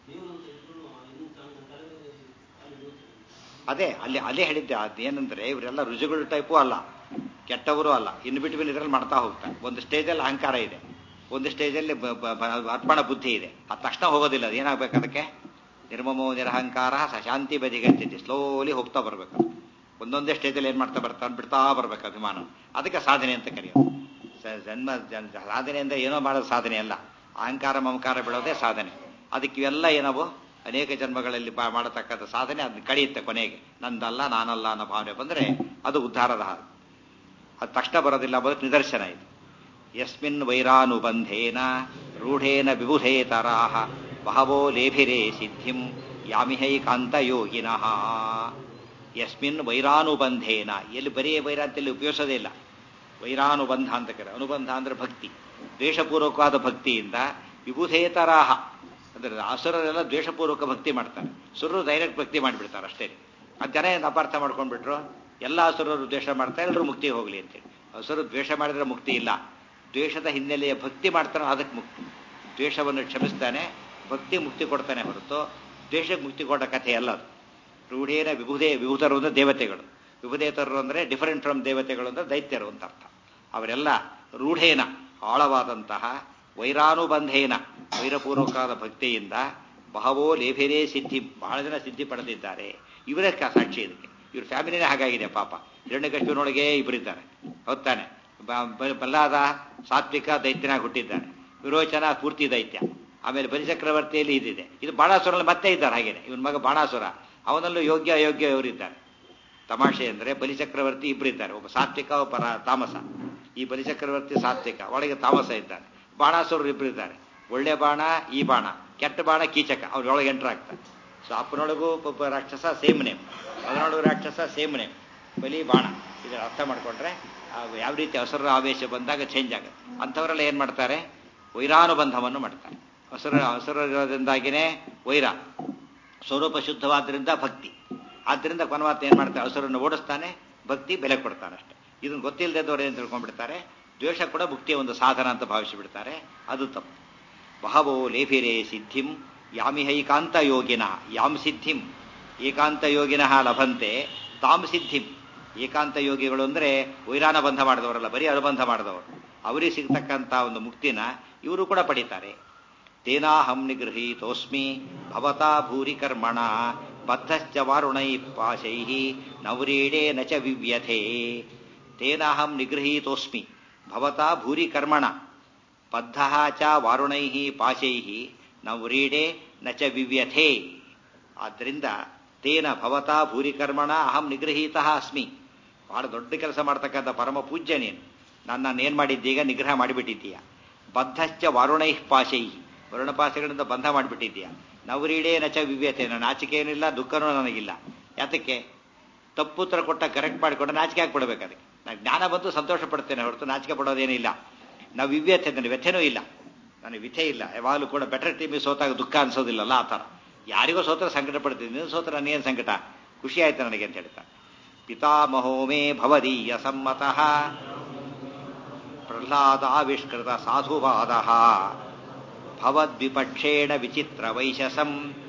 ಅದೇ ಅಲ್ಲಿ ಅಲ್ಲೇ ಹೇಳಿದ್ದೆ ಅದೇನಂದ್ರೆ ಇವರೆಲ್ಲ ರುಜುಗಳು ಟೈಪು ಅಲ್ಲ ಕೆಟ್ಟವರು ಅಲ್ಲ ಇನ್ ಬಿಟ್ವೀನ್ ಇದ್ರಲ್ಲಿ ಮಾಡ್ತಾ ಹೋಗ್ತಾರೆ ಒಂದು ಸ್ಟೇಜಲ್ಲಿ ಅಹಂಕಾರ ಇದೆ ಒಂದು ಸ್ಟೇಜಲ್ಲಿ ಬ- ಬ- ಬ- ಅರ್ಪಣ ಬುದ್ಧಿ ಇದೆ ಅದು ತಕ್ಷಣ ಹೋಗೋದಿಲ್ಲ ಅದು ಏನಾಗ್ಬೇಕು ಅದಕ್ಕೆ ನಿರ್ಮಮೋ ನಿರಹಂಕಾರ ಸಶಾಂತಿ ಬದಿಗಂತಿದೆ ಸ್ಲೋಲಿ ಹೋಗ್ತಾ ಬರ್ಬೇಕು ಅದು. ಒಂದೊಂದೇ ಸ್ಟೇಜಲ್ಲಿ ಏನ್ ಮಾಡ್ತಾ ಬರ್ತಾ ಬಿಡ್ತಾ ಬರ್ಬೇಕು ಅಭಿಮಾನ ಅದಕ್ಕೆ ಸಾಧನೆ ಅಂತ ಕರೆಯೋದು ಸ- ಜನ್ಮ ಜನ್- ಸಾಧನೆ ಅಂದ್ರೆ ಏನೋ ಮಾಡೋದು ಸಾಧನೆ ಅಲ್ಲ ಅಹಂಕಾರ ಮಮಕಾರ ಬಿಡೋದೇ ಸಾಧನೆ ಅದಕ್ಕೆ ಇವೆಲ್ಲ ಏನವು ಅನೇಕ ಜನ್ಮಗಳಲ್ಲಿ ಬಾ- ಮಾಡತಕ್ಕಂಥ ಸಾಧನೆ ಅದನ್ನ ಕಳೆಯುತ್ತೆ ಕೊನೆಗೆ ನಂದಲ್ಲ ನಾನಲ್ಲ ಅನ್ನೋ ಭಾವನೆ ಬಂದರೆ ಅದು ಉದ್ಧಾರದ ಹಾಲು ಅದು ತಕ್ಷಣ ಬರೋದಿಲ್ಲ ಅನ್ನೋದಕ್ಕೆ ನಿದರ್ಶನ ಇದು ಯಸ್ಮಿನ್ ವೈರಾನುಬಂಧೇನ ರೂಢೇನ ವಿಬುಧೇತರಾಹ ಬಹವೋ ಲೇಭಿರೇ ಸಿದ್ಧಿಂ ಯಾಮಿಹೈಕಾಂತ ಯೋಗಿನಃ ಯಸ್ಮಿನ್ ವೈರಾನುಬಂಧೇನ ಎಲ್ಲಿ ಬರೀ ವೈರ ಅಂತಲ್ಲಿ ಉಪಯೋಗಿಸೋದೇ ಇಲ್ಲ ವೈರಾನುಬಂಧ ಅಂತ ಕರೆ ಅನುಬಂಧ ಅಂದ್ರೆ ಭಕ್ತಿ ದ್ವೇಷಪೂರ್ವಕವಾದ ಭಕ್ತಿಯಿಂದ ವಿಬುಧೇತರಾಹ ಅಂದ್ರೆ ಅಸುರರೆಲ್ಲ ದ್ವೇಷಪೂರ್ವಕ ಭಕ್ತಿ ಮಾಡ್ತಾರೆ ಸುರರು ಡೈರೆಕ್ಟ್ ಭಕ್ತಿ ಮಾಡಿಬಿಡ್ತಾರೆ ಅಷ್ಟೇ ಅದು ಜನ ಏನು ಅಪಾರ್ಥ ಮಾಡ್ಕೊಂಡ್ಬಿಟ್ರು ಎಲ್ಲ ಅಸುರರು ದ್ವೇಷ ಮಾಡ್ತಾರೆ ಎಲ್ಲರೂ ಮುಕ್ತಿಗೆ ಹೋಗ್ಲಿ ಅಂತೇಳಿ ಅಸುರು ದ್ವೇಷ ಮಾಡಿದ್ರೆ ಮುಕ್ತಿ ಇಲ್ಲ ದ್ವೇಷದ ಹಿನ್ನೆಲೆಯ ಭಕ್ತಿ ಮಾಡ್ತಾನೆ ಅದಕ್ಕೆ ಮುಕ್ತಿ ದ್ವೇಷವನ್ನು ಕ್ಷಮಿಸ್ತಾನೆ ಭಕ್ತಿ ಮುಕ್ತಿ ಕೊಡ್ತಾನೆ ಹೊರತು ದ್ವೇಷಕ್ಕೆ ಮುಕ್ತಿ ಕೊಟ್ಟ ಕಥೆ ಅಲ್ಲ ಅದು ರೂಢೇನ ವಿಭುದೇ ವಿಭೂತರು ಅಂದ್ರೆ ದೇವತೆಗಳು ವಿಭುದೇತರರು ಅಂದ್ರೆ ಡಿಫರೆಂಟ್ ಫ್ರಮ್ ದೇವತೆಗಳು ಅಂದ್ರೆ ದೈತ್ಯರು ಅಂತ ಅರ್ಥ ಅವರೆಲ್ಲ ರೂಢೇನ ಆಳವಾದಂತಹ ವೈರಾನುಬಂಧೇನ ವೈರಪೂರ್ವಕವಾದ ಭಕ್ತಿಯಿಂದ ಬಹವೋ ಲೇಭಿರೇ ಸಿದ್ಧಿ ಬಹಳ ಜನ ಸಿದ್ಧಿ ಪಡೆದಿದ್ದಾರೆ ಇವರೇ ಕ- ಸಾಕ್ಷಿ ಇದಕ್ಕೆ ಇವ್ರ ಫ್ಯಾಮಿಲಿನೇ ಹಾಗಾಗಿದೆ ಪಾಪ ಹಿರಣ್ಯಕಶ್ಯಪನೊಳಗೆ ಇಬ್ಬರಿದ್ದಾರೆ ಹೊತ್ತಾನೆ ಬಲ್ಲಾದ ಸಾತ್ವಿಕ ದೈತ್ಯನಾಗಿ ಹುಟ್ಟಿದ್ದಾನೆ ವಿರೋಚನ ಪೂರ್ತಿ ದೈತ್ಯ ಆಮೇಲೆ ಬಲಿಚಕ್ರವರ್ತಿಯಲ್ಲಿ ಇದಿದೆ ಇದು ಬಾಣಾಸುರಲ್ಲಿ ಮತ್ತೆ ಇದ್ದಾರೆ ಹಾಗೇನೆ ಇವನ ಮಗ ಬಾಣಾಸುರ ಅವನಲ್ಲೂ ಯೋಗ್ಯ ಅಯೋಗ್ಯ ಇವರಿದ್ದಾರೆ ತಮಾಷೆ ಅಂದರೆ ಬಲಿಚಕ್ರವರ್ತಿ ಇಬ್ಬರಿದ್ದಾರೆ ಒಬ್ಬ ಸಾತ್ವಿಕ ಒಬ್ಬ ರಾ- ತಾಮಸ ಈ ಬಲಿಚಕ್ರವರ್ತಿ ಸಾತ್ವಿಕ ಒಳಗೆ ತಾಮಸ ಇದ್ದಾನೆ ಬಾಣಾಸುರರು ಇಬ್ಬರಿದ್ದಾರೆ ಒಳ್ಳೆ ಬಾಣ ಈ ಬಾಣ ಕೆಟ್ಟ ಬಾಣ ಕೀಚಕ ಅವ್ರ ಒಳಗೆ ಎಂಟರ್ ಆಗ್ತಾರೆ ಸೊ ಅಪ್ಪನೊಳಗೂ ಒಬ್ಬ ರಾಕ್ಷಸ ಸೇಮ್ ನೇಮ್ ಅದರೊಳಗೂ ರಾಕ್ಷಸ ಸೇಮ್ ನೇಮ್ ಬಲಿ ಬಾಣ ಇದರ ಅರ್ಥ ಮಾಡ್ಕೊಂಡ್ರೆ ಆ ಯಾವ ರೀತಿ ಹಸುರ ಆವೇಶ ಬಂದಾಗ ಚೇಂಜ್ ಆಗುತ್ತೆ ಅಂಥವರೆಲ್ಲ ಏನು ಮಾಡ್ತಾರೆ ವೈರಾನುಬಂಧವನ್ನು ಮಾಡ್ತಾರೆ ಹಸುರ ಹಸುರದಿಂದಾಗಿನೇ ವೈರ ಸ್ವರೂಪ ಶುದ್ಧವಾದ್ರಿಂದ ಭಕ್ತಿ ಆದ್ದರಿಂದ ಕೊನವಾತ ಏನು ಮಾಡ್ತಾರೆ ಹಸುರನ್ನು ಓಡಿಸ್ತಾನೆ ಭಕ್ತಿ ಬೆಲೆ ಕೊಡ್ತಾನೆ ಅಷ್ಟೇ ಇದನ್ನು ಗೊತ್ತಿಲ್ಲದವ್ರು ಏನು ತಿಳ್ಕೊಂಡ್ಬಿಡ್ತಾರೆ ದ್ವೇಷ ಕೂಡ ಮುಕ್ತಿಯ ಒಂದು ಸಾಧನ ಅಂತ ಭಾವಿಸಿಬಿಡ್ತಾರೆ ಅದು ತಪ್ಪು ಬಹವೋ ಲೇಭಿರೇ ಸಿದ್ಧಿಂ ಯಾಮಿಹೈಕಾಂತ ಯೋಗಿನ ಯಾಮ್ ಸಿದ್ಧಿಂ ಏಕಾಂತ ಯೋಗಿನಃ ಲಭಂತೆ ತಾಮ್ ಸಿದ್ಧಿಂ ಏಕಾಂತ ಯೋಗಿಗಳು ಅಂದರೆ ವೈರಾನ ಬಂಧ ಮಾಡಿದವರಲ್ಲ ಬರೀ ಅನುಬಂಧ ಮಾಡಿದವರು ಅವರಿಗೆ ಸಿಗ್ತಕ್ಕಂಥ ಒಂದು ಮುಕ್ತಿನ ಇವರು ಕೂಡ ಪಡಿತಾರೆ ತೇನಾಹಂ ನಿಗೃಹೀತೋಸ್ಮಿ ಭವತಾ ಭೂರಿ ಕರ್ಮಣ ಬದ್ಧಶ್ಚ ವಾರುಣೈ ಪಾಶೈ ನವ್ರೀಡೇ ನ ಚ ವಿವ್ಯಥೆ ತೇನಾಹಂ ನಿಗೃಹೀತೋಸ್ಮಿ ಭವತಾ ಭೂರಿ ಕರ್ಮಣ ಬದ್ಧ ಚ ವಾರುಣೈ ಪಾಶೈ ನವ್ರೀಡೇ ನ ಚ ವಿವ್ಯಥೆ ಆದ್ದರಿಂದ ತೇನ ಭವತಾ ಭೂರಿ ಕರ್ಮಣ ಅಹಂ ನಿಗೃಹೀತ ಅಸ್ಮಿ ಬಹಳ ದೊಡ್ಡ ಕೆಲಸ ಮಾಡ್ತಕ್ಕಂಥ ಪರಮ ಪೂಜ್ಯ ನೀನು ನನ್ನ ಏನು ಮಾಡಿದ್ದೀಗ ನಿಗ್ರಹ ಮಾಡಿಬಿಟ್ಟಿದ್ದೀಯ ಬದ್ಧಶ್ಚ ವಾರುಣೈ ಪಾಶೈ ವರುಣಪಾಶಗಳಿಂದ ಬಂಧ ಮಾಡಿಬಿಟ್ಟಿದ್ದೀಯ ನವರೀಡೇ ನಚ ವಿವ್ಯತೆ ನನ್ನ ನಾಚಿಕೆ ಏನಿಲ್ಲ ದುಃಖನೂ ನನಗಿಲ್ಲ ಯಾತಕ್ಕೆ ತಪ್ಪುತ್ತರ ಕೊಟ್ಟ ಕರೆಕ್ಟ್ ಮಾಡಿಕೊಂಡು ನಾಚಿಕೆ ಹಾಕ್ಬಿಡ್ಬೇಕು ಅದಕ್ಕೆ ನಾನು ಜ್ಞಾನ ಬಂತು ಸಂತೋಷ ಪಡ್ತೇನೆ ಹೊರತು ನಾಚಿಕೆ ಪಡೋದೇನಿಲ್ಲ ನಾವು ವಿವ್ಯತೆ ನನಗೆ ವ್ಯಥೆನೂ ಇಲ್ಲ ನನಗೆ ವ್ಯಥೆ ಇಲ್ಲ ಯಾವಾಗಲೂ ಕೂಡ ಬೆಟರ್ ಟೀಮಿಗೆ ಸೋತಾಗ ದುಃಖ ಅನ್ಸೋದಿಲ್ಲಲ್ಲ ಆ ಥರ ಯಾರಿಗೋ ಸೋತ್ರ ಸಂಕಟ ಪಡ್ತೀನಿ ನೀನು ಸೋತ್ರ ನನಗೇನು ಸಂಕಟ ಖುಷಿ ಆಯ್ತು ನನಗೆ ಅಂತ ಹೇಳ್ತಾ ಪಿತಾಮಹೋ ಮೇ ಭವದೀಯ ಸಮ್ಮತಃ ಪ್ರಹ್ಲಾದಾವಿಷ್ಕೃತ ಸಾಧುವಾದ ಭವದ್ವಿಪಕ್ಷೇಣ ವಿಚಿತ್ರ ವೈಶಸಂ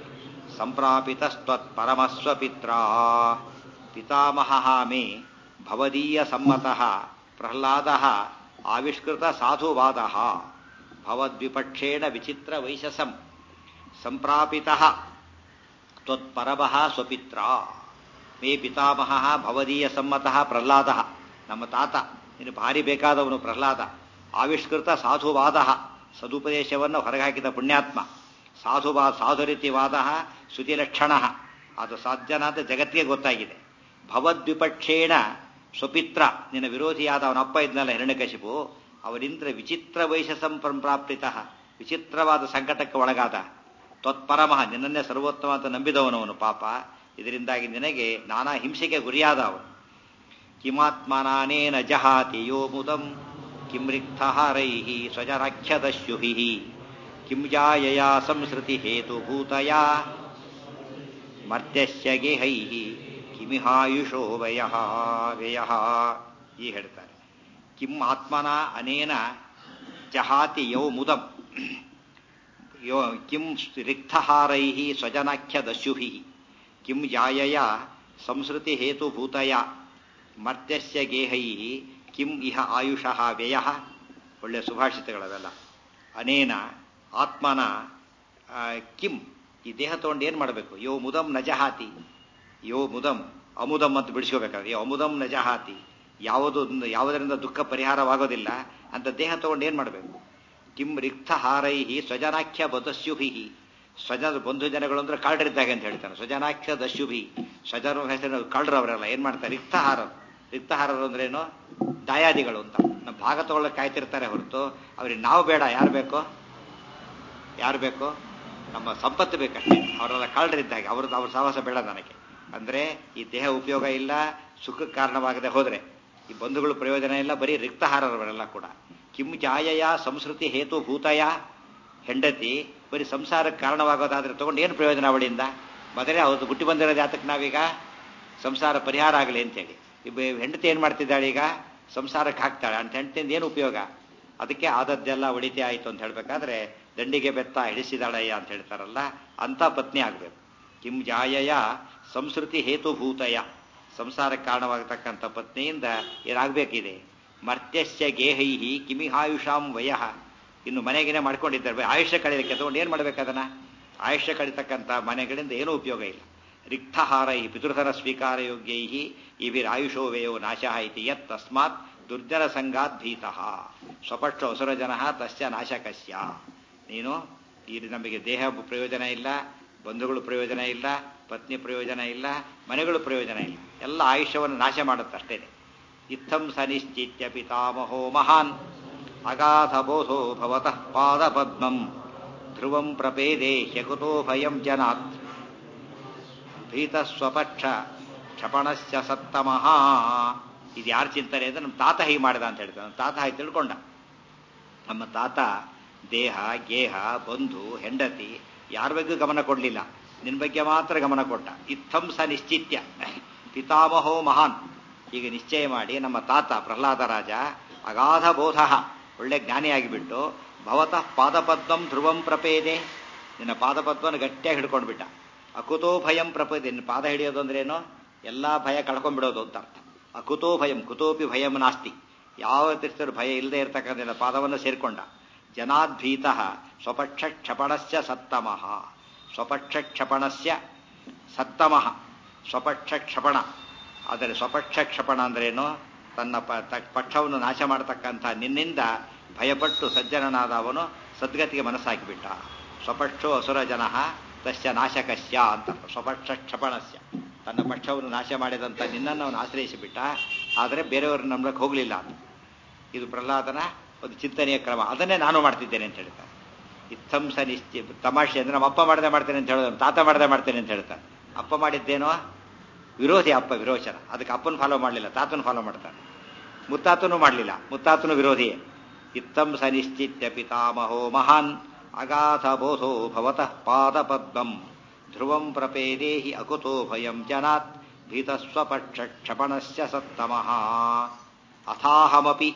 ಸಂಪ್ರಾಪಿತಸ್ತ್ವತ್ಪರಮಸ್ವಪಿತ್ರ ಪಿತಾಮಹ ಮೇ ಭವದೀಯ ಸಮ್ಮತಃ ಪ್ರಹ್ಲಾದ ಆವಿಷ್ಕೃತ ಸಾಧುವಾದ ಭವದ್ವಿಪಕ್ಷೇಣ ವಿಚಿತ್ರ ವೈಶಸಂ ಸಂಪ್ರಾಪಿತ ತ್ವತ್ಪರಮಃ ಸ್ವಪಿತ್ರ ಮೇ ಪಿತಾಮಹ ಭವದೀಯ ಸಮ್ಮತಃ ಪ್ರಹ್ಲಾದ ನಮ್ಮ ತಾತ ನೀನು ಭಾರಿ ಬೇಕಾದವನು ಪ್ರಹ್ಲಾದ ಆವಿಷ್ಕೃತ ಸಾಧುವಾದ ಸದುಪದೇಶವನ್ನು ಹೊರಗಾಕಿದ ಪುಣ್ಯಾತ್ಮ ಸಾಧುವಾ ಸಾಧುರೀತಿವಾದ ಶ್ರುತಿಲಕ್ಷಣ ಅದು ಸಾಧ್ಯನ ಅಂತ ಜಗತ್ತಿಗೆ ಗೊತ್ತಾಗಿದೆ ಭವದ್ವಿಪಕ್ಷೇಣ ಸ್ವಪಿತ್ರ ನಿನ್ನ ವಿರೋಧಿಯಾದ ಅವನಪ್ಪ ಇದ್ನಲ್ಲ ಹಿರಣ್ಯಕಶಿಪು ಅವನಿಂದ್ರ ವಿಚಿತ್ರ ವೈಶಸಂ ಸಂಪ್ರಾಪ್ತಿತ ವಿಚಿತ್ರವಾದ ಸಂಕಟಕ್ಕೆ ಒಳಗಾದ ತ್ವತ್ಪರಮಃ ನಿನ್ನನ್ನೇ ಸರ್ವೋತ್ತಮ ಅಂತ ನಂಬಿದವನವನು ಪಾಪ ಇದರಿಂದಾಗಿ ನಿನಗೆ ನಾನಾ ಹಿಂಸೆಗೆ ಗುರಿಯಾದ ಅವನು ಕಿಮಾತ್ಮನಾನೇನ ಜಹಾತಿ ಯೋ ಮುದಂ ಕಿಂ ರಿಕ್ತಹಾರೈ ಸ್ವಜರಾಖ್ಯದಶ್ಯುಹಿ ಕಿಂ ಜಾಯಯ ಸಂಸೃತಿ ಹೇತುಭೂತಯ ಮರ್ತ್ಯಸ್ಯ ಗೇಹೈ ಕಿಮಿಹಾಯುಷೋ ವಯ ವ್ಯಯ ಈ ಹೇಳ್ತಾರೆ ಕಿಂ ಆತ್ಮನ ಅನೇನ ಜಹಾತಿ ಯೋ ಮುದಂ ಯೋ ಕಿಂ ರಿಕ್ತಹಾರೈ ಸ್ವಜನಾಖ್ಯ ದಸ್ಯುಭಿ ಕಿಂ ಜಾಯಯ ಸಂಸ್ಕೃತಿ ಹೇತುಭೂತಯ ಮರ್ತ್ಯಸ್ಯ ಗೇಹೈ ಕಿಂ ಇಹ ಆಯುಷಃ ವ್ಯಯ ಒಳ್ಳೆಯ ಸುಭಾಷಿತಗಳವೆಲ್ಲ ಅನೇನ ಆತ್ಮನ ಆ, ಕಿಂ ಈ ದೇಹ ತಗೊಂಡು ಏನು ಮಾಡಬೇಕು ಯೋ ಮುದಂ ನಜಹಾತಿ ಯೋ ಮುದಂ ಅಮುದಂ ಅಂತ ಬಿಡಿಸ್ಕೋಬೇಕಾದ್ರೆ ಯೋ ಅಮುದಂ ನಜಹಾತಿ ಯಾವುದು ಯಾವುದರಿಂದ ದುಃಖ ಪರಿಹಾರವಾಗೋದಿಲ್ಲ ಅಂತ ದೇಹ ತಗೊಂಡು ಏನು ಮಾಡಬೇಕು ಕಿಂ ರಿಕ್ತಹಾರೈ ಸ್ವಜನಾಖ್ಯ ಬದಸ್ಯುಭಿ ಸ್ವಜನ ಬಂಧು ಜನಗಳು ಅಂದ್ರೆ ಕಳ್ಳರಿದ್ದಾಗ ಅಂತ ಹೇಳ್ತಾರೆ ಸ್ವಜನಾಖ್ಯ ದಸ್ಯುಭಿ ಸ್ವಜನ ಹೆಸರು ಕಳ್ಳರು ಅವರೆಲ್ಲ ಏನ್ ಮಾಡ್ತಾರೆ ರಿಕ್ತಹಾರರು ರಿಕ್ತಹಾರರು ಅಂದ್ರೇನು ದಾಯಾದಿಗಳು ಅಂತ ನಮ್ಮ ಭಾಗ ತಗೊಳ್ಳೋಕೆ ಕಾಯ್ತಿರ್ತಾರೆ ಹೊರತು ಅವ್ರಿಗೆ ನಾವು ಬೇಡ ಯಾರು ಬೇಕೋ ಯಾರು ಬೇಕೋ ನಮ್ಮ ಸಂಪತ್ತು ಬೇಕಷ್ಟೇ ಅವರೆಲ್ಲ ಕಳ್ಳರಿದ್ದಾಗ ಅವ್ರದ್ದು ಅವ್ರ ಸಹವಾಸ ಬೇಡ ನನಗೆ ಅಂದ್ರೆ ಈ ದೇಹ ಉಪಯೋಗ ಇಲ್ಲ ಸುಖಕ್ಕೆ ಕಾರಣವಾಗದೆ ಹೋದ್ರೆ ಈ ಬಂಧುಗಳು ಪ್ರಯೋಜನ ಇಲ್ಲ ಬರೀ ರಿಕ್ತಹಾರರವರೆಲ್ಲ ಕೂಡ ಕಿಂ ಜಾಯಯ ಸಂಸ್ಕೃತಿ ಹೇತು ಭೂತಯ ಹೆಂಡತಿ ಬರೀ ಸಂಸಾರಕ್ಕೆ ಕಾರಣವಾಗೋದಾದ್ರೆ ತಗೊಂಡು ಏನು ಪ್ರಯೋಜನ ಅವಳಿಂದ ಮೊದಲೇ ಅವ್ರದ್ದು ಹುಟ್ಟಿ ಬಂದಿರೋದು ಯಾತಕ್ಕೆ ನಾವೀಗ ಸಂಸಾರ ಪರಿಹಾರ ಆಗಲಿ ಅಂತೇಳಿ ಇಬ್ಬ ಹೆಂಡತಿ ಏನು ಮಾಡ್ತಿದ್ದಾಳೆ ಈಗ ಸಂಸಾರಕ್ಕೆ ಹಾಕ್ತಾಳೆ ಅಂತ ಹೆಂಡತಿಯಿಂದ ಏನು ಉಪಯೋಗ ಅದಕ್ಕೆ ಆದದ್ದೆಲ್ಲ ಒಡಿತೆ ಆಯಿತು ಅಂತ ಹೇಳ್ಬೇಕಾದ್ರೆ ದಂಡಿಗೆ ಬೆತ್ತ ಹಿಡಿಸಿದಾಳಯ್ಯ ಅಂತ ಹೇಳ್ತಾರಲ್ಲ ಅಂತ ಪತ್ನಿ ಆಗಬೇಕು ಕಿಂ ಜಾಯಯ ಸಂಸ್ಕೃತಿ ಹೇತುಭೂತಯ ಸಂಸಾರಕ್ಕೆ ಕಾರಣವಾಗತಕ್ಕಂಥ ಪತ್ನಿಯಿಂದ ಏನಾಗಬೇಕಿದೆ ಮರ್ತ್ಯಸ್ಯ ಗೇಹೈಹಿ ಕಿಮಿಹಾಯುಷಾಂ ವಯಃ ಇನ್ನು ಮನೆಗಿನೇ ಮಾಡ್ಕೊಂಡಿದ್ದಾರೆ ಆಯುಷ್ಯ ಕಳೆಯಲಿಕ್ಕೆ ತಗೊಂಡು ಏನು ಮಾಡ್ಬೇಕದನ್ನ ಆಯುಷ್ಯ ಕಳಿತಕ್ಕಂಥ ಮನೆಗಳಿಂದ ಏನೂ ಉಪಯೋಗ ಇಲ್ಲ ರಿಕ್ತಹಾರೈ ಪಿತೃಧನ ಸ್ವೀಕಾರ ಯೋಗ್ಯೈ ಇವಿರಾಯುಷೋ ವ್ಯಯೋ ನಾಶ ಇತಿ ಯತ್ ತಸ್ಮಾತ್ ದುರ್ಜನ ಸಂಗಾತ್ ಭೀತಃ ಸ್ವಪಕ್ಷ ಅಸುರಜನ ತಸ್ಯ ನಾಶಕಸ್ಯ ನೀನು ಇಲ್ಲಿ ನಮಗೆ ದೇಹ ಪ್ರಯೋಜನ ಇಲ್ಲ ಬಂಧುಗಳು ಪ್ರಯೋಜನ ಇಲ್ಲ ಪತ್ನಿ ಪ್ರಯೋಜನ ಇಲ್ಲ ಮನೆಗಳು ಪ್ರಯೋಜನ ಇಲ್ಲ ಎಲ್ಲ ಆಯುಷ್ಯವನ್ನು ನಾಶ ಮಾಡುತ್ತಷ್ಟೇ ಇತ್ತಂ ಸನಿಶ್ಚಿತ್ಯ ಪಿತಾಮಹೋ ಮಹಾನ್ ಅಗಾಧ ಬೋಧೋ ಭವತಃ ಪಾದಪದ್ಮಂ ಧ್ರುವಂ ಪ್ರಪೇದೆ ಹ್ಯಕುತೋ ಭಯಂ ಜನಾತ್ ಭೀತಸ್ವಪಕ್ಷ ಕ್ಷಪಣಸ್ಯ ಸತ್ತಮಃ ಇದು ಯಾರು ಚಿಂತನೆ ಅಂದ್ರೆ ನಮ್ಮ ತಾತ ಹೀಗೆ ಮಾಡಿದ ಅಂತ ಹೇಳ್ತಾನೆ ನಮ್ಮ ತಾತ ಹಾಗೆ ತಿಳ್ಕೊಂಡ ನಮ್ಮ ತಾತ ದೇಹ ಗೇಹ ಬಂಧು ಹೆಂಡತಿ ಯಾರ ಬಗ್ಗೆ ಗಮನ ಕೊಡಲಿಲ್ಲ ನಿನ್ನ ಬಗ್ಗೆ ಮಾತ್ರ ಗಮನ ಕೊಟ್ಟ ಇತ್ತಂ ಸ ನಿಶ್ಚಿತ್ಯ ಪಿತಾಮಹೋ ಮಹಾನ್ ಈಗ ನಿಶ್ಚಯ ಮಾಡಿ ನಮ್ಮ ತಾತ ಪ್ರಹ್ಲಾದ ರಾಜ ಅಗಾಧ ಬೋಧ ಒಳ್ಳೆ ಜ್ಞಾನಿಯಾಗಿಬಿಟ್ಟು ಭವತಃ ಪಾದಪದ್ಮಂ ಧ್ರುವಂ ಪ್ರಪೇದೆ ನಿನ್ನ ಪಾದಪದ್ಮವನ್ನು ಗಟ್ಟಿಯಾಗಿ ಹಿಡ್ಕೊಂಡು ಬಿಟ್ಟ ಅಕುತೋ ಭಯಂ ಪ್ರಪೇದೆ ನಿನ್ನ ಪಾದ ಹಿಡಿಯೋದು ಅಂದ್ರೇನು ಎಲ್ಲಾ ಭಯ ಕಳ್ಕೊಂಡ್ಬಿಡೋದು ಅಂತ ಅರ್ಥ ಅಕುತೋ ಭಯಂ ಕುತೋಪಿ ಭಯಂ ನಾಸ್ತಿ ಯಾವ ತಿರ್ಸರು ಭಯ ಇಲ್ಲದೆ ಇರತಕ್ಕಂಥ ಪಾದವನ್ನು ಸೇರ್ಕೊಂಡ ಜನಾದ್ಭೀತ ಸ್ವಪಕ್ಷ ಕ್ಷಪಣಸ್ಯ ಸತ್ತಮಃ ಸ್ವಪಕ್ಷ ಕ್ಷಪಣಸ್ಯ ಸತ್ತಮಃ ಸ್ವಪಕ್ಷ ಕ್ಷಪಣ ಆದರೆ ಸ್ವಪಕ್ಷ ಕ್ಷಪಣ ಅಂದ್ರೇನು ತನ್ನ ಪಕ್ಷವನ್ನು ನಾಶ ಮಾಡತಕ್ಕಂಥ ನಿನ್ನಿಂದ ಭಯಪಟ್ಟು ಸಜ್ಜನನಾದ ಅವನು ಸದ್ಗತಿಗೆ ಮನಸ್ಸಾಕಿಬಿಟ್ಟ ಸ್ವಪಕ್ಷೋ ಅಸುರ ಜನ ತಸ್ಯ ನಾಶಕಸ್ಯ ಅಂತ ಸ್ವಪಕ್ಷ ಕ್ಷಪಣಸ್ಯ ತನ್ನ ಪಕ್ಷವನ್ನು ನಾಶ ಮಾಡಿದಂಥ ನಿನ್ನನ್ನು ಅವನು ಆಶ್ರಯಿಸಿಬಿಟ್ಟ ಆದರೆ ಬೇರೆಯವರು ನಂಬಕ್ಕೆ ಹೋಗಲಿಲ್ಲ ಅಂತ ಇದು ಪ್ರಹ್ಲಾದನ ಒಂದು ಚಿಂತನೆಯ ಕ್ರಮ ಅದನ್ನೇ ನಾನು ಮಾಡ್ತಿದ್ದೇನೆ ಅಂತ ಹೇಳ್ತಾನೆ ಇತ್ತಂಸ ನಿಶ್ಚಿ ತಮಾಷೆ ಅಂದ್ರೆ ನಮ್ಮ ಅಪ್ಪ ಮಾಡದೆ ಮಾಡ್ತೇನೆ ಅಂತ ಹೇಳೋದು ತಾತ ಮಾಡದೆ ಮಾಡ್ತೇನೆ ಅಂತ ಹೇಳ್ತಾನೆ ಅಪ್ಪ ಮಾಡಿದ್ದೇನೋ ವಿರೋಧಿ ಅಪ್ಪ ವಿರೋಚನ ಅದಕ್ಕೆ ಅಪ್ಪನ ಫಾಲೋ ಮಾಡಲಿಲ್ಲ ತಾತನ ಫಾಲೋ ಮಾಡ್ತಾನೆ ಮುತ್ತಾತನೂ ಮಾಡಲಿಲ್ಲ ಮುತ್ತಾತನು ವಿರೋಧಿಯೇ ಇತ್ತಂ ಸ ನಿಶ್ಚಿತ್ಯ ಪಿತಾಮಹೋ ಮಹಾನ್ ಅಗಾಧ ಬೋಧೋ ಭವತಃ ಪಾದಪದ್ಮಂ ಧ್ರುವಂ ಪ್ರಪೇದೇಹಿ ಅಕುತೋ ಭಯಂ ಜನಾತ್ ಭೀತಸ್ವಪಕ್ಷ ಕ್ಷಪಣಸ್ಯ ಸತ್ತಮಃ ಅಥಾಹಮಪಿ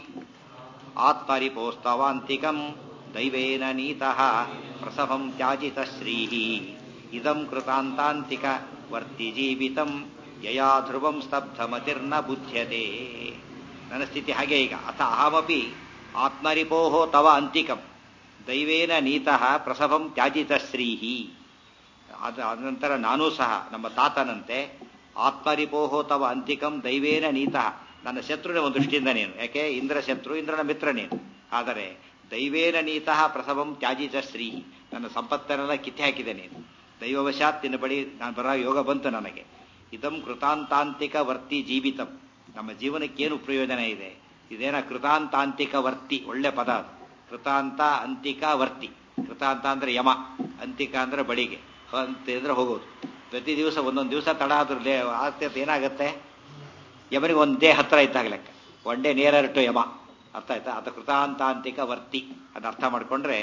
ಆತ್ಮರಿಪೋಸ್ತವಾಂತಿಕಂ ದೈವೇನ ನೀತಃ ಪ್ರಸವಂ ತ್ಯಾಜಿತ ಶ್ರೀಃ ಇದಂ ಕೃತಾಂತಾಂತಿಕ ವರ್ತಿ ಜೀವಿತಂ ಯಯಾ ಧ್ರುವಂ ಸ್ತಬ್ಧಮತಿರ್ನ ಬುಧ್ಯತೆ ನನ್ನ ಸ್ಥಿತಿ ಹಾಗೆ ಈಗ ಅಥ ಅಹಮಪಿ ಆತ್ಮರಿಪೋಹೋ ತವ ಅಂತಿಕಂ ದೈವೇನ ನೀತಃ ಪ್ರಸವಂ ತ್ಯಾಜಿತ ಶ್ರೀಹಿ ಅದ ಅನಂತರ ನಾನೂ ಸಹ ನಮ್ಮ ತಾತನಂತೆ ಆತ್ಮರಿಪೋಹೋ ತವ ಅಂತಿಕಂ ದೈವೇನ ನೀತಃ ನನ್ನ ಶತ್ರುವಿನ ಒಂದು ದೃಷ್ಟಿಯಿಂದ ನೀನು ಯಾಕೆ ಇಂದ್ರ ಶತ್ರು ಇಂದ್ರನ ಮಿತ್ರ ನೀನು ಆದರೆ ದೈವೇನ ನೀತಃ ಪ್ರಸವಂ ತ್ಯಾಜಿತ ಶ್ರೀಹಿ ನನ್ನ ಸಂಪತ್ತನ್ನೆಲ್ಲ ಕಿತ್ತೆ ಹಾಕಿದೆ ನೀನು ದೈವವಶಾತ್ ನಿನ್ನ ಬಳಿ ನಾನು ಬರ ಯೋಗ ಬಂತು ನನಗೆ ಇದಂ ಕೃತಾಂತಾಂತಿಕ ವರ್ತಿ ಜೀವಿತಂ ನಮ್ಮ ಜೀವನಕ್ಕೇನು ಪ್ರಯೋಜನ ಇದೆ ಇದೇನ ಕೃತಾಂತಾಂತಿಕ ವರ್ತಿ ಒಳ್ಳೆ ಪದ ಅದು ಕೃತಾಂತ ಅಂತಿಕ ವರ್ತಿ ಕೃತಾಂತ ಅಂದ್ರೆ ಯಮ ಅಂತಿಕ ಅಂದ್ರೆ ಬಳಿಗೆ ಅಂತ ಅಂದ್ರೆ ಹೋಗೋದು ಪ್ರತಿ ದಿವಸ ಒಂದೊಂದು ದಿವಸ ತಡ ಆದ್ರೂ ಆತ್ಯತೆ ಏನಾಗುತ್ತೆ ಯಮನಿಗೆ ಒಂದು ಡೇ ಹತ್ರ ಇದ್ದಾಗ ಲೆಕ್ಕ one day near to Yama ಅರ್ಥ ಆಯ್ತಾ ಅದು ಕೃತಾಂತಾಂತಿಕ ವರ್ತಿ ಅದು ಅರ್ಥ ಮಾಡ್ಕೊಂಡ್ರೆ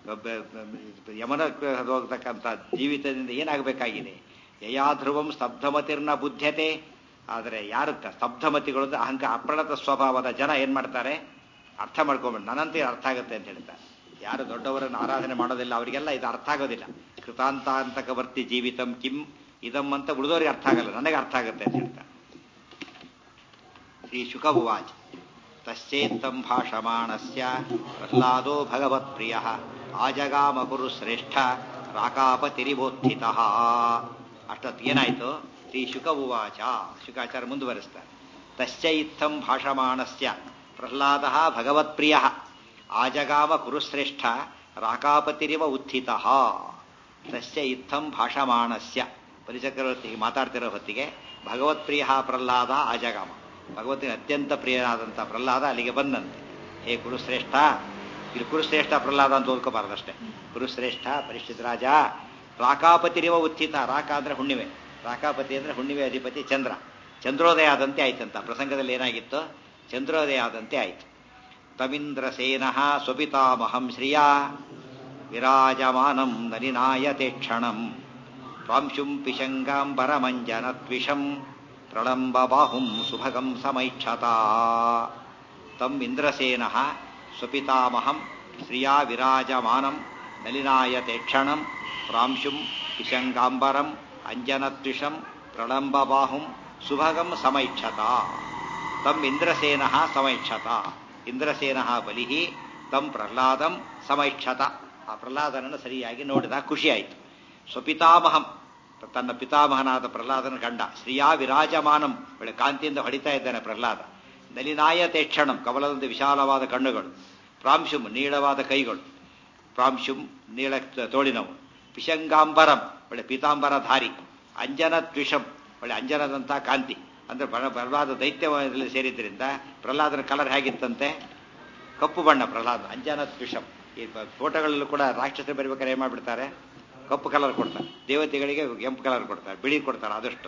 ಯಮನ ಹೋಗ್ತಕ್ಕಂಥ ಜೀವಿತದಿಂದ ಏನಾಗಬೇಕಾಗಿದೆ ಯಯಾಧ್ರುವಂ ಸ್ತಬ್ಧಮತಿರ್ನ ಬುದ್ಧತೆ ಆದರೆ ಯಾರು ಸ್ತಬ್ಧಮತಿಗಳು ಅಹಂಕಾರ ಅಪ್ರಣತ ಸ್ವಭಾವದ ಜನ ಏನ್ ಮಾಡ್ತಾರೆ ಅರ್ಥ ಮಾಡ್ಕೊಂಡ್ಬಿಟ್ಟು ನನ್ನಂತೆ ಅರ್ಥ ಆಗುತ್ತೆ ಅಂತ ಹೇಳ್ತಾರೆ ಯಾರು ದೊಡ್ಡವರನ್ನು ಆರಾಧನೆ ಮಾಡೋದಿಲ್ಲ ಅವರಿಗೆಲ್ಲ ಇದು ಅರ್ಥ ಆಗೋದಿಲ್ಲ ಕೃತಾಂತಾಂತಕ ವರ್ತಿ ಜೀವಿತಂ ಕಿಂ ಇದಂ ಅಂತ ಉಳಿದವರಿಗೆ ಅರ್ಥ ಆಗಲ್ಲ ನನಗೆ ಅರ್ಥ ಆಗುತ್ತೆ ಅಂತ ಹೇಳ್ತಾರೆ ಶ್ರೀ ಶುಕ ಉವಾಚ ತಶ್ಚೇತ್ತಂ ಭಾಷಮಾಣಸ್ಯ ಪ್ರಹ್ಲಾದೋ ಭಗವತ್ಪ್ರಿಯ ಆಜಗಾಮ ಕುರು ಶ್ರೇಷ್ಠ ರಾಕಾಪತಿರಿಬೋತ್ಥಿತ ಅಷ್ಟೊತ್ತು ಏನಾಯ್ತು ಶ್ರೀ ಶುಕ ಉವಾಚ ಶುಕಾಚಾರ ಮುಂದುವರಿಸ್ತಾರೆ ತಶ್ಚ ಇತ್ತಂ ಭಾಷಮಾಣಸ್ಯ ಪ್ರಹ್ಲಾದ ಭಗವತ್ಪ್ರಿಯ ಆಜಗಾಮ ಕುರುಶ್ರೇಷ್ಠ ರಾಕಾಪತಿರಿವ ಉತ್ಥಿತ ತಸ್ಯ ಇತ್ತಂ ಭಾಷಮಾಣಸ್ಯ ಪರಿಚಕ್ರವರ್ತಿಗೆ ಮಾತಾಡ್ತಿರೋ ಹೊತ್ತಿಗೆ ಭಗವತ್ಪ್ರಿಯ ಪ್ರಹ್ಲಾದ ಆಜಗಾಮ ಭಗವತಿಗೆ ಅತ್ಯಂತ ಪ್ರಿಯನಾದಂಥ ಪ್ರಹ್ಲಾದ ಅಲ್ಲಿಗೆ ಬಂದಂತೆ ಹೇ ಕುರುಶ್ರೇಷ್ಠ ಇಲ್ಲಿ ಕುರುಶ್ರೇಷ್ಠ ಪ್ರಹ್ಲಾದ ಅಂತ ಓದ್ಕೋಬಾರ್ದಷ್ಟೇ ಕುರುಶ್ರೇಷ್ಠ ಪರಿಷ್ಠಿತ ರಾಜ ರಾಕಾಪತಿರಿವ ಉತ್ಥಿತ ರಾಕ ಅಂದ್ರೆ ಹುಣ್ಣಿಮೆ ರಾಕಾಪತಿ ಅಂದ್ರೆ ಹುಣ್ಣಿಮೆ ಅಧಿಪತಿ ಚಂದ್ರ ಚಂದ್ರೋದಯ ಆದಂತೆ ಆಯ್ತಂತ ಪ್ರಸಂಗದಲ್ಲಿ ಏನಾಗಿತ್ತು ಚಂದ್ರೋದಯ ಆದಂತೆ ಆಯ್ತು ತಮಿಂದ್ರಸೇನ ಸ್ವಪಿತಾಮಹಂ ಶ್ರಿಯಾ ವಿರಾಜಮಾನಂ ನಲಿನಾಯತೆ ಕ್ಷಣಂ ಪ್ರಾಂಶುಂ ಪಿಶಂಗಾಂಬರಮಂಜನತ್ವಿಷಂ ಪ್ರಳಂಬ ಬಾಹುಂ ಸುಭಗಂ ಸಮೈಕ್ಷತಾ ತಂ ಇಂದ್ರಸೇನ ಸ್ವಪಿತಾಮಹಂ ಶ್ರಿಯಾ ವಿರಾಜಮಾನಂ ನಲಿನಾಯತೆ ಕ್ಷಣಂ ಪ್ರಾಂಶುಂ ಪಿಶಂಗಾಂಬರಂ ಅಂಜನತ್ವಿಷಂ ಪ್ರಳಂಬ ಬಾಹುಂ ಸುಭಗಂ ಸಮೈಕ್ಷತಾ ತಂ ಇಂದ್ರಸೇನ ಸಮೈಕ್ಷತ ಇಂದ್ರಸೇನ ಬಲಿ ತಂ ಪ್ರಹ್ಲಾದಂ ಸಮೈಕ್ಷತ ಆ ಪ್ರಹ್ಲಾದನನ್ನು ಸರಿಯಾಗಿ ನೋಡಿದ ಖುಷಿಯಾಯಿತು ಸ್ವಪಿತಾಮಹಂ ತನ್ನ ಪಿತಾಮಹನಾದ ಪ್ರಹ್ಲಾದನ ಕಂಡ ಶ್ರೀಯಾ ವಿರಾಜಮಾನಂ ಒಳ್ಳೆ ಕಾಂತಿಯಿಂದ ಹೊಡಿತಾ ಇದ್ದಾನೆ ಪ್ರಹ್ಲಾದ ನಲಿನಾಯತೆ ಕ್ಷಣಂ ಕಮಲದಂತೆ ವಿಶಾಲವಾದ ಕಣ್ಣುಗಳು ಪ್ರಾಂಶುಂ ನೀಳವಾದ ಕೈಗಳು ಪ್ರಾಂಶುಂ ನೀಳ ತೋಳಿನವು ಪಿಶಂಗಾಂಬರಂ ಒಳ್ಳೆ ಪೀತಾಂಬರಧಾರಿ ಅಂಜನ ದ್ವಿಷಂ ಒಳ್ಳೆ ಅಂಜನದಂಥ ಕಾಂತಿ ಅಂದ್ರೆ ಪ್ರಹ್ಲಾದ ದೈತ್ಯದಲ್ಲಿ ಸೇರಿದ್ರಿಂದ ಪ್ರಹ್ಲಾದನ ಕಲರ್ ಹೇಗಿತ್ತಂತೆ ಕಪ್ಪು ಬಣ್ಣ ಪ್ರಹ್ಲಾದ ಅಂಜನ ದ್ವಿಷಂ ಈ ಫೋಟೋಗಳಲ್ಲೂ ಕೂಡ ರಾಕ್ಷಸರು ಬರಬೇಕಾದ್ರೆ ಏನ್ ಮಾಡ್ಬಿಡ್ತಾರೆ ಕಪ್ಪು ಕಲರ್ ಕೊಡ್ತಾರೆ ದೇವತೆಗಳಿಗೆ ಕೆಂಪು ಕಲರ್ ಕೊಡ್ತಾರೆ ಬಿಳಿ ಕೊಡ್ತಾರೆ ಆದಷ್ಟು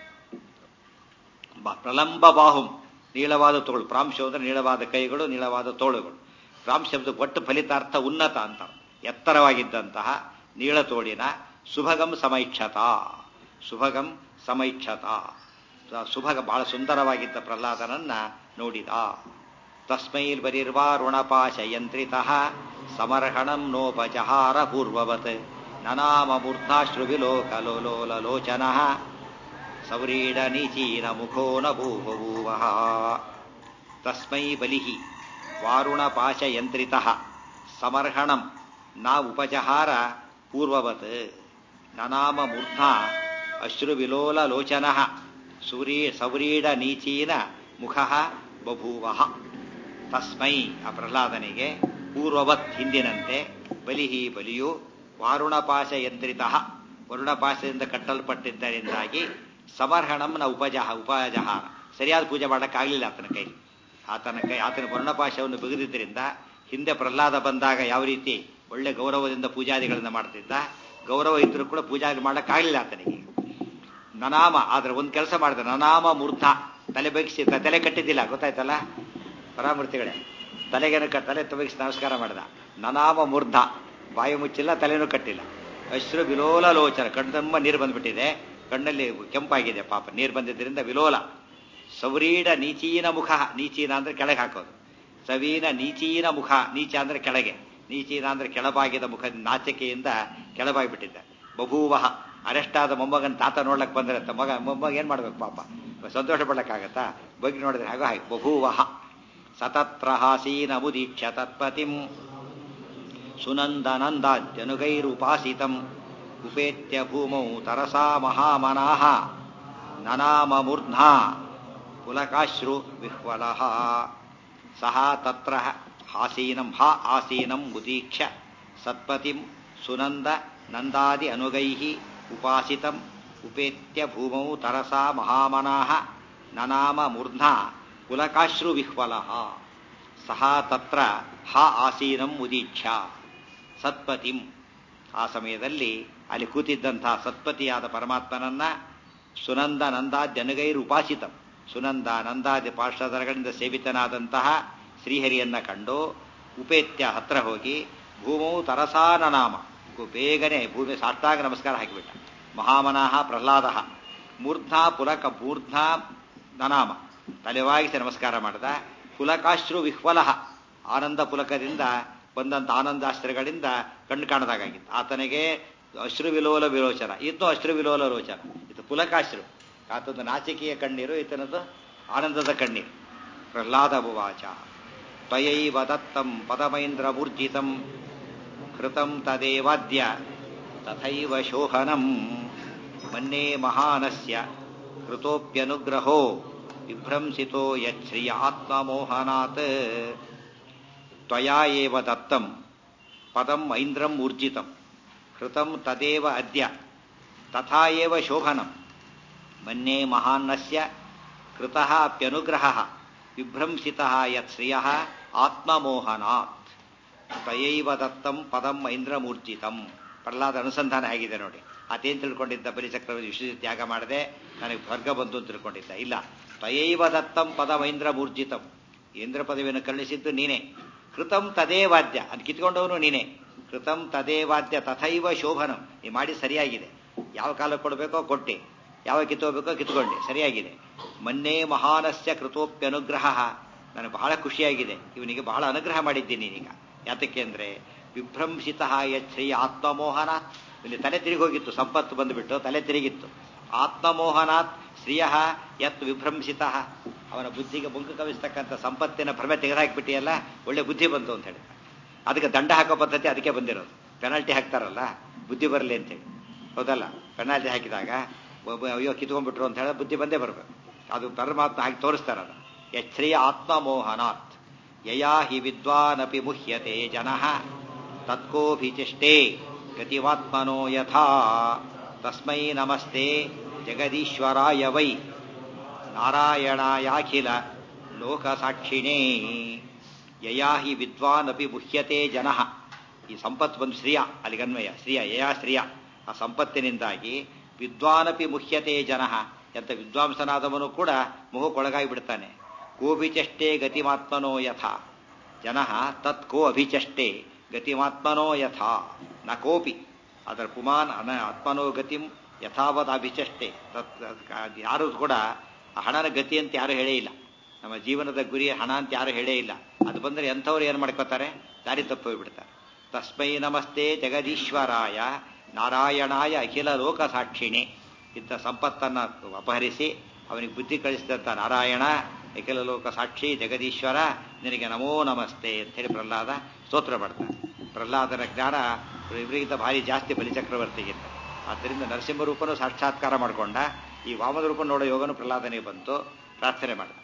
ಪ್ರಲಂಬ ಬಾಹುಂ ನೀಳವಾದ ತೋಳು ಪ್ರಾಂಶ ಅಂದ್ರೆ ನೀಳವಾದ ಕೈಗಳು ನೀಳವಾದ ತೋಳುಗಳು ಪ್ರಾಂಶ ಶಬ್ದ ಒಟ್ಟು ಫಲಿತಾರ್ಥ ಉನ್ನತ ಅಂತ ಎತ್ತರವಾಗಿದ್ದಂತಹ ನೀಳತೋಳಿನ ಸುಭಗಂ ಸಮೈಕ್ಷತ ಸುಭಗಂ ಸಮೈಕ್ಷತ ಸುಭಗ ಬಹಳ ಸುಂದರವಾಗಿದ್ದ ಪ್ರಹ್ಲಾದನನ್ನ ನೋಡಿದ ತಸ್ಮೈರ್ ಬರಿರ್ವಾರುಣಪಾಶಯಂತ್ರಿತ ಸಮರ್ಹಣಂ ನೋಪಜಹಾರ ಪೂರ್ವವತ್ ನನಾಮ ಮೂರ್ಧಾಶ್ರುವಿಲೋಕಲೋಲೋಲೋಚನ ಸೌರೀಡ ನೀಚೀನ ಮುಖೋ ನ ಭೂಭೂವ ತಸ್ಮೈ ಬಲಿ ವಾರುಣಪಾಶಯಂತ್ರಿತ ಸಮರ್ಹಣಂ ನ ಉಪಜಹಾರ ಪೂರ್ವವತ್ ನನಾಮ ಮೂರ್ಧಾ ಅಶ್ರುವಿಲೋಲಲೋಚನ ಸೂರಿ ಸೌರೀಡ ನೀಚೀನ ಮುಖ ಬಭೂವ ತಸ್ಮೈ ಆ ಪ್ರಹ್ಲಾದನಿಗೆ ಪೂರ್ವವತ್ ಹಿಂದಿನಂತೆ ಬಲಿಹಿ ಬಲಿಯು ವಾರುಣಪಾಶ ಯಂತ್ರಿತ ವರುಣಪಾಶದಿಂದ ಕಟ್ಟಲ್ಪಟ್ಟಿದ್ದರಿಂದಾಗಿ ಸಮರ್ಹಣಂನ ಉಪಜಹ ಉಪಜಹಾರ ಸರಿಯಾದ ಪೂಜೆ ಮಾಡೋಕ್ಕಾಗಲಿಲ್ಲ ಆತನ ಕೈ ಆತನ ಕೈ ಆತನ ವರ್ಣಪಾಶವನ್ನು ಬಿಗದಿದ್ದರಿಂದ ಹಿಂದೆ ಪ್ರಹ್ಲಾದ ಬಂದಾಗ ಯಾವ ರೀತಿ ಒಳ್ಳೆ ಗೌರವದಿಂದ ಪೂಜಾದಿಗಳನ್ನು ಮಾಡ್ತಿದ್ದ ಗೌರವ ಇದ್ರೂ ಕೂಡ ಪೂಜಾ ಮಾಡೋಕ್ಕಾಗಲಿಲ್ಲ ಆತನಿಗೆ ನನಾಮ ಆದ್ರೆ ಒಂದು ಕೆಲಸ ಮಾಡಿದ ನನಾಮ ಮೂರ್ಧ ತಲೆ ಬಗ್ಗಿಸಿ ತಲೆ ಕಟ್ಟಿದ್ದಿಲ್ಲ ಗೊತ್ತಾಯ್ತಲ್ಲ ಪರಾಮೂರ್ತಿಗಳೇ ತಲೆಗೇನು ಕ ತಲೆ ಬಗ್ಗಿಸಿ ನಮಸ್ಕಾರ ಮಾಡಿದ ನನಾಮ ಮೂರ್ಧ ಬಾಯಿ ಮುಚ್ಚಿಲ್ಲ ತಲೆನೂ ಕಟ್ಟಿಲ್ಲ ಅಶ್ರು ವಿಲೋಲ ಲೋಚನ ಕಣ್ಣಮ್ಮ ನೀರು ಬಂದ್ಬಿಟ್ಟಿದೆ ಕಣ್ಣಲ್ಲಿ ಕೆಂಪಾಗಿದೆ ಪಾಪ ನೀರು ಬಂದಿದ್ದರಿಂದ ವಿಲೋಲ ಸೌರೀಡ ನೀಚೀನ ಮುಖ ನೀಚೀನ ಅಂದ್ರೆ ಕೆಳಗೆ ಹಾಕೋದು ಸವೀನ ನೀಚೀನ ಮುಖ ನೀಚ ಅಂದ್ರೆ ಕೆಳಗೆ ನೀಚೀನ ಅಂದ್ರೆ ಕೆಳಬಾಗಿದ ಮುಖ ನಾಚಿಕೆಯಿಂದ ಕೆಳಬಾಗಿಬಿಟ್ಟಿದ್ದ ಬಭೂವಹ ಅರೆಸ್ಟ್ ಆದ ಮೊಮ್ಮಗನ ತಾತ ನೋಡ್ಲಕ್ ಬಂದ್ರೆ ಮಗ ಮೊಮ್ಮಗ ಏನ್ ಮಾಡ್ಬೇಕು ಪಾಪ ಸಂತೋಷ ಪಡ್ಲಕ್ಕಾಗತ್ತಾ ಬಗ್ಗೆ ನೋಡಿದ್ರೆ ಹಾಗೋ ಹಾಗೆ ಬಭೂವಹ ಸತತ್ರ ಹಾಸೀನ ಮುದೀಕ್ಷ ತತ್ಪತಿಂ ಸುನಂದನಂದಾದ್ಯನುಗೈರುಪಾಸಿತಂ ಉಪೇತ್ಯ ಭೂಮೌ ತರಸಾ ಮಹಾಮನಾಹ ನನಾಮ ಮೂರ್ಧ್ನಾ ಪುಲಕಾಶ್ರು ವಿಹ್ವಲಃ ಸಹ ತತ್ರ ಹಾಸೀನಂ ಹ ಆಸೀನಂ ಉದೀಕ್ಷ ಸತ್ಪತಿಂ ಸುನಂದ ನಂದಾದಿ ಅನುಗೈಃ ಉಪಾಸಿತಂ ಉಪೇತ್ಯ ಭೂಮೌ ತರಸಾ ಮಹಾಮನಾಹ ನನಾಮ ಮೂರ್ಧ್ನಾ ಪುಲಕಾಶ್ರು ವಿಹ್ವಲಃ ಸಹ ತತ್ರ ಹ ಆಸೀನಂ ಉದೀಕ್ಷ ಸತ್ಪತಿಂ ಆ ಸಮಯದಲ್ಲಿ ಅಲ್ಲಿ ಕೂತಿದ್ದಂತಹ ಸತ್ಪತಿಯಾದ ಪರಮಾತ್ಮನನ್ನ ಸುನಂದ ನಂದಾದ್ಯನುಗೈರು ಉಪಾಸಿತಂ ಸುನಂದ ನಂದಾದಿ ಪಾರ್ಶ್ವದರಗಳಿಂದ ಸೇವಿತನಾದಂತಹ ಶ್ರೀಹರಿಯನ್ನ ಕಂಡು ಉಪೇತ್ಯ ಹತ್ರ ಹೋಗಿ ಭೂಮೌ ತರಸಾನನಾಮ ಬೇಗನೆ ಭೂಮಿ ಸಾಷ್ಟಾಗ ನಮಸ್ಕಾರ ಹಾಕಿಬಿಟ್ಟ ಮಹಾಮನಾಹ ಪ್ರಹ್ಲಾದ ಮೂರ್ಧಾ ಪುಲಕ ಮೂರ್ಧಾ ನನಾಮ ತಲೆವಾಗಿಸಿ ನಮಸ್ಕಾರ ಮಾಡಿದ ಪುಲಕಾಶ್ರು ವಿಹ್ವಲಃ ಆನಂದ ಪುಲಕದಿಂದ ಬಂದಂತ ಆನಂದಾಶ್ರಗಳಿಂದ ಕಣ್ಣು ಕಾಣದಾಗಿತ್ತು ಆತನಿಗೆ ಅಶ್ರು ವಿಲೋಲ ವಿರೋಚನ ಇದ್ದು ಅಶ್ರು ವಿಲೋಲ ರೋಚನ ಇದು ಪುಲಕಾಶ್ರು ಆತಂದು ನಾಚಿಕೆಯ ಕಣ್ಣೀರು ಈತನದು ಆನಂದದ ಕಣ್ಣೀರು ಪ್ರಹ್ಲಾದ ಭುವಾಚ ತ್ವಯೈವ ದತ್ತಂ ಪದಮೈಂದ್ರ ಮೂರ್ಜಿತಂ ಕೃತಂ ತದೇವಾದ್ಯ ತಥೈವ ಶೋಹನಂ ಮನ್ನೇ ಮಹಾನಸ್ಯ ಕೃತೋಪ್ಯನುಗ್ರಹೋ ವಿಭ್ರಂಸಿತೋ ಯಚ್ಛ್ರಿಯ ಆತ್ಮಮೋಹನಾತ್ ತ್ವಯಾ ಏವ ದತ್ತಂ ಪದಂ ಐಂದ್ರಂ ಊರ್ಜಿತಂ ಕೃತಂ ತದೇವ ಅದ್ಯ ತಥಾ ಏವ ಶೋಭನಂ ಮನ್ಯೇ ಮಹಾನ್ನಸ್ಯ ಕೃತಃ ಅಪ್ಯನುಗ್ರಹಃ ವಿಭ್ರಂಸಿತಃ ಯತ್ ಶ್ರಿಯಃ ಆತ್ಮಮೋಹನಾತ್ ತ್ವಯೈವ ದತ್ತಂ ಪದಂ ಐಂದ್ರಮೂರ್ಜಿತಂ ಪ್ರಹ್ಲಾದ ಅನುಸಂಧಾನ ಆಗಿದೆ ನೋಡಿ ಅದೇನು ತಿಳ್ಕೊಂಡಿದ್ದ ಬಲಿಚಕ್ರವರ್ತಿ ವಿಶ್ವ ತ್ಯಾಗ ಮಾಡದೆ ನನಗೆ ಸ್ವರ್ಗ ಬಂತು ಅಂತ ತಿಳ್ಕೊಂಡಿದ್ದ ಇಲ್ಲ ತ್ವಯೈವ ದತ್ತಂ ಪದಂ ಐಂದ್ರಮೂರ್ಜಿತಂ ಇಂದ್ರ ಪದವಿಯನ್ನು ಕರುಣಿಸಿದ್ದು ನೀನೇ ಕೃತಂ ತದೇವಾದ್ಯ ಅದು ಕಿತ್ಕೊಂಡವನು ನೀನೇ ಕೃತಂ ತದೇವಾದ್ಯ ತಥೈವ ಶೋಭನಂ ನೀ ಮಾಡಿ ಸರಿಯಾಗಿದೆ ಯಾವ ಕಾಲ ಕೊಡಬೇಕೋ ಕೊಟ್ಟೆ ಯಾವ ಕಿತ್ತೋಬೇಕೋ ಕಿತ್ಕೊಂಡೆ ಸರಿಯಾಗಿದೆ ಮೊನ್ನೆ ಮಹಾನಸ್ಯ ಕೃತೋಪ್ಯನುಗ್ರಹ ನನಗೆ ಬಹಳ ಖುಷಿಯಾಗಿದೆ ಇವನಿಗೆ ಬಹಳ ಅನುಗ್ರಹ ಮಾಡಿದ್ದೀನಿ ನೀನೀಗ ಯಾತಕ್ಕೆ ಅಂದ್ರೆ ವಿಭ್ರಂಸಿತ ಯಚ್ಛ್ರೀ ಆತ್ಮಮೋಹನಾತ್ ಇಲ್ಲಿ ತಲೆ ತಿರುಗಿ ಹೋಗಿತ್ತು ಸಂಪತ್ತು ಬಂದುಬಿಟ್ಟು ತಲೆ ತಿರುಗಿತ್ತು ಆತ್ಮಮೋಹನಾತ್ ಶ್ರಿಯ ಯತ್ ವಿಭ್ರಂಸಿತ ಅವನ ಬುದ್ಧಿಗೆ ಮುಂಕು ಕವಿಸ್ತಕ್ಕಂಥ ಸಂಪತ್ತಿನ ಭ್ರಮೆ ತೆಗೆದುಹಾಕಿಬಿಟ್ಟಿಯಲ್ಲ ಒಳ್ಳೆ ಬುದ್ಧಿ ಬಂತು ಅಂತ ಹೇಳಿ ಅದಕ್ಕೆ ದಂಡ ಹಾಕೋ ಪದ್ಧತಿ ಅದಕ್ಕೆ ಬಂದಿರೋದು ಪೆನಾಲ್ಟಿ ಹಾಕ್ತಾರಲ್ಲ ಬುದ್ಧಿ ಬರಲಿ ಅಂತೇಳಿ ಹೌದಲ್ಲ ಪೆನಾಲ್ಟಿ ಹಾಕಿದಾಗ ಒಬ್ಬ ಅಯ್ಯೋ ಕಿತ್ಕೊಂಡ್ಬಿಟ್ರು ಅಂತ ಹೇಳಿ ಬುದ್ಧಿ ಬಂದೇ ಬರಬೇಕು ಅದು ಪರಮಾತ್ಮ ಹಾಕಿ ತೋರಿಸ್ತಾರಲ್ಲ ಯಚ್ಛ್ರಿಯ ಆತ್ಮಮೋಹನಾತ್ ಯಯಾ ಹಿ ವಿದ್ವಾನಪಿ ಮುಹ್ಯತೆ ಜನಃ ತತ್ಕೋಭಿಚಿಷ್ಟೇ ಗತಿವಾತ್ಮನೋ ಯಥಾ ತಸ್ಮೈ ನಮಸ್ತೆ ಜಗದೀಶ್ವರಾಯ ವೈ ನಾರಾಯಣಾಯಾಖಿಲ ಲೋಕಸಾಕ್ಷಿಣೇ ಯಯಾ ಹಿ ವಿದ್ವಾನಪಿ ಮುಹ್ಯತೆ ಜನಃ ಈ ಸಂಪತ್ತು ಬಂದು ಶ್ರಿಯ ಅಲ್ಲಿಗನ್ವಯ ಶ್ರಿಯ ಯಯಾ ಶ್ರಿಯ ಆ ಸಂಪತ್ತಿನಿಂದಾಗಿ ವಿದ್ವಾನಪಿ ಮುಹ್ಯತೆ ಜನಃ ಎಂತ ವಿದ್ವಾಂಸನಾದವನು ಕೂಡ ಮೋಹಕ್ಕೊಳಗಾಗಿ ಬಿಡ್ತಾನೆ ಕೋಭಿಚಷ್ಟೇ ಗತಿಮಾತ್ಮನೋ ಯಥಾ ಜನಃ ತತ್ ಕೋ ಅಭಿಚಷ್ಟೇ ಗತಿಮಾತ್ಮನೋ ಯಥಾ ನ ಕೋಪಿ ಅದರ ಪುಮಾನ್ ಅನ ಆತ್ಮನೋ ಗತಿಂ ಯಥಾವತ್ ಅಭಿಚಷ್ಟೇ ತತ್ ಯಾರು ಕೂಡ ಹಣನ ಗತಿ ಅಂತ ಯಾರು ಹೇಳೇ ಇಲ್ಲ ನಮ್ಮ ಜೀವನದ ಗುರಿ ಹಣ ಅಂತ ಯಾರು ಹೇಳೇ ಇಲ್ಲ ಅದು ಬಂದರೆ ಎಂಥವ್ರು ಏನು ಮಾಡ್ಕೋತಾರೆ ದಾರಿ ತಪ್ಪಿ ಬಿಡ್ತಾರೆ ತಸ್ಮೈ ನಮಸ್ತೆ ಜಗದೀಶ್ವರಾಯ ನಾರಾಯಣಾಯ ಅಖಿಲ ಲೋಕ ಸಾಕ್ಷಿಣಿ ಇಂಥ ಸಂಪತ್ತನ್ನು ಅಪಹರಿಸಿ ಅವನಿಗೆ ಬುದ್ಧಿ ಕಳಿಸಿದಂಥ ನಾರಾಯಣ ಅಖಿಲ ಲೋಕ ಸಾಕ್ಷಿ ಜಗದೀಶ್ವರ ನಿನಗೆ ನಮೋ ನಮಸ್ತೆ ಅಂತೇಳಿ ಪ್ರಹ್ಲಾದ ಸ್ತೋತ್ರ ಮಾಡ್ತಾನೆ ಪ್ರಹ್ಲಾದನ ಜ್ಞಾನ ಇವರಿಗಿಂತ ಭಾರಿ ಜಾಸ್ತಿ ಬಲಿಚಕ್ರವರ್ತಿಗಿಂತ ಆದ್ದರಿಂದ ನರಸಿಂಹ ರೂಪನೂ ಸಾಕ್ಷಾತ್ಕಾರ ಮಾಡಿಕೊಂಡ ಈ ವಾಮನ ರೂಪ ನೋಡೋ ಯೋಗನು ಪ್ರಹ್ಲಾದನಿಗೆ ಬಂತು ಪ್ರಾರ್ಥನೆ ಮಾಡಿದ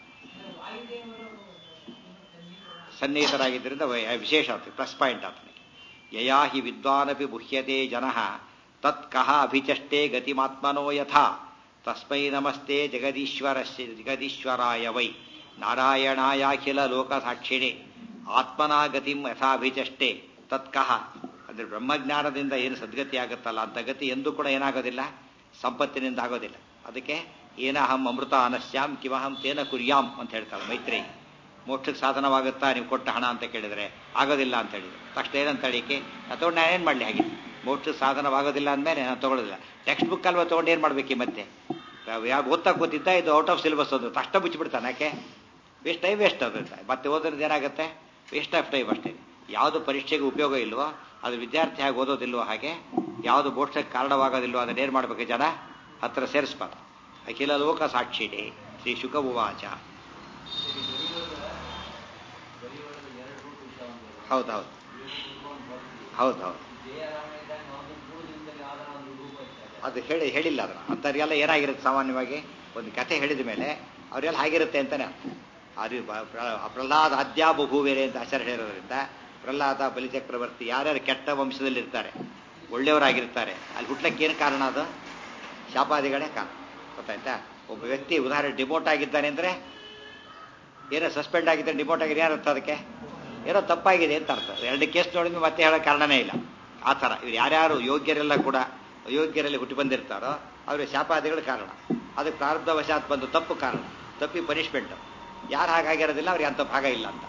ಸನ್ನಿಹಿತರಾಗಿದ್ದರಿಂದ ವಿಶೇಷ ಆಗ್ತದೆ ಪ್ಲಸ್ ಪಾಯಿಂಟ್ ಆತನಿಗೆ ಯಯಾ ಹಿ ವಿದ್ವಾನಪಿ ಮುಹ್ಯತೆ ಜನಃ ತತ್ ಕಹ ಅಭಿಚಷ್ಟೇ ಗತಿಮಾತ್ಮನೋ ಯಥಾ ತಸ್ಮೈ ನಮಸ್ತೆ ಜಗದೀಶ್ವರಸ್ಯ ಜಗದೀಶ್ವರಾಯ ವೈ ನಾರಾಯಣಾಯಾಖಿಲ ಲೋಕ ಸಾಕ್ಷಿಣೆ ಆತ್ಮನಾ ಗತಿಂ ಯಥಾಭಿಚಷ್ಟೇ ತತ್ ಕಹ ಅಂದ್ರೆ ಬ್ರಹ್ಮಜ್ಞಾನದಿಂದ ಏನು ಸದ್ಗತಿ ಆಗುತ್ತಲ್ಲ ಅಂತ ಗತಿ ಎಂದೂ ಕೂಡ ಏನಾಗೋದಿಲ್ಲ ಸಂಪತ್ತಿನಿಂದ ಆಗೋದಿಲ್ಲ ಅದಕ್ಕೆ ಏನಹಂ ಅಮೃತ ಅನಶ್ಯಾಂ ಕಿಮಹಂ ತೇನ ಕುರ್ಯಾಂ ಅಂತ ಹೇಳ್ತಾರೆ ಮೈತ್ರಿ ಮೋಕ್ಷಕ್ಕೆ ಸಾಧನವಾಗುತ್ತಾ ನೀವು ಕೊಟ್ಟ ಹಣ ಅಂತ ಕೇಳಿದ್ರೆ ಆಗೋದಿಲ್ಲ ಅಂತ ಹೇಳಿದ್ರು ತಕ್ಷಣ ಏನಂತ ಹೇಳಿಕೆ ತಗೊಂಡು ನಾನು ಏನು ಮಾಡಲಿ ಹಾಗೆ ಮೋಕ್ಷಕ್ಕೆ ಸಾಧನವಾಗೋದಿಲ್ಲ ಅಂದಮೇಲೆ ನಾನು ತಗೊಳ್ಳೋದಿಲ್ಲ ಟೆಕ್ಸ್ಟ್ ಬುಕ್ ಅಲ್ವಾ ತೊಗೊಂಡು ಏನು ಮಾಡ್ಬೇಕು ಮತ್ತೆ ಯಾವ ಓದ್ತಾ ಕೂತಿದ್ದ ಇದು ಔಟ್ ಆಫ್ ಸಿಲೆಬಸ್ ಅದು ತಕ್ಷಣ ಮುಚ್ಚಿಬಿಡ್ತಾನೆ ಯಾಕೆ ವೇಸ್ಟ್ ಟೈಮ್ ವೇಸ್ಟ್ ಅದು ಮತ್ತೆ ಓದೋದ್ರಿಂದ ಏನಾಗುತ್ತೆ ವೇಸ್ಟ್ ಆಫ್ ಟೈಮ್ ಅಷ್ಟೇ ಯಾವುದು ಪರೀಕ್ಷೆಗೆ ಉಪಯೋಗ ಇಲ್ವೋ ಅದು ವಿದ್ಯಾರ್ಥಿ ಹಾಗೆ ಓದೋದಿಲ್ವೋ ಹಾಗೆ ಯಾವುದು ಮೋಕ್ಷಕ್ಕೆ ಕಾರಣವಾಗೋದಿಲ್ವೋ ಅದನ್ನ ಏನು ಮಾಡ್ಬೇಕು ಜನ ಹತ್ರ ಸೇರಿಸ್ಬಾರ್ದು ಅಖಿಲ ಲೋಕ ಸಾಕ್ಷಿಣಿ ಶ್ರೀ ಶುಕ ಉವಾಚ ಹೌದೌದು ಹೌದೌದು ಅದು ಹೇಳಿ ಹೇಳಿಲ್ಲ ಅದನ್ನ ಅಂಥವ್ರಿಗೆಲ್ಲ ಏನಾಗಿರುತ್ತೆ ಸಾಮಾನ್ಯವಾಗಿ ಒಂದು ಕಥೆ ಹೇಳಿದ ಮೇಲೆ ಅವರೆಲ್ಲ ಹಾಗಿರುತ್ತೆ ಅಂತಾನೆ ಅದು ಪ್ರಹ್ಲಾದ ಅದ್ಯಾ ಬಹುಬೇರೆ ಅಂತ ಆಚಾರ್ಯ ಹೇಳಿರೋದ್ರಿಂದ ಪ್ರಹ್ಲಾದ ಬಲಿಚಕ್ರವರ್ತಿ ಯಾರ್ಯಾರು ಕೆಟ್ಟ ವಂಶದಲ್ಲಿರ್ತಾರೆ ಒಳ್ಳೆಯವರಾಗಿರ್ತಾರೆ ಅಲ್ಲಿ ಹುಟ್ಲಕ್ಕೆ ಏನು ಕಾರಣ ಅದು ಶಾಪಾದಿಗಳೇ ಕಾರಣ ಗೊತ್ತಾಯ್ತಾ ಒಬ್ಬ ವ್ಯಕ್ತಿ ಉದಾಹರಣೆ ಡಿಮೋಟ್ ಆಗಿದ್ದಾನೆ ಅಂದರೆ ಏನೋ ಸಸ್ಪೆಂಡ್ ಆಗಿದ್ದರೆ ಡಿಮೋಟ್ ಆಗಿದೆ ಏನರ್ಥ ಅದಕ್ಕೆ ಏನೋ ತಪ್ಪಾಗಿದೆ ಅಂತ ಅರ್ಥ ಎರಡು ಕೇಸ್ ನೋಡಿದ್ಮೇಲೆ ಮತ್ತೆ ಹೇಳೋ ಕಾರಣನೇ ಇಲ್ಲ ಆ ಥರ ಇವ್ರು ಯಾರ್ಯಾರು ಯೋಗ್ಯರೆಲ್ಲ ಕೂಡ ಅಯೋಗ್ಯರಲ್ಲಿ ಹುಟ್ಟಿ ಬಂದಿರ್ತಾರೋ ಅವರಿಗೆ ಶಾಪಾದಿಗಳ ಕಾರಣ ಅದಕ್ಕೆ ಪ್ರಾರಬ್ಧವಶಾತ್ ಬಂದು ತಪ್ಪು ಕಾರಣ ತಪ್ಪಿ ಪನಿಷ್ಮೆಂಟ್ ಯಾರು ಹಾಗಾಗಿರೋದಿಲ್ಲ ಅವ್ರಿಗೆ ಅಂಥ ಭಾಗ ಇಲ್ಲ ಅಂತ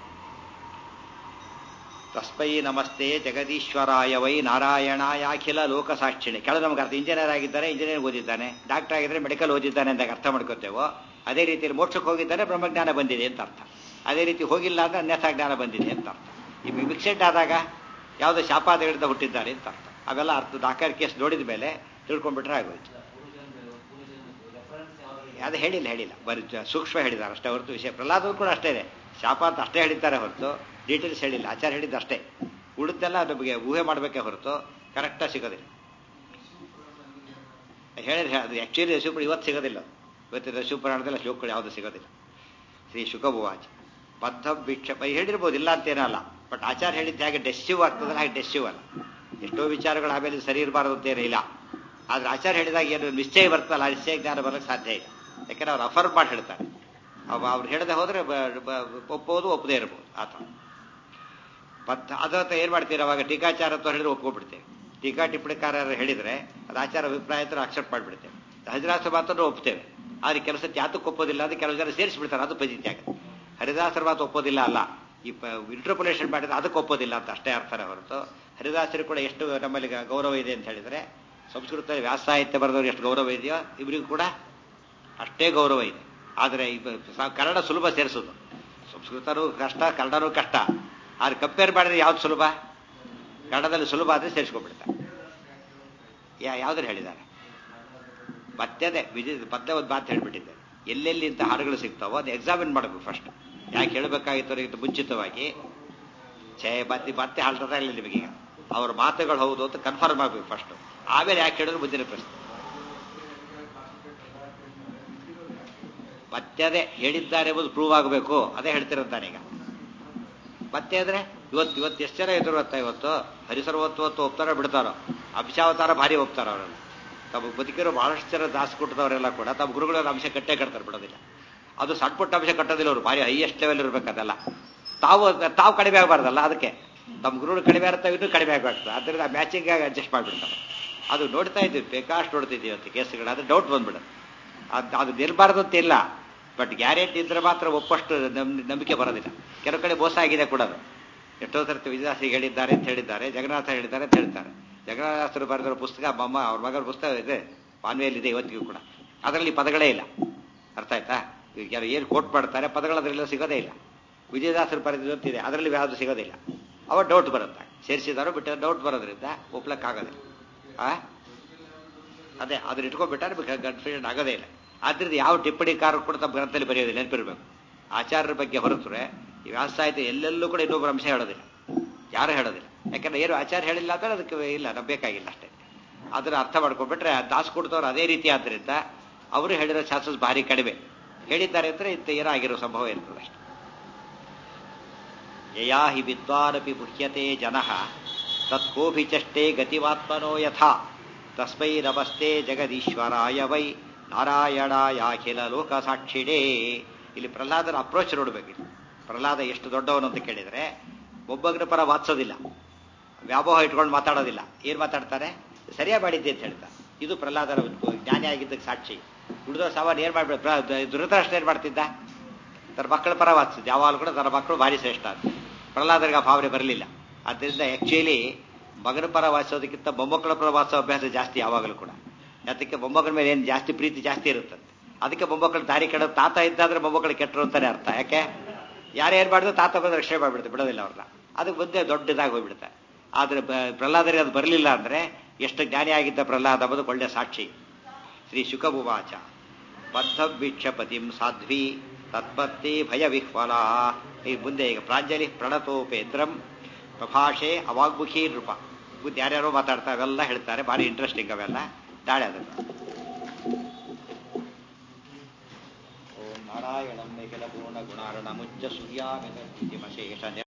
ತಸ್ಮೈ ನಮಸ್ತೆ ಜಗದೀಶ್ವರಾಯ ವೈ ನಾರಾಯಣಾಯಾಖಿಲ ಲೋಕ ಸಾಕ್ಷಿಣಿ ಕೆಳ ನಮ್ಗೆ ಅರ್ಥ ಇಂಜಿನಿಯರ್ ಆಗಿದ್ದಾರೆ ಇಂಜಿನಿಯರ್ ಓದಿದ್ದಾನೆ ಡಾಕ್ಟರ್ ಆಗಿದ್ರೆ ಮೆಡಿಕಲ್ ಓದಿದ್ದಾನೆ ಅಂತ ಅರ್ಥ ಮಾಡ್ಕೋತೇವೋ ಅದೇ ರೀತಿಯಲ್ಲಿ ಮೋಕ್ಷಕ್ಕೆ ಹೋಗಿದ್ದಾರೆ ಬ್ರಹ್ಮಜ್ಞಾನ ಬಂದಿದೆ ಅಂತ ಅರ್ಥ ಅದೇ ರೀತಿ ಹೋಗಿಲ್ಲ ಅಂದ್ರೆ ಅನ್ಯಥಾ ಜ್ಞಾನ ಬಂದಿದೆ ಅಂತ ಅರ್ಥ ಈ ಮಿಕ್ಸೆಡ್ ಆದಾಗ ಯಾವುದೋ ಶಾಪಾದಗಳಿಂದ ಹುಟ್ಟಿದ್ದಾರೆ ಅಂತ ಅರ್ಥ ಅವೆಲ್ಲ ಅರ್ಥ ದಾಖಲೆ ಕೇಸ್ ನೋಡಿದ ಮೇಲೆ ತಿಳ್ಕೊಂಡ್ಬಿಟ್ರೆ ಆಗೋಯ್ತು ಅದು ಹೇಳಿಲ್ಲ ಹೇಳಿಲ್ಲ ಬರೀ ಸೂಕ್ಷ್ಮ ಹೇಳಿದ್ದಾರೆ ಅಷ್ಟೇ ಹೊರತು ವಿಷಯ ಪ್ರಹ್ಲಾದರು ಕೂಡ ಅಷ್ಟೇ ಇದೆ ಶಾಪ ಅಂತ ಅಷ್ಟೇ ಹೇಳಿದ್ದಾರೆ ಹೊರತು ಡೀಟೇಲ್ಸ್ ಹೇಳಿಲ್ಲ ಆಚಾರ ಹೇಳಿದ್ದು ಅಷ್ಟೇ ಉಳಿದೆಲ್ಲ ನಮಗೆ ಊಹೆ ಮಾಡಬೇಕೇ ಹೊರತು ಕರೆಕ್ಟಾಗಿ ಸಿಗೋದಿಲ್ಲ ಹೇಳಿದ್ರೆ ಅದು ಆ್ಯಕ್ಚುಲಿ ಶಿವಪುರ ಇವತ್ತು ಸಿಗೋದಿಲ್ಲ ಇವತ್ತಿನ ಶಿವಪುರಾಣದಲ್ಲಿ ಶ್ಲೋಕಗಳು ಯಾವುದು ಸಿಗೋದಿಲ್ಲ ಶ್ರೀ ಶುಕಭುವಾಚ ಬದ್ಧ ವಿಕ್ಷೇಪ ಹೇಳಿರ್ಬೋದು ಇಲ್ಲ ಅಂತೇನಲ್ಲ ಬಟ್ ಆಚಾರ ಹೇಳಿದ್ದು ಹಾಗೆ ಡೆಸ್ಸಿವ್ ಆಗ್ತದಲ್ಲ ಹಾಗೆ ಡೆಸ್ಸಿವ್ ಅಲ್ಲ ಎಷ್ಟೋ ವಿಚಾರಗಳು ಆಮೇಲೆ ಸರಿ ಇರಬಾರ್ದು ಅಂತೇನೇ ಇಲ್ಲ ಆದ್ರೆ ಆಚಾರ ಹೇಳಿದಾಗ ಏನು ನಿಶ್ಚಯ ಬರ್ತಲ್ಲ ಆ ನಿಶ್ಚಯ ಜ್ಞಾನ ಬರಕ್ಕೆ ಸಾಧ್ಯ ಇಲ್ಲ ಯಾಕಂದ್ರೆ ಅವ್ರು ಅಫರ್ ಮಾಡಿ ಹೇಳ್ತಾರೆ ಅವ ಅವ್ರು ಹೇಳದೆ ಹೋದ್ರೆ ಬ- ಬ- ಒಪ್ಪೋದು ಒಪ್ಪದೇ ಇರ್ಬೋದು ಆ ಥರ ಬದ್ಧ ಅದಂತ ಏನ್ ಮಾಡ್ತೀರಿ ಅವಾಗ ಟೀಕಾಚಾರ ಅಂತ ಹೇಳಿದ್ರೆ ಒಪ್ಕೊಂಡ್ಬಿಡ್ತೇವೆ ಟೀಕಾ ಟಿಪ್ಪಣಿಕಾರರು ಹೇಳಿದ್ರೆ ಅದು ಆಚಾರ ಅಭಿಪ್ರಾಯ ಅಂತ ಅಕ್ಸೆಪ್ಟ್ ಮಾಡಿಬಿಡ್ತೇವೆ ಹರಿದಾಸರ ಮಾತನ್ನು ಒಪ್ತೇವೆ ಆದ್ರೆ ಕೆಲಸ ಯಾತಕ್ಕೆ ಒಪ್ಪೋದಿಲ್ಲ ಅಂತ ಕೆಲವು ಜನ ಸೇರಿಸ್ಬಿಡ್ತಾರೆ ಅದು ಪಜಿತಿ ಆಗುತ್ತೆ ಹರಿದಾಸರ ಮಾತು ಒಪ್ಪೋದಿಲ್ಲ ಅಲ್ಲ ಈ ಇಂಟರ್ಪೊಲೇಷನ್ ಮಾಡಿದ್ರೆ ಅದಕ್ಕೆ ಒಪ್ಪೋದಿಲ್ಲ ಅಂತ ಅಷ್ಟೇ ಅರ್ಥನೇ ಹೊರತು ಹರಿದಾಸರು ಕೂಡ ಎಷ್ಟು ನಮ್ಮಲ್ಲಿ ಗ- ಗೌರವ ಇದೆ ಅಂತ ಹೇಳಿದ್ರೆ ಸಂಸ್ಕೃತ ವ್ಯಾಸ ಸಾಹಿತ್ಯ ಬರೆದವ್ರು ಎಷ್ಟು ಗೌರವ ಇದೆಯೋ ಇವರಿಗೂ ಕೂಡ ಅಷ್ಟೇ ಗೌರವ ಇದೆ ಆದರೆ ಈಗ ಸ- ಕನ್ನಡ ಸುಲಭ ಸೇರಿಸೋದು ಸಂಸ್ಕೃತನೂ ಕಷ್ಟ ಕನ್ನಡನೂ ಕಷ್ಟ ಆದ್ರೆ ಕಂಪೇರ್ ಮಾಡಿದ್ರೆ ಯಾವ್ದು ಸುಲಭ ಕನ್ನಡದಲ್ಲಿ ಸುಲಭ ಆದರೆ ಸೇರಿಸ್ಕೊಂಡ್ಬಿಡ್ತಾರೆ ಯಾ ಯಾವ್ದಾರು ಹೇಳಿದ್ದಾರೆ ಮತ್ತೆ ಅದೇ ವಿಜಯ ಮತ್ತೆ ಒಂದು ಮಾತು ಹೇಳ್ಬಿಟ್ಟಿದ್ದೆ ಎಲ್ಲೆಲ್ಲಿ ಇಂಥ ಹಾಡುಗಳು ಸಿಗ್ತಾವೋ ಅದು ಎಕ್ಸಾಮಿನ್ ಮಾಡಬೇಕು ಫಸ್ಟ್ ಯಾಕೆ ಹೇಳಬೇಕಾಗಿತ್ತು ಅವ್ರಿಗೆ ಮುಂಚಿತವಾಗಿ ಛೇ ಮತ್ತೆ ಮತ್ತೆ ಹಾಳ್ತದ ಇಲ್ಲ ನಿಮಗೀಗ ಅವ್ರ ಮಾತುಗಳು ಹೌದು ಅಂತ ಕನ್ಫರ್ಮ್ ಆಗಬೇಕು ಫಸ್ಟ್ ಆಮೇಲೆ ಯಾಕೆ ಹೇಳಿದ್ರು ಮುಂದಿನ ಪ್ರಶ್ನೆ ಮತ್ತೆ ಅದೇ ಹೇಳಿದ್ದಾರೆ ಎಂಬುದು ಪ್ರೂವ್ ಆಗಬೇಕು ಅದೇ ಹೇಳ್ತಿರಂತಾನೆ ಈಗ ಮತ್ತೆ ಅಂದ್ರೆ ಇವತ್ತು ಇವತ್ತು ಎಷ್ಟು ಜನ ಎದುರು ಗೊತ್ತಾ ಇವತ್ತು ಹರಿಸರ್ವತ್ವತ್ತು ಒಪ್ತಾರೋ ಬಿಡ್ತಾರೋ ಅಂಶಾವತಾರ ಭಾರಿ ಒಪ್ತಾರ ಅವರೆಲ್ಲ ತಮ್ಮ ಬದುಕಿರೋ ಬಹಳಷ್ಟು ಜನ ದಾಸ್ ಕೊಟ್ಟದವರೆಲ್ಲ ಕೂಡ ತಮ್ಮ ಗುರುಗಳ ಅಂಶ ಕಟ್ಟೇ ಕಟ್ತಾರೆ ಬಿಡೋದಿಲ್ಲ ಅದು ಸಣ್ಣ ಪುಟ್ಟ ಅಂಶ ಕಟ್ಟೋದಿಲ್ಲ ಅವರು ಭಾರಿ ಹೈಯೆಸ್ಟ್ ಲೆವೆಲ್ ಇರ್ಬೇಕು ಅದೆಲ್ಲ ತಾವು ತಾವು ಕಡಿಮೆ ಆಗಬಾರ್ದಲ್ಲ ಅದಕ್ಕೆ ತಮ್ಮ ಗುರುಗಳು ಕಡಿಮೆ ಇರ್ತಾವೆ ಇನ್ನೂ ಕಡಿಮೆ ಆಗಬೇಕು ಅದರಿಂದ ಮ್ಯಾಚಿಂಗ್ ಆಗಿ ಅಡ್ಜಸ್ಟ್ ಮಾಡಿಬಿಡ್ತಾರೆ ಅದು ನೋಡ್ತಾ ಇದ್ದೀವಿ ಬೇಕಾಷ್ಟು ನೋಡ್ತಿದ್ದೀವಿ ಅಂತ ಕೇಸ್ಗಳು ಅದು ಡೌಟ್ ಬಂದ್ಬಿಡುತ್ತೆ ಅದು ಅದು ನಿಲ್ಬಾರ್ದು ಅಂತ ಇಲ್ಲ ಬಟ್ ಗ್ಯಾರಂಟಿ ಇದ್ರೆ ಮಾತ್ರ ಒಪ್ಪಷ್ಟು ನಮ್- ನಂಬಿಕೆ ಬರೋದಿಲ್ಲ ಕೆಲವು ಕಡೆ ಮೋಸ ಆಗಿದೆ ಕೂಡ ಅದು ಎಷ್ಟೋ ಸರ್ತಿ ವಿಜಯದಾಸಿಗೆ ಹೇಳಿದ್ದಾರೆ ಅಂತ ಹೇಳಿದ್ದಾರೆ ಜಗನ್ನಾಥ ಹೇಳಿದ್ದಾರೆ ಅಂತ ಹೇಳ್ತಾರೆ ಜಗನ್ನಾಥರು ಬರೆದಿರೋ ಪುಸ್ತಕ ಬಮ್ಮ ಅವ್ರ ಮಗನ ಪುಸ್ತಕ ಇದೆ ಇದೆ ಇವತ್ತಿಗೂ ಕೂಡ ಅದರಲ್ಲಿ ಪದಗಳೇ ಇಲ್ಲ ಅರ್ಥ ಆಯ್ತಾ ಈಗ ಕೆಲವು ಏನು ಕೋಟ್ ಮಾಡ್ತಾರೆ ಪದಗಳು ಅದರೆಲ್ಲ ಸಿಗೋದೇ ಇಲ್ಲ ವಿಜಯದಾಸರು ಬರೆದಿದ್ದು ಅಂತಿದೆ ಅದರಲ್ಲಿ ಯಾವುದು ಸಿಗೋದಿಲ್ಲ ಅವ ಡೌಟ್ ಬರುತ್ತೆ ಸೇರಿಸಿದಾರೋ ಬಿಟ್ಟು ಡೌಟ್ ಬರೋದ್ರಿಂದ ಒಪ್ಲಕ್ಕಾಗದೆ ಆ ಅದೇ ಅದನ್ನ ಇಟ್ಕೊಂಡ್ಬಿಟ್ಟಾರೆ ಕನ್ಫ್ಯೂಷನ್ ಆಗೋದೇ ಇಲ್ಲ ಆದ್ರಿಂದ ಯಾವ ಟಿಪ್ಪಣಿಕಾರರು ಕೂಡ ತಮ್ಮ ಗ್ರಂಥದಲ್ಲಿ ಬರೆಯೋದಿಲ್ಲ ನೆನಪಿರ್ಬೇಕು ಆಚಾರ್ಯರ ಬಗ್ಗೆ ಹೊರತುರೆ ಈ ವ್ಯಾಸಾಹಿತ್ಯ ಎಲ್ಲೆಲ್ಲೂ ಕೂಡ ಇನ್ನೊಬ್ಬರ ಅಂಶ ಹೇಳೋದಿಲ್ಲ ಯಾರು ಹೇಳೋದಿಲ್ಲ ಯಾಕಂದ್ರೆ ಏನು ಆಚಾರ ಹೇಳಿಲ್ಲ ಅಂದ್ರೆ ಅದಕ್ಕೆ ಇಲ್ಲ ನಂಬೇಕಾಗಿಲ್ಲ ಅಷ್ಟೇ ಅದನ್ನ ಅರ್ಥ ಮಾಡ್ಕೊಂಡ್ಬಿಟ್ರೆ ದಾಸ್ ಕೊಡ್ತವ್ರು ಅದೇ ರೀತಿ ಆದ್ರಿಂದ ಅವರು ಹೇಳಿರೋ ಚಾನ್ಸಸ್ ಭಾರಿ ಕಡಿಮೆ ಹೇಳಿದ್ದಾರೆ ಅಂದ್ರೆ ಇಂಥ ಏನೋ ಆಗಿರೋ ಸಂಭವ ಇರ್ತದೆ ಅಷ್ಟೇ ಯಯಾ ಹಿ ವಿದ್ವಾನಪಿ ಮುಹ್ಯತೆ ಜನಃ ತತ್ಕೋಭಿ ಚಷ್ಟೇ ಗತಿವಾತ್ಮನೋ ಯಥಾ ತಸ್ಮೈ ನಮಸ್ತೆ ಜಗದೀಶ್ವರಾಯ ವೈ ನಾರಾಯಣಾಯಾಖಿಲ ಲೋಕ ಸಾಕ್ಷಿಣೇ ಇಲ್ಲಿ ಪ್ರಹ್ಲಾದನ ಅಪ್ರೋಚ್ ನೋಡ್ಬೇಕಿತ್ತು ಪ್ರಹ್ಲಾದ ಎಷ್ಟು ದೊಡ್ಡವನು ಅಂತ ಕೇಳಿದ್ರೆ ಒಬ್ಬೊಬ್ಬರ ಪರ ವಾದಿಸೋದಿಲ್ಲ ವ್ಯಾಮೋಹ ಇಟ್ಕೊಂಡು ಮಾತಾಡೋದಿಲ್ಲ ಏನ್ ಮಾತಾಡ್ತಾರೆ ಸರಿಯಾಗಿ ಮಾಡಿದ್ದೆ ಅಂತ ಹೇಳ್ತಾರೆ ಇದು ಪ್ರಹ್ಲಾದನ ಜ್ಞಾನಿ ಆಗಿದ್ದಕ್ಕೆ ಸಾಕ್ಷಿ ಉಳಿದೋ ಸಾಮಾನ್ಯ ಏನ್ ಮಾಡ್ಬಿಡ ದುರದೃಷ್ಟ ಏನ್ ಮಾಡ್ತಿದ್ದ ತನ್ನ ಮಕ್ಕಳ ಪರ ವಾದಿಸಿದ್ದು ಯಾವಾಗಲೂ ಕೂಡ ತನ್ನ ಮಕ್ಕಳು ಭಾರಿ ಶ್ರೇಷ್ಠ ಅಂತ ಪ್ರಹ್ಲಾದರಿಗೆ ಆ ಭಾವನೆ ಬರಲಿಲ್ಲ ಆದ್ದರಿಂದ ಆಕ್ಚುಲಿ ಮಗನ ಪರ ವಾದಿಸೋದಕ್ಕಿಂತ ಮೊಮ್ಮಕ್ಕಳ ಪರ ವಾದಿಸೋ ಅಭ್ಯಾಸ ಜಾಸ್ತಿ ಯಾವಾಗಲೂ ಕೂಡ ಅದಕ್ಕೆ ಮೊಮ್ಮಕ್ಕಳ ಮೇಲೆ ಏನು ಜಾಸ್ತಿ ಪ್ರೀತಿ ಜಾಸ್ತಿ ಇರುತ್ತಂತೆ ಅದಕ್ಕೆ ಮೊಮ್ಮಕ್ಕಳು ದಾರಿ ಕೆಡ ತಾತ ಇದ್ದಾದ್ರೆ ಮೊಮ್ಮಕ್ಕಳು ಕೆಟ್ಟರು ಅಂತಾನೆ ಅರ್ಥ ಯಾಕೆ ಯಾರು ಏನ್ ಮಾಡಿದ್ರು ತಾತ ಬಂದು ರಕ್ಷಣೆ ಮಾಡಿಬಿಡುತ್ತೆ ಬಿಡೋದಿಲ್ಲ ಅವ್ರನ್ನ ಅದಕ್ಕೆ ಮುಂದೆ ದೊಡ್ಡದಾಗಿ ಹೋಗ್ಬಿಡುತ್ತೆ ಆದ್ರೆ ಬ- ಪ್ರಹ್ಲಾದರಿಗೆ ಅದು ಬರಲಿಲ್ಲ ಅಂದ್ರೆ ಎಷ್ಟು ಜ್ಞಾನಿ ಆಗಿದ್ದ ಪ್ರಹ್ಲಾದ ಅನ್ನೋದು ಒಳ್ಳೆ ಸಾಕ್ಷಿ ಶ್ರೀ ಶುಕಭುವಾಚ ಬದ್ಧ ವೀಕ್ಷಪತಿಂ ಸಾಧ್ವಿ ತತ್ಪತ್ತಿ ಭಯ ವಿಹ್ವಲ ಈ ಮುಂದೆ ಈಗ ಪ್ರಾಂಜಲಿ ಪ್ರಣತೋಪೇಂದ್ರಂ ಪ್ರಭಾಷೆ ಅವಾಗ್ಮುಖಿ ನೃಪ ಮುಂದೆ ಯಾರ್ಯಾರೋ ಮಾತಾಡ್ತಾ ಅವೆಲ್ಲ ಹೇಳ್ತಾರೆ ಭಾರಿ ಇಂಟ್ರೆಸ್ಟಿಂಗ್ ಅವೆಲ್ಲ ನಾಳೆ ಅದನ್ನು ಓಂ ನಾರಾಯಣಂ ನಿಖಿಲ ಪೂರ್ಣ ಗುಣಾರ್ಣ ಮುಚ್ಚ ಸೂರ್ಯಾಮಿತ